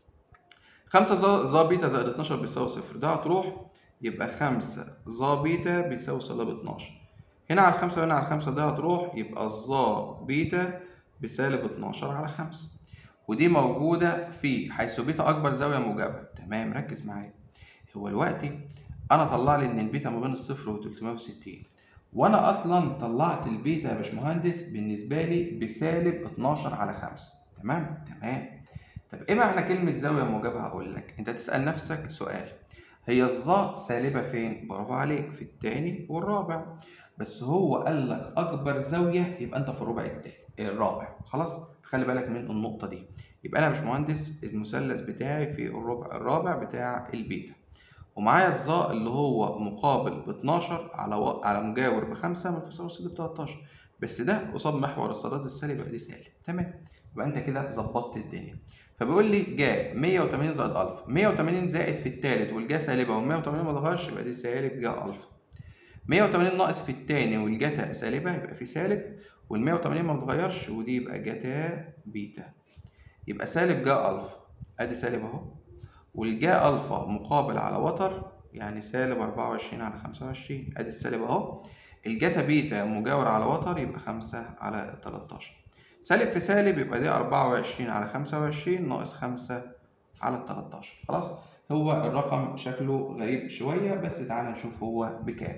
خمسة ظا بيتا زائد 12 بيساوي صفر ده هتروح يبقى خمسة ظا بيتا بيساوي سالب 12 هنا على الخمسة وهنا على الخمسة ده هتروح يبقى الظا بيتا بسالب 12 على 5 ودي موجودة في حيث بيتا أكبر زاوية موجبة تمام ركز معايا هو دلوقتي أنا طلع لي إن البيتا ما بين الصفر و 360 وأنا أصلا طلعت البيتا يا باشمهندس بالنسبة لي بسالب 12 على 5 تمام تمام طب ايه معنى كلمة زاوية موجبة هقول لك انت تسأل نفسك سؤال هي الظاء سالبة فين؟ برافو عليك في التاني والرابع بس هو قال لك أكبر زاوية يبقى أنت في الربع التاني الرابع خلاص خلي بالك من النقطة دي يبقى أنا يا باشمهندس المثلث بتاعي في الربع الرابع بتاع البيتا ومعايا الظاء اللي هو مقابل ب 12 على و... على مجاور بخمسة من فاصل سالب 13 بس ده قصاد محور الصادات السالب يبقى دي سالب تمام يبقى أنت كده ظبطت الدنيا فبيقول لي جا 180 زائد ألفا 180 زائد في التالت والجا سالبة وال 180 ما اتغيرش يبقى دي سالب جا ألفا 180 ناقص في التاني والجتا سالبة يبقى في سالب وال 180 ما بتغيرش ودي يبقى جتا بيتا يبقى سالب جا ألفا أدي سالب أهو والجا ألفا مقابل على وتر يعني سالب 24 على 25 أدي السالب أهو الجتا بيتا مجاور على وتر يبقى 5 على 13 سالب في سالب يبقى دي 24 على 25 ناقص 5 على 13 خلاص هو الرقم شكله غريب شوية بس تعالى نشوف هو بكام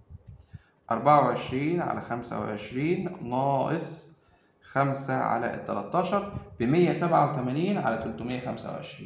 24 على 25 ناقص 5 على 13 ب 187 على 325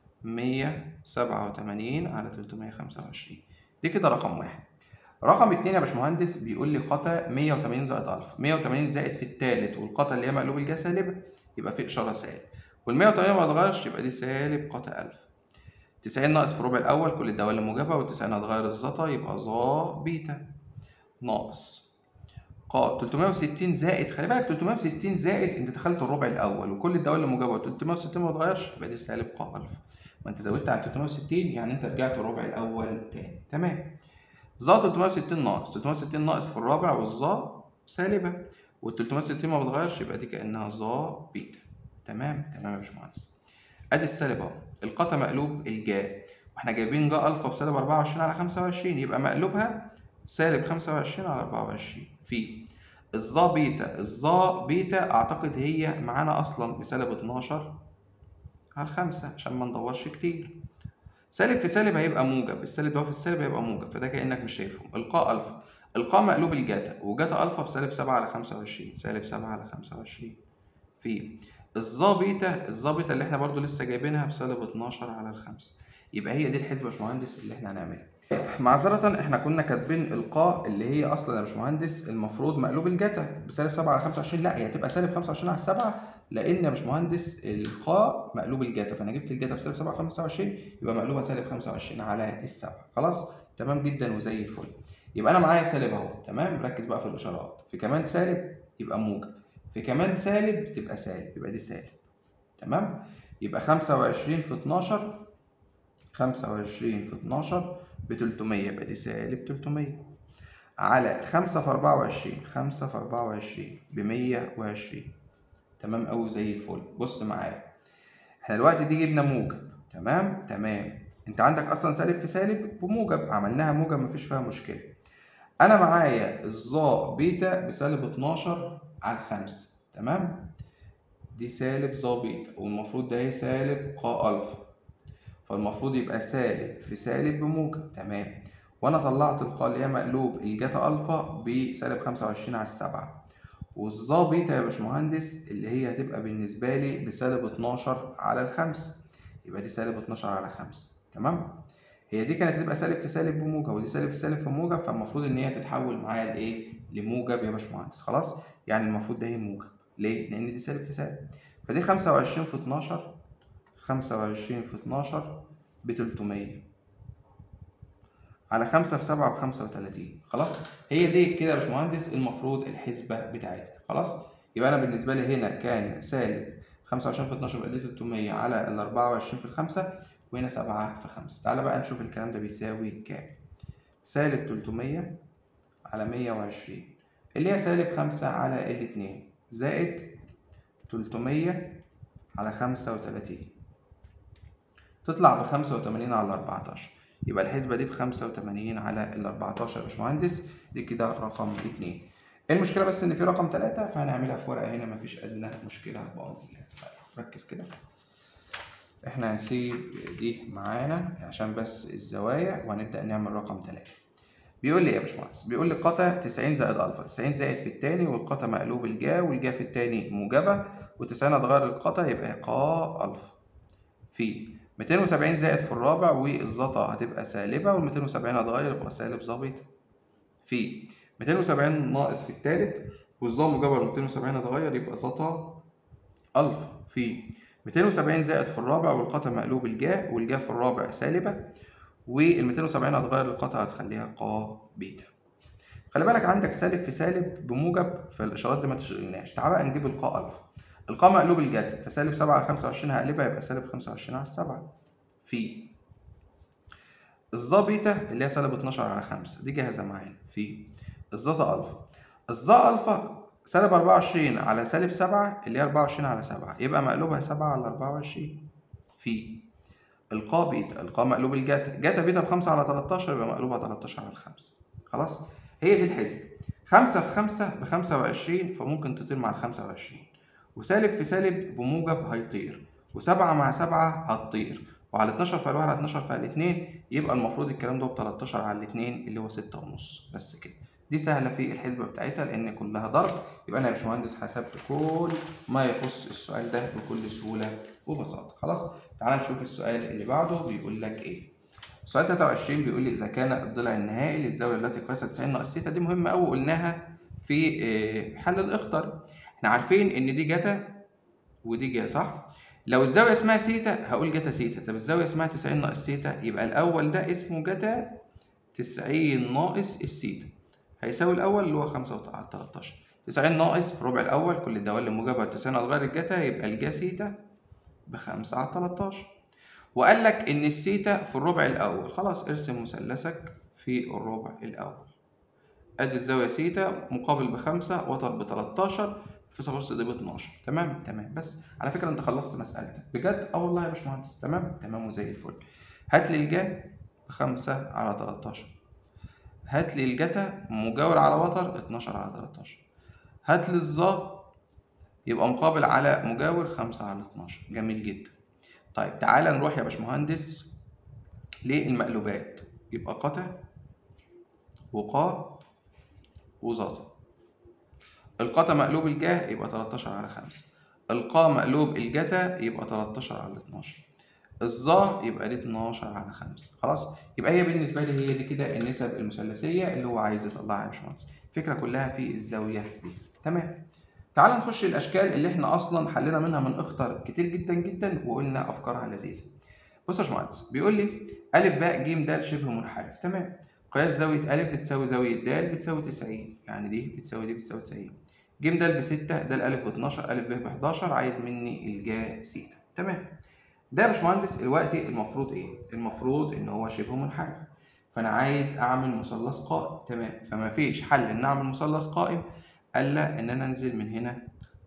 187 على 325 دي كده رقم واحد رقم اتنين يا باشمهندس بيقول لي قطع 180 زائد ألف 180 زائد في التالت والقطع اللي هي مقلوب الجا سالبة يبقى في إشارة سالب وال 180 ما اتغيرش يبقى دي سالب قطع 1000 90 ناقص في الربع الأول كل الدوال موجبة وال90 هتغير الزتا يبقى ظا بيتا ناقص ق 360 زائد خلي بالك 360 زائد انت دخلت الربع الاول وكل الدوال موجبه 360 ما اتغيرش يبقى دي سالب ق الف ما انت زودت عن 360 يعني انت رجعت الربع الاول تاني تمام ظا 360 ناقص 360 ناقص في الرابع والظا سالبه وال 360 ما بتغيرش يبقى دي كانها ظا بيتا تمام تمام يا باشمهندس ادي السالب اهو القطع مقلوب الجا واحنا جايبين جا الفا بسالب 24 على 25 يبقى مقلوبها سالب 25 على 24 في الظا بيتا الظا بيتا اعتقد هي معانا اصلا بسالب 12 على 5 عشان ما ندورش كتير سالب في سالب هيبقى موجب السالب ده في السالب هيبقى موجب فده كانك مش شايفهم القاء الفا القاء مقلوب الجاتا وجاتا الفا بسالب 7 على 25 سالب 7 على 25 في الظا بيتا الظا بيتا اللي احنا برضو لسه جايبينها بسالب 12 على الخمسة يبقى هي دي الحسبة يا باشمهندس اللي احنا هنعملها معذرة احنا كنا كاتبين القاء اللي هي اصلا يا باشمهندس المفروض مقلوب الجتا بسالب 7 على 25 لا هي هتبقى سالب 25 على 7 لان يا باشمهندس القاء مقلوب الجتا فانا جبت الجتا بسالب 7 على 25 يبقى مقلوبها سالب 25 على السبعة خلاص تمام جدا وزي الفل يبقى انا معايا سالب اهو تمام ركز بقى في الاشارات في كمان سالب يبقى موجب في كمان سالب تبقى سالب يبقى دي سالب تمام يبقى 25 في 12 25 في 12 ب 300 يبقى دي سالب 300 على 5 في 24 5 في 24 ب 120 تمام أوي زي الفل بص معايا احنا دلوقتي دي جبنا موجب تمام تمام انت عندك اصلا سالب في سالب بموجب عملناها موجب مفيش فيها مشكله انا معايا الظا بيتا بسالب 12 على 5 تمام دي سالب ظا بيتا والمفروض ده هي سالب ق الفا فالمفروض يبقى سالب في سالب بموجب تمام وانا طلعت القاء اللي هي مقلوب الجاتا الفا بسالب 25 على السبعة والظا بيتا يا باشمهندس اللي هي هتبقى بالنسبة لي بسالب 12 على الخمسة يبقى دي سالب 12 على خمسة تمام هي دي كانت هتبقى سالب في سالب بموجب ودي سالب في سالب في موجب فالمفروض ان هي تتحول معايا لايه لموجب يا باشمهندس خلاص يعني المفروض ده هي موجب ليه لان دي سالب في سالب فدي 25 في 12 25 في 12 ب 300 على 5 في 7 ب 35 خلاص هي دي كده يا باشمهندس المفروض الحسبه بتاعتنا خلاص يبقى انا بالنسبه لي هنا كان سالب 25 في 12 يبقى دي 300 على ال 24 في الخمسة وهنا 7 في 5 تعالى بقى نشوف الكلام ده بيساوي كام سالب 300 على 120 اللي هي سالب 5 على الاتنين زائد 300 على 35 تطلع ب 85 على 14 يبقى الحسبة دي ب 85 على ال 14 يا باشمهندس دي كده رقم 2 المشكلة بس إن في رقم 3 فهنعملها في ورقة هنا مفيش أدنى مشكلة بأمر الله ركز كده احنا هنسيب دي معانا عشان بس الزوايا وهنبدأ نعمل رقم 3 بيقول لي ايه يا باشمهندس بيقول لي قطع 90 زائد الفا 90 زائد في التاني والقطع مقلوب الجا والجا في التاني موجبة و90 هتغير القطع يبقى قا الفا في 270 زائد في الرابع والزتا هتبقى سالبة وال 270 هتغير يبقى سالب ظا بيتا في 270 ناقص في التالت والظا موجبة ل 270 هتغير يبقى زتا ألفا في 270 زائد في الرابع والقطع مقلوب الجاه والجاه في الرابع سالبة وال 270 هتغير القطع هتخليها قا بيتا خلي بالك عندك سالب في سالب بموجب فالإشارات دي ما تشغلناش تعال بقى نجيب القاء ألفا القاء مقلوب الجتا فسالب 7 على 25 هقلبها يبقى سالب 25 على 7 في الظا بيتا اللي هي سالب 12 على 5 دي جاهزة معانا في الزتا ألفا الظا ألفا سالب 24 على سالب 7 اللي هي 24 على 7 يبقى مقلوبها 7 على 24 في القا بيتا القا مقلوب الجاتا جاتا بيتا ب 5 على 13 يبقى مقلوبها 13 على 5 خلاص هي دي الحسبة 5 في 5 ب 25 فممكن تطير مع ال 25 وسالب في سالب بموجب هيطير و7 مع 7 هتطير وعلى 12 فال 1 على 12 فال 2 يبقى المفروض الكلام ده ب 13 على 2 اللي هو 6 ونص بس كده دي سهلة في الحسبة بتاعتها لأن كلها ضرب يبقى أنا يا باشمهندس حسبت كل ما يخص السؤال ده بكل سهولة وبساطة خلاص تعال نشوف السؤال اللي بعده بيقول لك إيه سؤال 23 بيقول لي إذا كان الضلع النهائي للزاوية التي قياسها 90 ناقص ثيتا دي مهمة أوي قلناها في حل الإخطر إحنا عارفين إن دي جتا ودي جا صح؟ لو الزاوية اسمها سيتا هقول جتا سيتا طب الزاوية اسمها 90 ناقص سيتا يبقى الأول ده اسمه جتا 90 ناقص السيتا هيساوي الأول اللي هو 5 على 13 90 ناقص في ربع الأول كل الدوال موجبة 90 هتغير الجتا يبقى الجا سيتا بخمسة على 13 وقال لك إن السيتا في الربع الأول خلاص ارسم مثلثك في الربع الأول أدي الزاوية سيتا مقابل بخمسة وتر ب 13 في صفر دي ب 12 تمام تمام بس على فكرة أنت خلصت مسألتك بجد أه والله يا باشمهندس تمام تمام وزي الفل هات لي الجا بخمسة على 13 هات لي الجتا مجاور على وتر 12 على 13 هات لي الظا يبقى مقابل على مجاور 5 على 12 جميل جدا طيب تعالى نروح يا باشمهندس للمقلوبات يبقى قطع وقاء وزاطة القطع مقلوب الجاه يبقى 13 على 5 القاء مقلوب الجتا يبقى 13 على 12 الظا يبقى دي 12 على 5 خلاص يبقى هي بالنسبه لي هي دي كده النسب المثلثيه اللي هو عايز يطلعها يا باشمهندس الفكره كلها في الزاويه دي تمام تعال نخش الاشكال اللي احنا اصلا حلينا منها من اخطر كتير جدا جدا وقلنا افكارها لذيذه بص يا باشمهندس بيقول لي ا ب ج د شبه منحرف تمام قياس زاويه ا بتساوي زاويه د بتساوي 90 يعني دي بتساوي دي بتساوي 90 ج د ب 6 د ا ب 12 ا ب ب 11 عايز مني الجا س تمام ده يا باشمهندس دلوقتي المفروض ايه؟ المفروض ان هو شبه منحرف فانا عايز اعمل مثلث قائم تمام فما فيش حل ان اعمل مثلث قائم الا ان انا انزل من هنا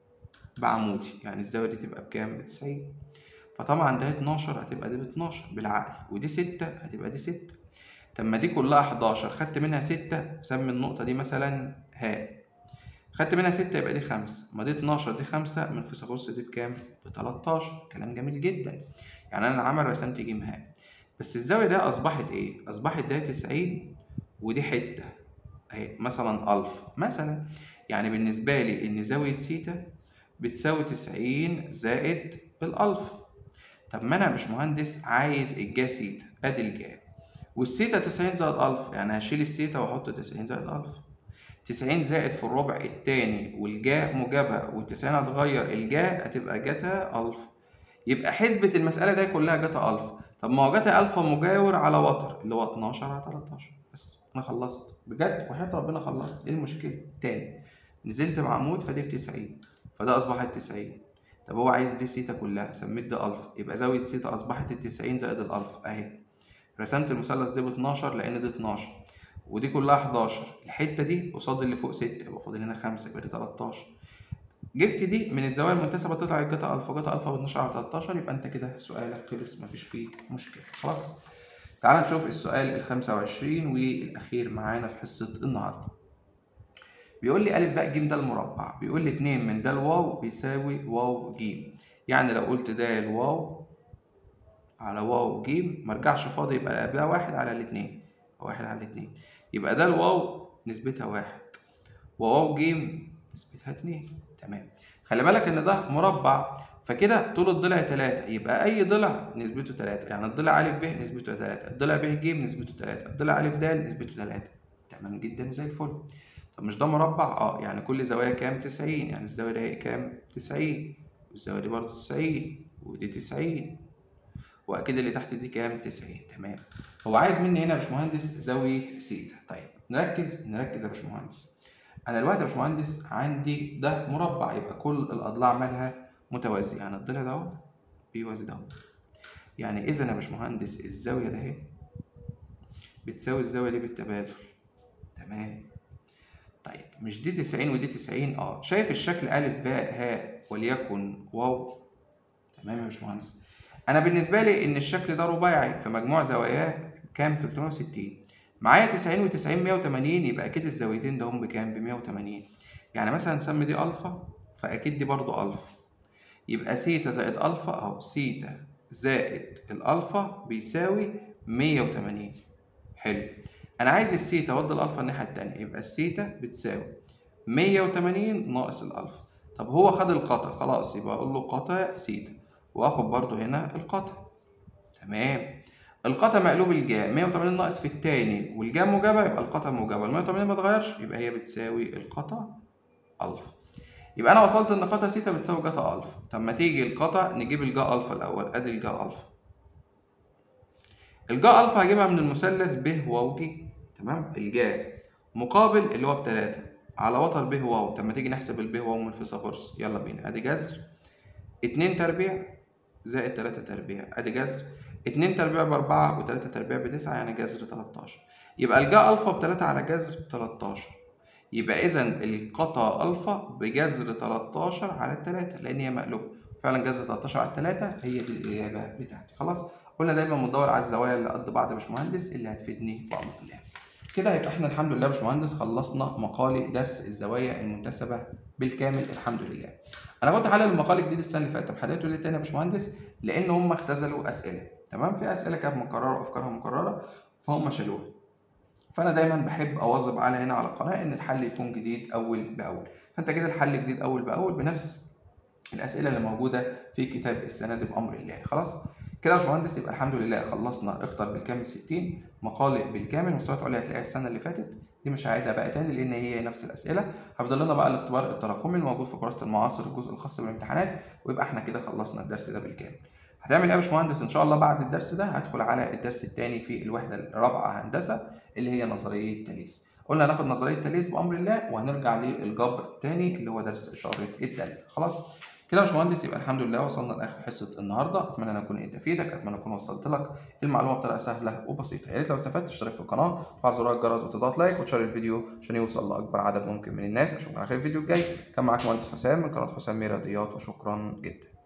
بعمودي يعني الزاويه دي تبقى بكام؟ ب 90 فطبعا ده 12 هتبقى دي ب 12 بالعقل ودي 6 هتبقى دي 6 طب ما دي كلها 11 خدت منها 6 سمي النقطه دي مثلا هاء خدت منها 6 يبقى دي 5 ما دي 12 دي 5 من فيثاغورس دي بكام؟ ب 13 كلام جميل جدا يعني انا العمل رسمت ج ه بس الزاويه ده اصبحت ايه؟ اصبحت ده 90 ودي حته اهي مثلا الفا مثلا يعني بالنسبه لي ان زاويه سيتا بتساوي 90 زائد الالفا طب ما انا مش مهندس عايز الجا سيتا ادي الجا والسيتا 90 زائد الفا يعني هشيل السيتا واحط 90 زائد الفا 90 زائد في الربع التاني والجا موجبة والتسعين هتغير الجا هتبقى جتا ألفا يبقى حسبة المسألة دي كلها جتا ألفا طب ما هو جتا ألفا مجاور على وتر اللي هو 12 على 13 بس أنا خلصت بجد وحياة ربنا خلصت إيه المشكلة؟ تاني نزلت بعمود فدي ب 90 فده أصبحت 90 طب هو عايز دي سيتا كلها سميت ده ألفا يبقى زاوية سيتا أصبحت ال 90 زائد الألفا أهي رسمت المثلث ده ب 12 لأن ده 12 ودي كلها 11 الحته دي قصاد اللي فوق 6 يبقى فاضل هنا 5 يبقى دي 13 جبت دي من الزوايا المنتسبه تطلع الجتا الفا جتا الفا ب 12 على 13 يبقى انت كده سؤالك خلص مفيش فيه مشكله خلاص تعال نشوف السؤال ال 25 والاخير معانا في حصه النهارده بيقول لي ا ب ج د المربع بيقول لي 2 من د واو بيساوي واو ج يعني لو قلت د واو على واو ج ما ارجعش فاضي يبقى قبلها واحد على الاثنين واحد على اتنين يبقى ده الواو نسبتها واحد وواو جيم نسبتها اتنين تمام خلي بالك ان ده مربع فكده طول الضلع 3 يبقى اي ضلع نسبته 3 يعني الضلع ا ب نسبته 3 الضلع ب ج نسبته 3 الضلع ا د نسبته 3 تمام جدا وزي الفل طب مش ده مربع اه يعني كل زوايا كام 90 يعني الزاويه دي هي كام 90 والزاويه دي برضه 90 ودي 90 واكيد اللي تحت دي كام 90 تمام هو عايز مني هنا يا باشمهندس زاويه سيتا طيب نركز نركز يا باشمهندس انا دلوقتي يا باشمهندس عندي ده مربع يبقى كل الاضلاع مالها متوازيه يعني الضلع ده اهو بيوازي ده يعني اذا يا باشمهندس الزاويه ده اهي بتساوي الزاويه دي بالتبادل تمام طيب مش دي 90 ودي 90 اه شايف الشكل ا ب ه وليكن واو تمام يا باشمهندس انا بالنسبه لي ان الشكل ده رباعي فمجموع زواياه كام 360 معايا 90 و90 180 يبقى اكيد الزاويتين ده هم بكام ب 180 يعني مثلا نسمي دي الفا فاكيد دي برضو الفا يبقى سيتا زائد الفا اهو سيتا زائد الالفا بيساوي 180 حلو انا عايز السيتا اودي الالفا الناحيه التانية يبقى السيتا بتساوي 180 ناقص الالفا طب هو خد القطع خلاص يبقى اقول له قطع سيتا واخد برضو هنا القطع تمام القطع مقلوب الجا 180 ناقص في التاني والجا موجبه يبقى القطع موجبه ال 180 ما اتغيرش يبقى هي بتساوي القطع الفا يبقى انا وصلت ان قطع سيتا بتساوي جاتا الفا طب ما تيجي القطع نجيب الجا الفا الاول ادي الجا الفا الجا الفا هجيبها من المثلث ب واو ج تمام الجا مقابل اللي هو بتلاتة على وتر ب واو طب ما تيجي نحسب الب واو من فيثاغورس يلا بينا ادي جذر اتنين تربيع زائد تلاتة تربيع ادي جذر اتنين تربيع بأربعة وتلاتة تربيع بتسعة يعني جذر تلاتاشر يبقى الجا ألفا بتلاتة على جذر تلاتاشر يبقى إذا القطا ألفا بجذر تلاتاشر على التلاتة لأن هي مقلوبة فعلا جذر تلاتاشر على التلاتة هي دي الإجابة بتاعتي خلاص قلنا دايما بندور على الزوايا اللي قد بعض يا باشمهندس اللي هتفيدني بأمر الله كده يبقى احنا الحمد لله يا باشمهندس خلصنا مقالي درس الزوايا المنتسبة بالكامل الحمد لله انا كنت حلل المقال الجديد السنه اللي فاتت طب حليته ليه تاني يا باشمهندس لان هم اختزلوا اسئله تمام في اسئله كانت مكرره وافكارها مكرره فهم شالوها فانا دايما بحب اواظب على هنا على القناه ان الحل يكون جديد اول باول فانت كده الحل جديد اول باول بنفس الاسئله اللي موجوده في كتاب السنه دي بامر الله خلاص كده يا باشمهندس يبقى الحمد لله خلصنا اختر بالكامل 60 مقالي بالكامل مستويات عليا هتلاقيها السنه اللي فاتت دي مش هعيدها بقى تاني لان هي نفس الاسئله هفضل لنا بقى الاختبار التراكمي الموجود في كراسه المعاصر الجزء الخاص بالامتحانات ويبقى احنا كده خلصنا الدرس ده بالكامل هتعمل ايه يا باشمهندس ان شاء الله بعد الدرس ده هدخل على الدرس الثاني في الوحده الرابعه هندسه اللي هي نظريه تاليس قلنا هناخد نظريه تاليس بامر الله وهنرجع للجبر الثاني اللي هو درس اشاره الداله خلاص كده يا باشمهندس يبقى الحمد لله وصلنا لاخر حصه النهارده اتمنى ان اكون قدرت افيدك اتمنى اكون وصلت لك المعلومه بطريقه سهله وبسيطه يا ريت لو استفدت تشترك في القناه وفعل زرار الجرس وتضغط لايك وتشير الفيديو عشان يوصل لاكبر عدد ممكن من الناس اشوفك على خير الفيديو الجاي كان معاك مهندس حسام من قناه حسام رياضيات وشكرا جدا